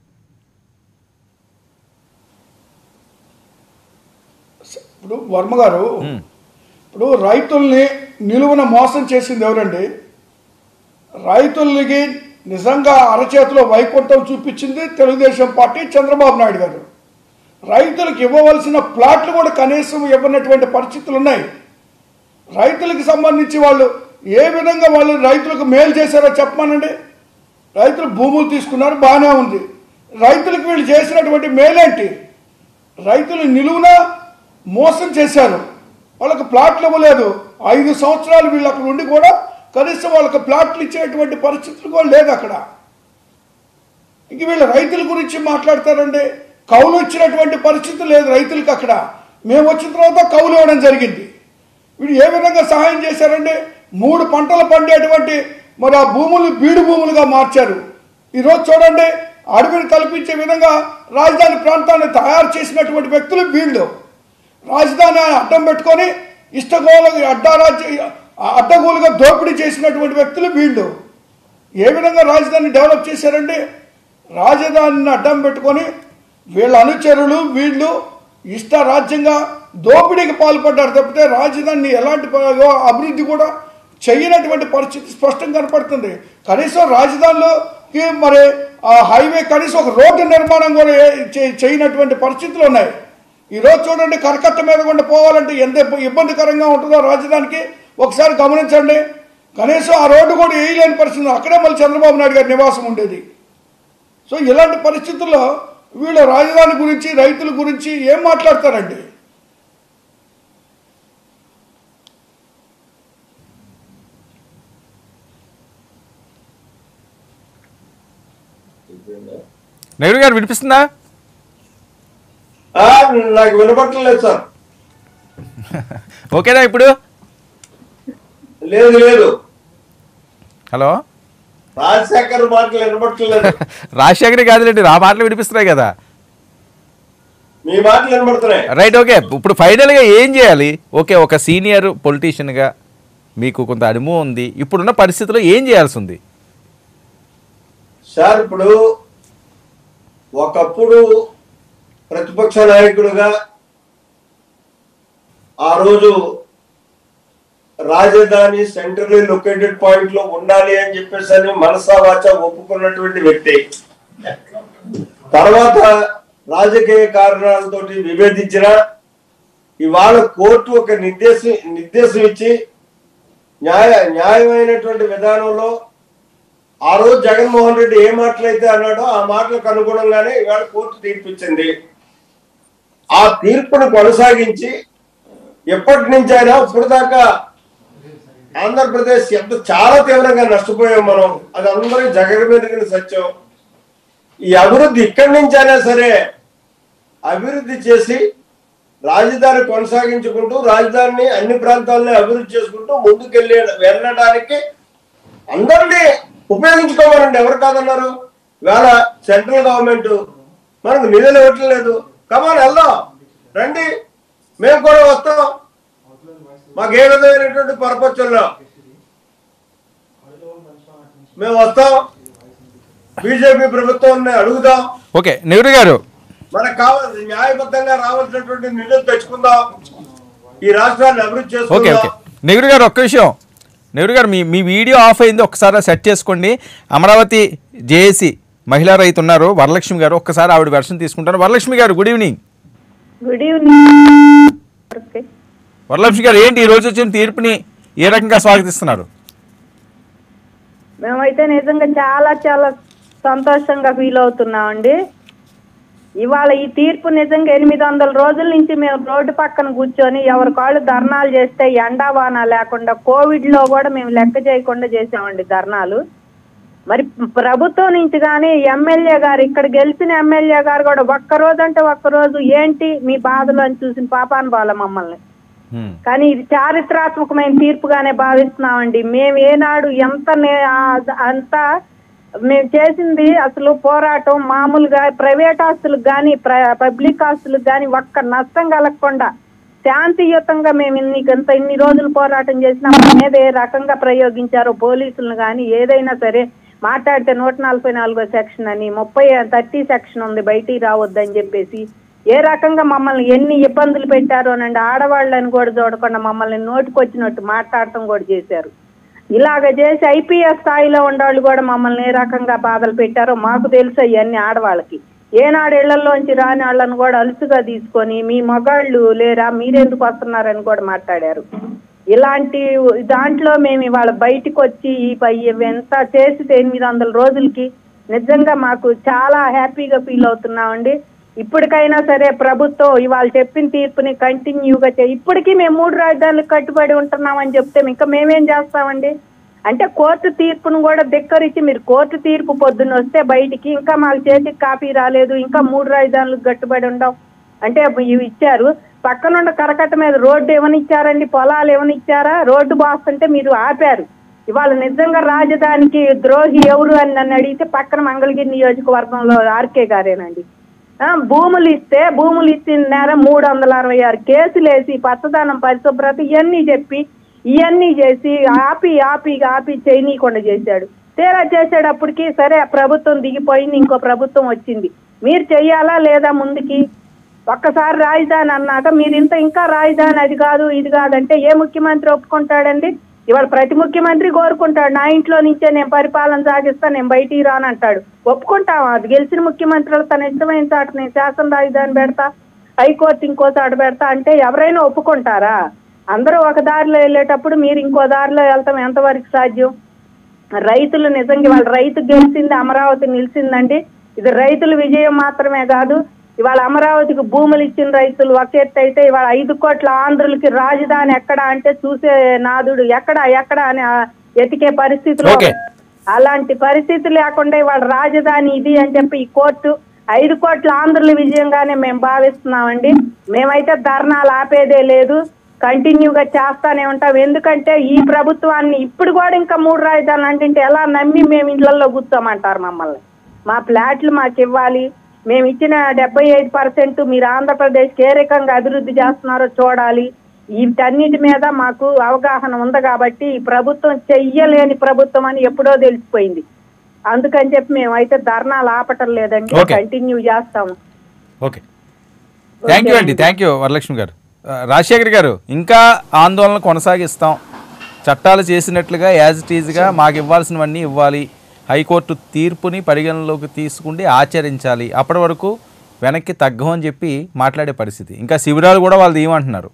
ఇప్పుడు వర్మ గారు ఇప్పుడు రైతుల్ని నిలువున మోసం చేసింది ఎవరండి రైతులకి నిజంగా అరచేతిలో వైకుంఠం చూపించింది తెలుగుదేశం పార్టీ చంద్రబాబు నాయుడు గారు రైతులకు ఇవ్వవలసిన ప్లాట్లు కూడా కనీసం ఇవ్వనటువంటి పరిస్థితులు ఉన్నాయి రైతులకు సంబంధించి వాళ్ళు ఏ విధంగా వాళ్ళు రైతులకు మేలు చేశారో చెప్పమనండి రైతులు భూములు తీసుకున్నారు బాగానే ఉంది రైతులకు వీళ్ళు చేసినటువంటి మేలేంటి రైతులు నిలువున మోసం చేశారు వాళ్ళకి ప్లాట్లు ఇవ్వలేదు ఐదు సంవత్సరాలు వీళ్ళు అక్కడ ఉండి కూడా కనీసం వాళ్ళకి ప్లాట్లు ఇచ్చేటువంటి పరిస్థితులు కూడా లేదు అక్కడ ఇంక వీళ్ళు రైతుల గురించి మాట్లాడతారండి కౌలు ఇచ్చినటువంటి పరిస్థితి లేదు రైతులకు అక్కడ మేము వచ్చిన తర్వాత కౌలు ఇవ్వడం జరిగింది వీడు ఏ విధంగా సహాయం చేశారండి మూడు పంటలు పండేటువంటి మరి ఆ భూములు బీడు భూములుగా మార్చారు ఈరోజు చూడండి అడవిని కల్పించే విధంగా రాజధాని ప్రాంతాన్ని తయారు చేసినటువంటి వ్యక్తులు వీళ్ళు రాజధాని అడ్డం పెట్టుకొని ఇష్టగోలు అడ్డారాజ్య అడ్డగోలుగా దోపిడీ చేసినటువంటి వ్యక్తులు వీళ్ళు ఏ విధంగా రాజధాని డెవలప్ చేశారండి రాజధానిని అడ్డం పెట్టుకొని వీళ్ళ అనుచరులు వీళ్ళు ఇష్ట రాజ్యంగా దోపిడీకి పాల్పడ్డారు తప్పితే రాజధానిని ఎలాంటి ప- అభివృద్ధి కూడా చేయనటువంటి పరిస్థితి స్పష్టంగా కనపడుతుంది కనీసం రాజధానిలోకి మరి ఆ హైవే కనీసం ఒక రోడ్డు నిర్మాణం కూడా ఏ- చే- చేయనటువంటి పరిస్థితులు ఉన్నాయి ఈరోజు చూడండి కరకట్ట మీద కూడా పోవాలంటే ఎంత ఇబ్బ- ఇబ్బందికరంగా ఉంటుందో రాజధానికి ఒకసారి గమనించండి కనీసం ఆ రోడ్డు కూడా వేయలేని పరిస్థితి అక్కడే మళ్ళీ చంద్రబాబు నాయుడు గారి నివాసం ఉండేది సో ఇలాంటి పరిస్థితుల్లో వీళ్ళు రాజధాని గురించి రైతుల గురించి ఏం మాట్లాడతారండి నెహ్రూ గారు వినిపిస్తుందా ఆ, నాకు వినపట్టలేదు సార్ ఓకేనా ఇప్పుడు లేదు లేదు హలో రాజశేఖర్ మాటలు వినపట్టలేదు రాజశేఖర్ కాదులేండి ఆ మాటలు వినిపిస్తున్నాయి కదా మీ మాటలు వినపడుతున్నాయి రైట్ ఓకే ఇప్పుడు ఫైనల్గా ఏం చేయాలి ఓకే ఒక సీనియర్ పొలిటీషియన్గా మీకు కొంత అనుభవం ఉంది ఇప్పుడున్న పరిస్థితుల్లో ఏం చేయాల్సి ఉంది సార్ ఇప్పుడు ఒకప్పుడు ప్రతిపక్ష నాయకుడుగా ఆ రోజు రాజధాని సెంట్రల్లీ లొకేటెడ్ పాయింట్ లో ఉండాలి అని చెప్పేసి అని మనసా వాచ ఒప్పుకున్నటువంటి వ్యక్తి తర్వాత రాజకీయ కారణాలతోటి విభేదించిన ఇవాళ కోర్టు ఒక నిర్దేశం నిర్దేశం ఇచ్చి న్యాయ న్యాయమైనటువంటి విధానంలో ఆ రోజు జగన్మోహన్ రెడ్డి ఏ మాటలైతే అన్నాడో ఆ మాటలకు అనుగుణంగానే ఇవాళ కోర్టు తీర్పిచ్చింది ఆ తీర్పును కొనసాగించి ఎప్పటి నుంచి అయినా ఇప్పుడు దాకా ఆంధ్రప్రదేశ్ ఎంత చాలా తీవ్రంగా నష్టపోయాం మనం అది అందరికీ జగమెరిగిన సత్యం ఈ అభివృద్ధి ఇక్కడి నుంచి అయినా సరే అభివృద్ధి చేసి రాజధాని కొనసాగించుకుంటూ రాజధానిని అన్ని ప్రాంతాల్లో అభివృద్ధి చేసుకుంటూ ముందుకెళ్ళి వెళ్ళడానికి అందరినీ ఉపయోగించుకోమనండి ఎవరు కాదన్నారు వేళ సెంట్రల్ గవర్నమెంట్ మనకు నిధులు ఇవ్వట్లేదు కమాన్ వెళ్దాం రండి మేము కూడా వస్తాం మాకు ఏ విధమైనటువంటి పరపచ్చుల్లో మేము వస్తాం బీజేపీ ప్రభుత్వాన్ని అడుగుదాం ఓకే నెహ్రూ గారు మనకు కావాలి న్యాయబద్ధంగా రావాల్సినటువంటి నిధులు తెచ్చుకుందాం ఈ రాష్ట్రాన్ని అభివృద్ధి ఓకే ఓకే చేసుకుందాం నెహ్రూ గారు ఒక్క విషయం నెహ్రూ గారు మీ మీ వీడియో ఆఫ్ అయింది ఒకసారి సెట్ చేసుకోండి అమరావతి జేఏసీ మహిళా రైతు ఉన్నారు వరలక్ష్మి గారు ఒక్కసారి ఆవిడ వెర్షన్ తీసుకుంటారు వరలక్ష్మి గారు good evening good evening okay. Varalakshmi గారు ఏంటి ఈ రోజు వచ్చిన తీర్పుని ఏ రకంగా స్వాగతిస్తున్నారు మేమైతే నిజంగా చాలా చాలా సంతోషంగా ఫీల్ అవుతున్నామండి ఇవాళ ఈ తీర్పు నిజంగా ఎనిమిది వందల రోజుల నుంచి మేము రోడ్డు పక్కన కూర్చొని ఎవరి కాళ్ళు ధర్నాలు చేస్తే ఎండా వాన లేకుండా కోవిడ్ లో కూడా మేము లెక్క చేయకుండా చేసామండి ధర్నాలు మరి ప్రభుత్వం నుంచి కానీ ఎమ్మెల్యే గారు ఇక్కడ గెలిచిన ఎమ్మెల్యే గారు కూడా ఒక్క రోజు అంటే ఒక్క రోజు ఏంటి మీ బాధలు అని చూసిన పాపాను బాల మమ్మల్ని హ్మ్. కానీ ఇది చారిత్రాత్మకమైన తీర్పుగానే భావిస్తున్నామండి మేము ఏనాడు ఎంత నే- ఆ- అంత మేము చేసింది అసలు పోరాటం మామూలుగా ప్రైవేట్ ఆస్తులకు కానీ పబ్లిక్ ఆస్తులకు కానీ ఒక్క నష్టం కలగకుండా శాంతియుతంగా మేము ఇన్ని ఇంత ఇన్ని రోజులు పోరాటం చేసినా మా మీద ఏ రకంగా ప్రయోగించారో పోలీసులను కానీ ఏదైనా సరే మాట్లాడితే నూట నలభై నాలుగో సెక్షన్ అని ముప్పై థర్టీ సెక్షన్ ఉంది బయటికి రావద్దని చెప్పేసి ఏ రకంగా మమ్మల్ని ఎన్ని ఇబ్బందులు పెట్టారో అనండి ఆడవాళ్ళని కూడా చూడకుండా మమ్మల్ని నోటికొచ్చినట్టు మాట్లాడటం కూడా చేశారు ఇలాగ చేసి ఐపీఎస్ స్థాయిలో ఉండేవాళ్ళు కూడా మమ్మల్ని ఏ రకంగా బాధలు పెట్టారో మాకు తెలుసు అవన్నీ ఆడవాళ్ళకి ఏనాడు ఇళ్లలోంచి రాని వాళ్ళని కూడా అలుసుగా తీసుకొని మీ మగాళ్ళు లేరా మీరెందుకు వస్తున్నారని కూడా మాట్లాడారు ఇలాంటి దాంట్లో మేము ఇవాళ బయటకు వచ్చి ఈ పై ఎంత చేసి ఎనిమిది వందల రోజులకి నిజంగా మాకు చాలా హ్యాపీగా ఫీల్ అవుతున్నామండి ఇప్పటికైనా సరే ప్రభుత్వం ఇవాళ చెప్పిన తీర్పుని కంటిన్యూగా చే ఇప్పటికీ మేము మూడు రాజధానులకు కట్టుబడి ఉంటున్నామని చెప్తే ఇంకా మేమేం చేస్తామండి అంటే కోర్టు తీర్పును కూడా ధిక్కరించి మీరు కోర్టు తీర్పు పొద్దున్న వస్తే బయటికి ఇంకా మాకు చేతికి కాపీ రాలేదు ఇంకా మూడు రాజధానులకు కట్టుబడి ఉండం అంటే ఇవి ఇచ్చారు పక్కనున్న కరకట్ట మీద రోడ్డు ఏమనిచ్చారండి పొలాలు ఏమనిచ్చారా రోడ్డు బాస్తుంటే మీరు ఆపారు ఇవాళ నిజంగా రాజధానికి ద్రోహి ఎవరు అని నన్ను అడిగితే పక్కన మంగళగిరి నియోజకవర్గంలో ఆర్కే గారేనండి ఆ, భూములు ఇస్తే భూములు ఇచ్చిన నేరం మూడు వందల అరవై ఆరు కేసులు వేసి పచ్చదనం పరిశుభ్రత ఇవన్నీ చెప్పి ఇవన్నీ చేసి ఆపి ఆపి ఆపి చేయనీయకుండా చేశాడు తీరా చేసేటప్పటికి సరే ఆ ప్రభుత్వం దిగిపోయింది ఇంకో ప్రభుత్వం వచ్చింది మీరు చెయ్యాలా లేదా ముందుకి ఒక్కసారి రాజధాని అన్నాక మీరు ఇంత ఇంకా రాజధాని అది కాదు ఇది కాదంటే ఏ ముఖ్యమంత్రి ఒప్పుకుంటాడండి ఇవాళ ప్రతి ముఖ్యమంత్రి కోరుకుంటాడు నా ఇంట్లో నుంచే నేను పరిపాలన సాగిస్తా నేను బయటికి రానంటాడు ఒప్పుకుంటావా అది గెలిచిన ముఖ్యమంత్రులు తన ఇష్టమైన చాట నేను శాసన రాజధాని పెడతా హైకోర్టు ఇంకో చాట పెడతా అంటే ఎవరైనా ఒప్పుకుంటారా అందరూ ఒక దారిలో వెళ్ళేటప్పుడు మీరు ఇంకో దారిలో వెళ్తాం ఎంతవరకు సాధ్యం రైతులు నిజంగా వాళ్ళ రైతు గెలిచింది అమరావతి నిలిచిందండి ఇది రైతుల విజయం మాత్రమే కాదు ఇవాళ అమరావతికి భూములు ఇచ్చిన రైతులు ఒక ఎత్తు అయితే ఇవాళ ఐదు కోట్ల ఆంధ్రులకి రాజధాని ఎక్కడ అంటే చూసే నాదుడు ఎక్కడ ఎక్కడ అని ఆ ఎతికే పరిస్థితిలో Okay. అలాంటి పరిస్థితి లేకుండా ఇవాళ రాజధాని ఇది అని చెప్పి ఈ కోర్టు ఐదు కోట్ల ఆంధ్రుల విజయంగానే మేము భావిస్తున్నామండి మేమైతే ధర్నాలు ఆపేదే లేదు కంటిన్యూగా చేస్తానే ఉంటాం ఎందుకంటే ఈ ప్రభుత్వాన్ని ఇప్పుడు కూడా ఇంకా మూడు రాజధానులు అంటే ఎలా నమ్మి మేము ఇళ్లలో కూర్చోమంటారు మమ్మల్ని మా ఫ్లాట్లు మాకు ఇవ్వాలి మేము ఇచ్చిన డెబ్బై ఐదు పర్సెంట్ మీరు ఆంధ్రప్రదేశ్కి ఏ రకంగా అభివృద్ధి చేస్తున్నారో చూడాలి వీటన్నిటి మీద మాకు అవగాహన ఉంది కాబట్టి ఈ ప్రభుత్వం చెయ్యలేని ప్రభుత్వం అని ఎప్పుడో తెలిసిపోయింది అందుకని చెప్పి మేమైతే ధర్నాలు ఆపటం లేదండి Okay. కంటిన్యూ చేస్తాము ఓకే థ్యాంక్ యూ అండి థ్యాంక్ యూ వరలక్ష్మి గారు ఆ, రాజశేఖర్ గారు ఇంకా ఆందోళన కొనసాగిస్తాం చట్టాలు చేసినట్లుగా యాజ్ ఇట్ ఈజ్గా మాకు ఇవ్వాల్సినవన్నీ ఇవ్వాలి హైకోర్టు తీర్పుని పరిగణనలోకి తీసుకుండి ఆచరించాలి అప్పటి వరకు వెనక్కి తగ్గం అని చెప్పి మాట్లాడే పరిస్థితి ఇంకా శిబిరాలు కూడా వాళ్ళు ఏమంటున్నారు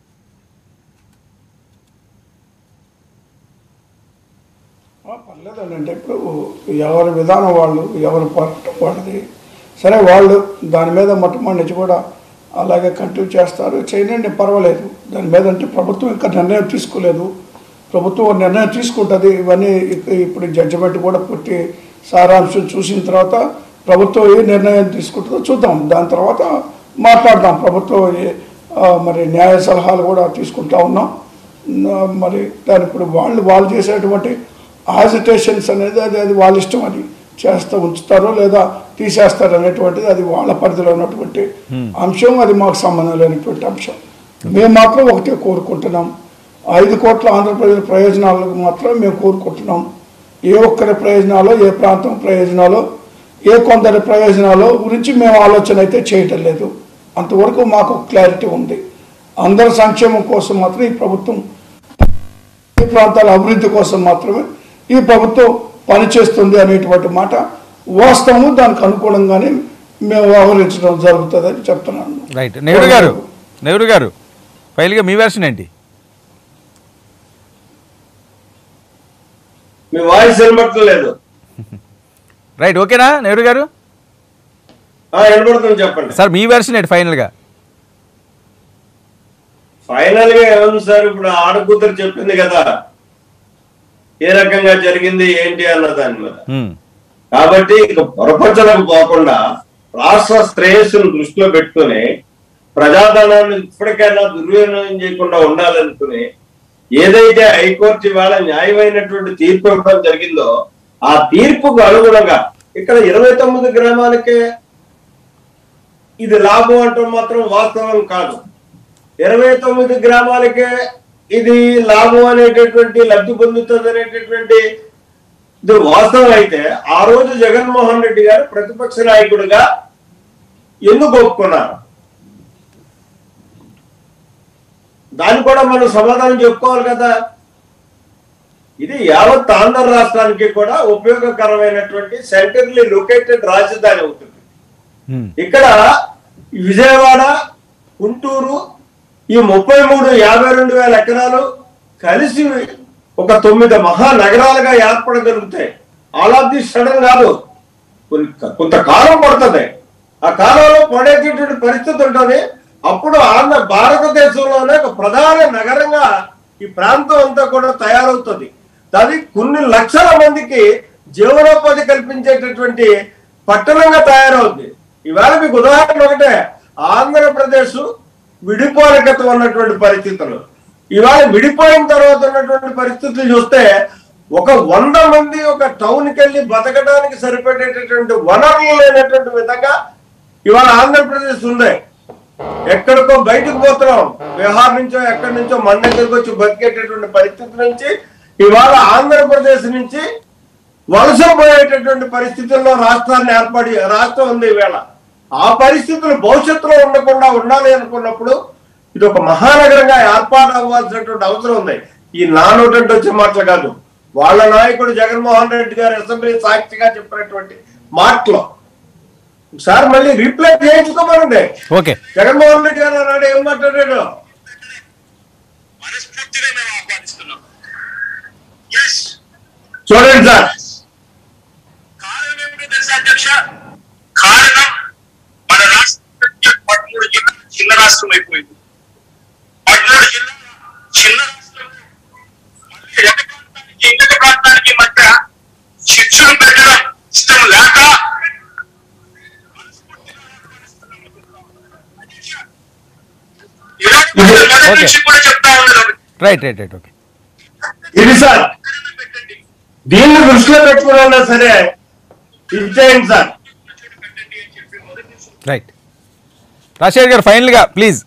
ఆ, పర్లేదండి అంటే ఇప్పుడు ఎవరి విధానం వాళ్ళు ఎవరి పోరాటం వాళ్ళది సరే వాళ్ళు దాని మీద మొట్టమొదటి నుంచి కూడా అలాగే కంటిన్యూ చేస్తారు చేయండి పర్వాలేదు దాని మీద అంటే ప్రభుత్వం ఇంకా నిర్ణయం తీసుకోలేదు ప్రభుత్వం ఒక నిర్ణయం తీసుకుంటుంది ఇవన్నీ ఇక- ఇప్పుడు జడ్జిమెంట్ కూడా పూర్తి సారాంశం చూసిన తర్వాత ప్రభుత్వం ఏ నిర్ణయం తీసుకుంటుందో చూద్దాం దాని తర్వాత మాట్లాడదాం ప్రభుత్వం ఏ- ఆ, మరి న్యాయ సలహాలు కూడా తీసుకుంటా ఉన్నాం నా- మరి దాని ఇప్పుడు వాళ్ళు వాళ్ళు చేసేటువంటి ఆజిటేషన్స్ అనేది అది అది వాళ్ళ ఇష్టం అది చేస్తూ ఉంచుతారో లేదా తీసేస్తారు అనేటువంటిది అది వాళ్ళ పరిధిలో ఉన్నటువంటి అంశం అది మాకు సంబంధం లేనటువంటి అంశం మేము మాత్రం ఒకటే కోరుకుంటున్నాం ఐదు కోట్ల ఆంధ్రప్రదేశ్ ప్రయోజనాలకు మాత్రం మేము కోరుకుంటున్నాం ఏ ఒక్కరి ప్రయోజనాలు ఏ ప్రాంతం ప్రయోజనాలు ఏ కొందరి ప్రయోజనాలు గురించి మేము ఆలోచన అయితే చేయటం లేదు అంతవరకు మాకు క్లారిటీ ఉంది అందరి సంక్షేమం కోసం మాత్రం ఈ ప్రభుత్వం ఈ ప్రాంతాల అభివృద్ధి కోసం మాత్రమే ఈ ప్రభుత్వం పనిచేస్తుంది అనేటువంటి మాట వాస్తవము దానికి అనుగుణంగానే మేము వ్యవహరించడం జరుగుతుందని చెప్తున్నాను రైట్ నెహ్రూ గారు నెహ్రూ గారు ఫైనల్గా మీ వెర్షన్ ఏంటి మీ వాయిస్ వినబడలేదు రైట్ ఓకేనా నెహ్రూ గారు ఆ, వినబడుతుంది చెప్పండి సార్ మీ వెర్షన్ ఏంటి ఫైనల్గా ఫైనల్ గా ఏముంది సార్ ఇప్పుడు ఆడకూతురు చెప్పింది కదా ఏ రకంగా జరిగింది ఏంటి అన్న దాని మీద హ్మ్. కాబట్టి ఇక పొరపరచలకు పోకుండా రాష్ట్ర శ్రేయస్సును దృష్టిలో పెట్టుకుని ప్రజాధనాన్ని ఇప్పటికైనా దుర్వినియోగం చేయకుండా ఉండాలనుకుని ఏదైతే హైకోర్టు ఇవాళ న్యాయమైనటువంటి తీర్పు ఇవ్వడం జరిగిందో ఆ తీర్పుకు అనుగుణంగా ఇక్కడ ఇరవై తొమ్మిది గ్రామాలకే ఇది లాభం అంటాం మాత్రం వాస్తవం కాదు ఇరవై తొమ్మిది గ్రామాలకే ఇది లాభం అనేటటువంటి లబ్ధి పొందుతుంది అనేటటువంటి ఇది వాస్తవం అయితే ఆ రోజు జగన్మోహన్ రెడ్డి గారు ప్రతిపక్ష నాయకుడిగా ఎందుకు ఒప్పుకున్నారు దాన్ని కూడా మనం సమాధానం చెప్పుకోవాలి కదా ఇది యావత్ ఆంధ్ర రాష్ట్రానికి కూడా ఉపయోగకరమైనటువంటి సెంట్రల్లీ లొకేటెడ్ రాజధాని అవుతుంది హ్మ్. ఇక్కడ విజయవాడ గుంటూరు ఈ ముప్పై మూడు యాభై రెండు వేల ఎకరాలు కలిసి ఒక తొమ్మిది మహానగరాలుగా ఏర్పడగలుగుతాయి ఆల్ ఆఫ్ ది సడన్ కాదు కొన్ని- కొంతకాలం పడుతుంది ఆ కాలంలో పడేటటువంటి పరిస్థితి ఉంటుంది అప్పుడు ఆంధ్ర భారతదేశంలోనే ఒక ప్రధాన నగరంగా ఈ ప్రాంతం అంతా కూడా తయారవుతుంది అది కొన్ని లక్షల మందికి జీవనోపాధి కల్పించేటటువంటి పట్టణంగా తయారవుతుంది ఇవాళ మీకు ఉదాహరణ ఒకటే ఆంధ్రప్రదేశ్ విడిపోలికత ఉన్నటువంటి పరిస్థితులు ఇవాళ విడిపోయిన తర్వాత ఉన్నటువంటి పరిస్థితులు చూస్తే ఒక వంద మంది ఒక టౌన్ కి వెళ్ళి బతకడానికి సరిపడేటటువంటి వనరులు లేనటువంటి విధంగా ఇవాళ ఆంధ్రప్రదేశ్ ఉంది ఎక్కడికో బయటకు పోతున్నాం బీహార్ నుంచో ఎక్కడి నుంచో మన దగ్గరకు వచ్చి బతికేటటువంటి పరిస్థితి నుంచి ఇవాళ ఆంధ్రప్రదేశ్ నుంచి వలస పోయేటటువంటి పరిస్థితుల్లో రాష్ట్రాన్ని ఏర్పడి రాష్ట్రం ఉంది ఈవేళ ఆ పరిస్థితులు భవిష్యత్తులో ఉండకుండా ఉండాలి అనుకున్నప్పుడు ఇది ఒక మహానగరంగా ఏర్పాటు అవ్వాల్సినటువంటి అవసరం ఉంది ఈ నానోటంటే వచ్చే మాటలు కాదు వాళ్ళ నాయకుడు జగన్మోహన్ రెడ్డి గారు అసెంబ్లీ సాక్షిగా చెప్పినటువంటి మాటలు ఒకసారి మళ్ళీ రీప్లై చేయించుకోమనండి ఓకే జగన్మోహన్ రెడ్డి గారు అన్నాడు ఏం మాట్లాడాడు మనస్ఫూర్తిగా మేము ఆహ్వానిస్తున్నాం ఎస్ చూడండి సార్ కారణం ఏమిటో తెలుసా అధ్యక్ష కారణం మన రాష్ట్రం పదమూడు జిల్లాలు చిన్న రాష్ట్రం అయిపోయింది పదమూడు జిల్లాలు చిన్న రాష్ట్రం మళ్ళీ ఒక ప్రాంతానికి ఇంకొక ప్రాంతానికి మధ్య చిచ్చులు పెట్టడం ఇష్టం లేక ఇలాంటి మొదటి ఓకే. నుంచి కూడా చెప్తా ఉన్నారు రైట్ రైట్ రైట్ ఓకే ఇది సార్ పెట్టండి దీన్ని దృష్టిలో పెట్టుకున్నా సరే ఇచ్చేయండి సార్ పెట్టండి అని చెప్పి మొదటి నుంచి రైట్ రాజశేఖర్ గారు ఫైనల్గా ప్లీజ్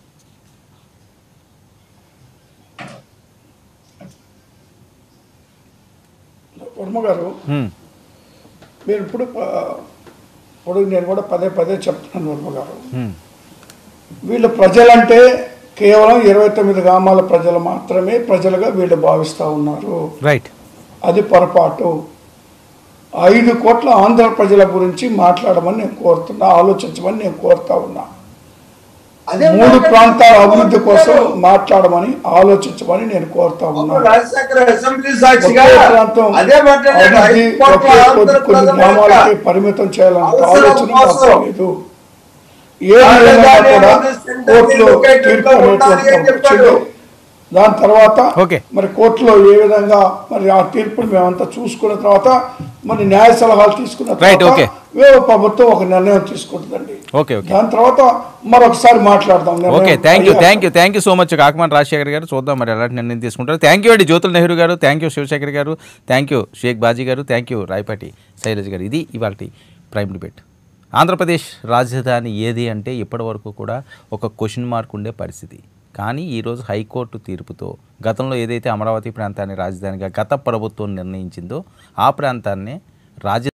వర్మ గారు హ్మ్. మీరు ఇప్పుడు ప- ఇప్పుడు నేను కూడా పదే పదే చెప్తున్నాను వర్మ గారు హ్మ్. వీళ్ళు ప్రజలంటే కేవలం ఇరవై తొమ్మిది గ్రామాల ప్రజలు మాత్రమే ప్రజలుగా వీళ్ళు భావిస్తూ ఉన్నారు రైట్ అది పొరపాటు ఐదు కోట్ల ఆంధ్ర ప్రజల గురించి మాట్లాడమని నేను కోరుతున్నా ఆలోచించమని నేను కోరుతా ఉన్నా అదే మూడు మాట ప్రాంతాల అభివృద్ధి కోసం చెప్పారు. మాట్లాడమని ఆలోచించమని నేను కోరుతా ఉన్నా రాజశేఖర అసెంబ్లీ సాక్షిగా ఒకే ప్రాంతం అదే మాట్లాడాడు అభివృద్ధి ఐదు కోట్ల ఒకే ఆంధ్ర కొద్ది కొన్ని ప్రజల గ్రామాలకి యొక్క పరిమితం చేయాలన్న అవసరం ఆలోచన కోసం. మాకు లేదు ఏ విధంగా కూడా కోర్టులో తీర్పు అనేటువంటిది ఒకటి వచ్చింది దాని తర్వాత ఓకే. మరి కోర్టులో ఏ విధంగా మరి ఆ తీర్పుని మేమంతా చూసుకున్న తర్వాత మరి న్యాయ సలహాలు తీసుకున్న Right, తర్వాత okay. వేరే ప్రభుత్వం ఒక నిర్ణయం తీసుకుంటుందండి ఓకే ఓకే దాని తర్వాత మరొకసారి మాట్లాడదాం నిర్ణయం ఓకే థ్యాంక్ యూ అయ్యాక. Thank you thank you so much కాకమాన్ రాజశేఖర్ గారు చూద్దాం మరి ఎలాంటి నిర్ణయం తీసుకుంటారు థ్యాంక్ యూ అండి జ్యోతుల్ నెహ్రూ గారు థ్యాంక్ యూ శివశేఖర్ గారు థ్యాంక్ యూ షేక్ బాజీ గారు థ్యాంక్ యూ రాయపాటి శైలజ గారు ఇది ఇవాళ ప్రైమ్ డిబేట్ ఆంధ్రప్రదేశ్ రాజధాని ఏది అంటే ఇప్పటి వరకు కూడా ఒక క్వశ్చన్ మార్క్ ఉండే పరిస్థితి కానీ ఈరోజు హైకోర్టు తీర్పుతో గతంలో ఏదైతే అమరావతి ప్రాంతాన్ని రాజధానిగా గత ప్రభుత్వం నిర్ణయించిందో ఆ ప్రాంతాన్నే రాజ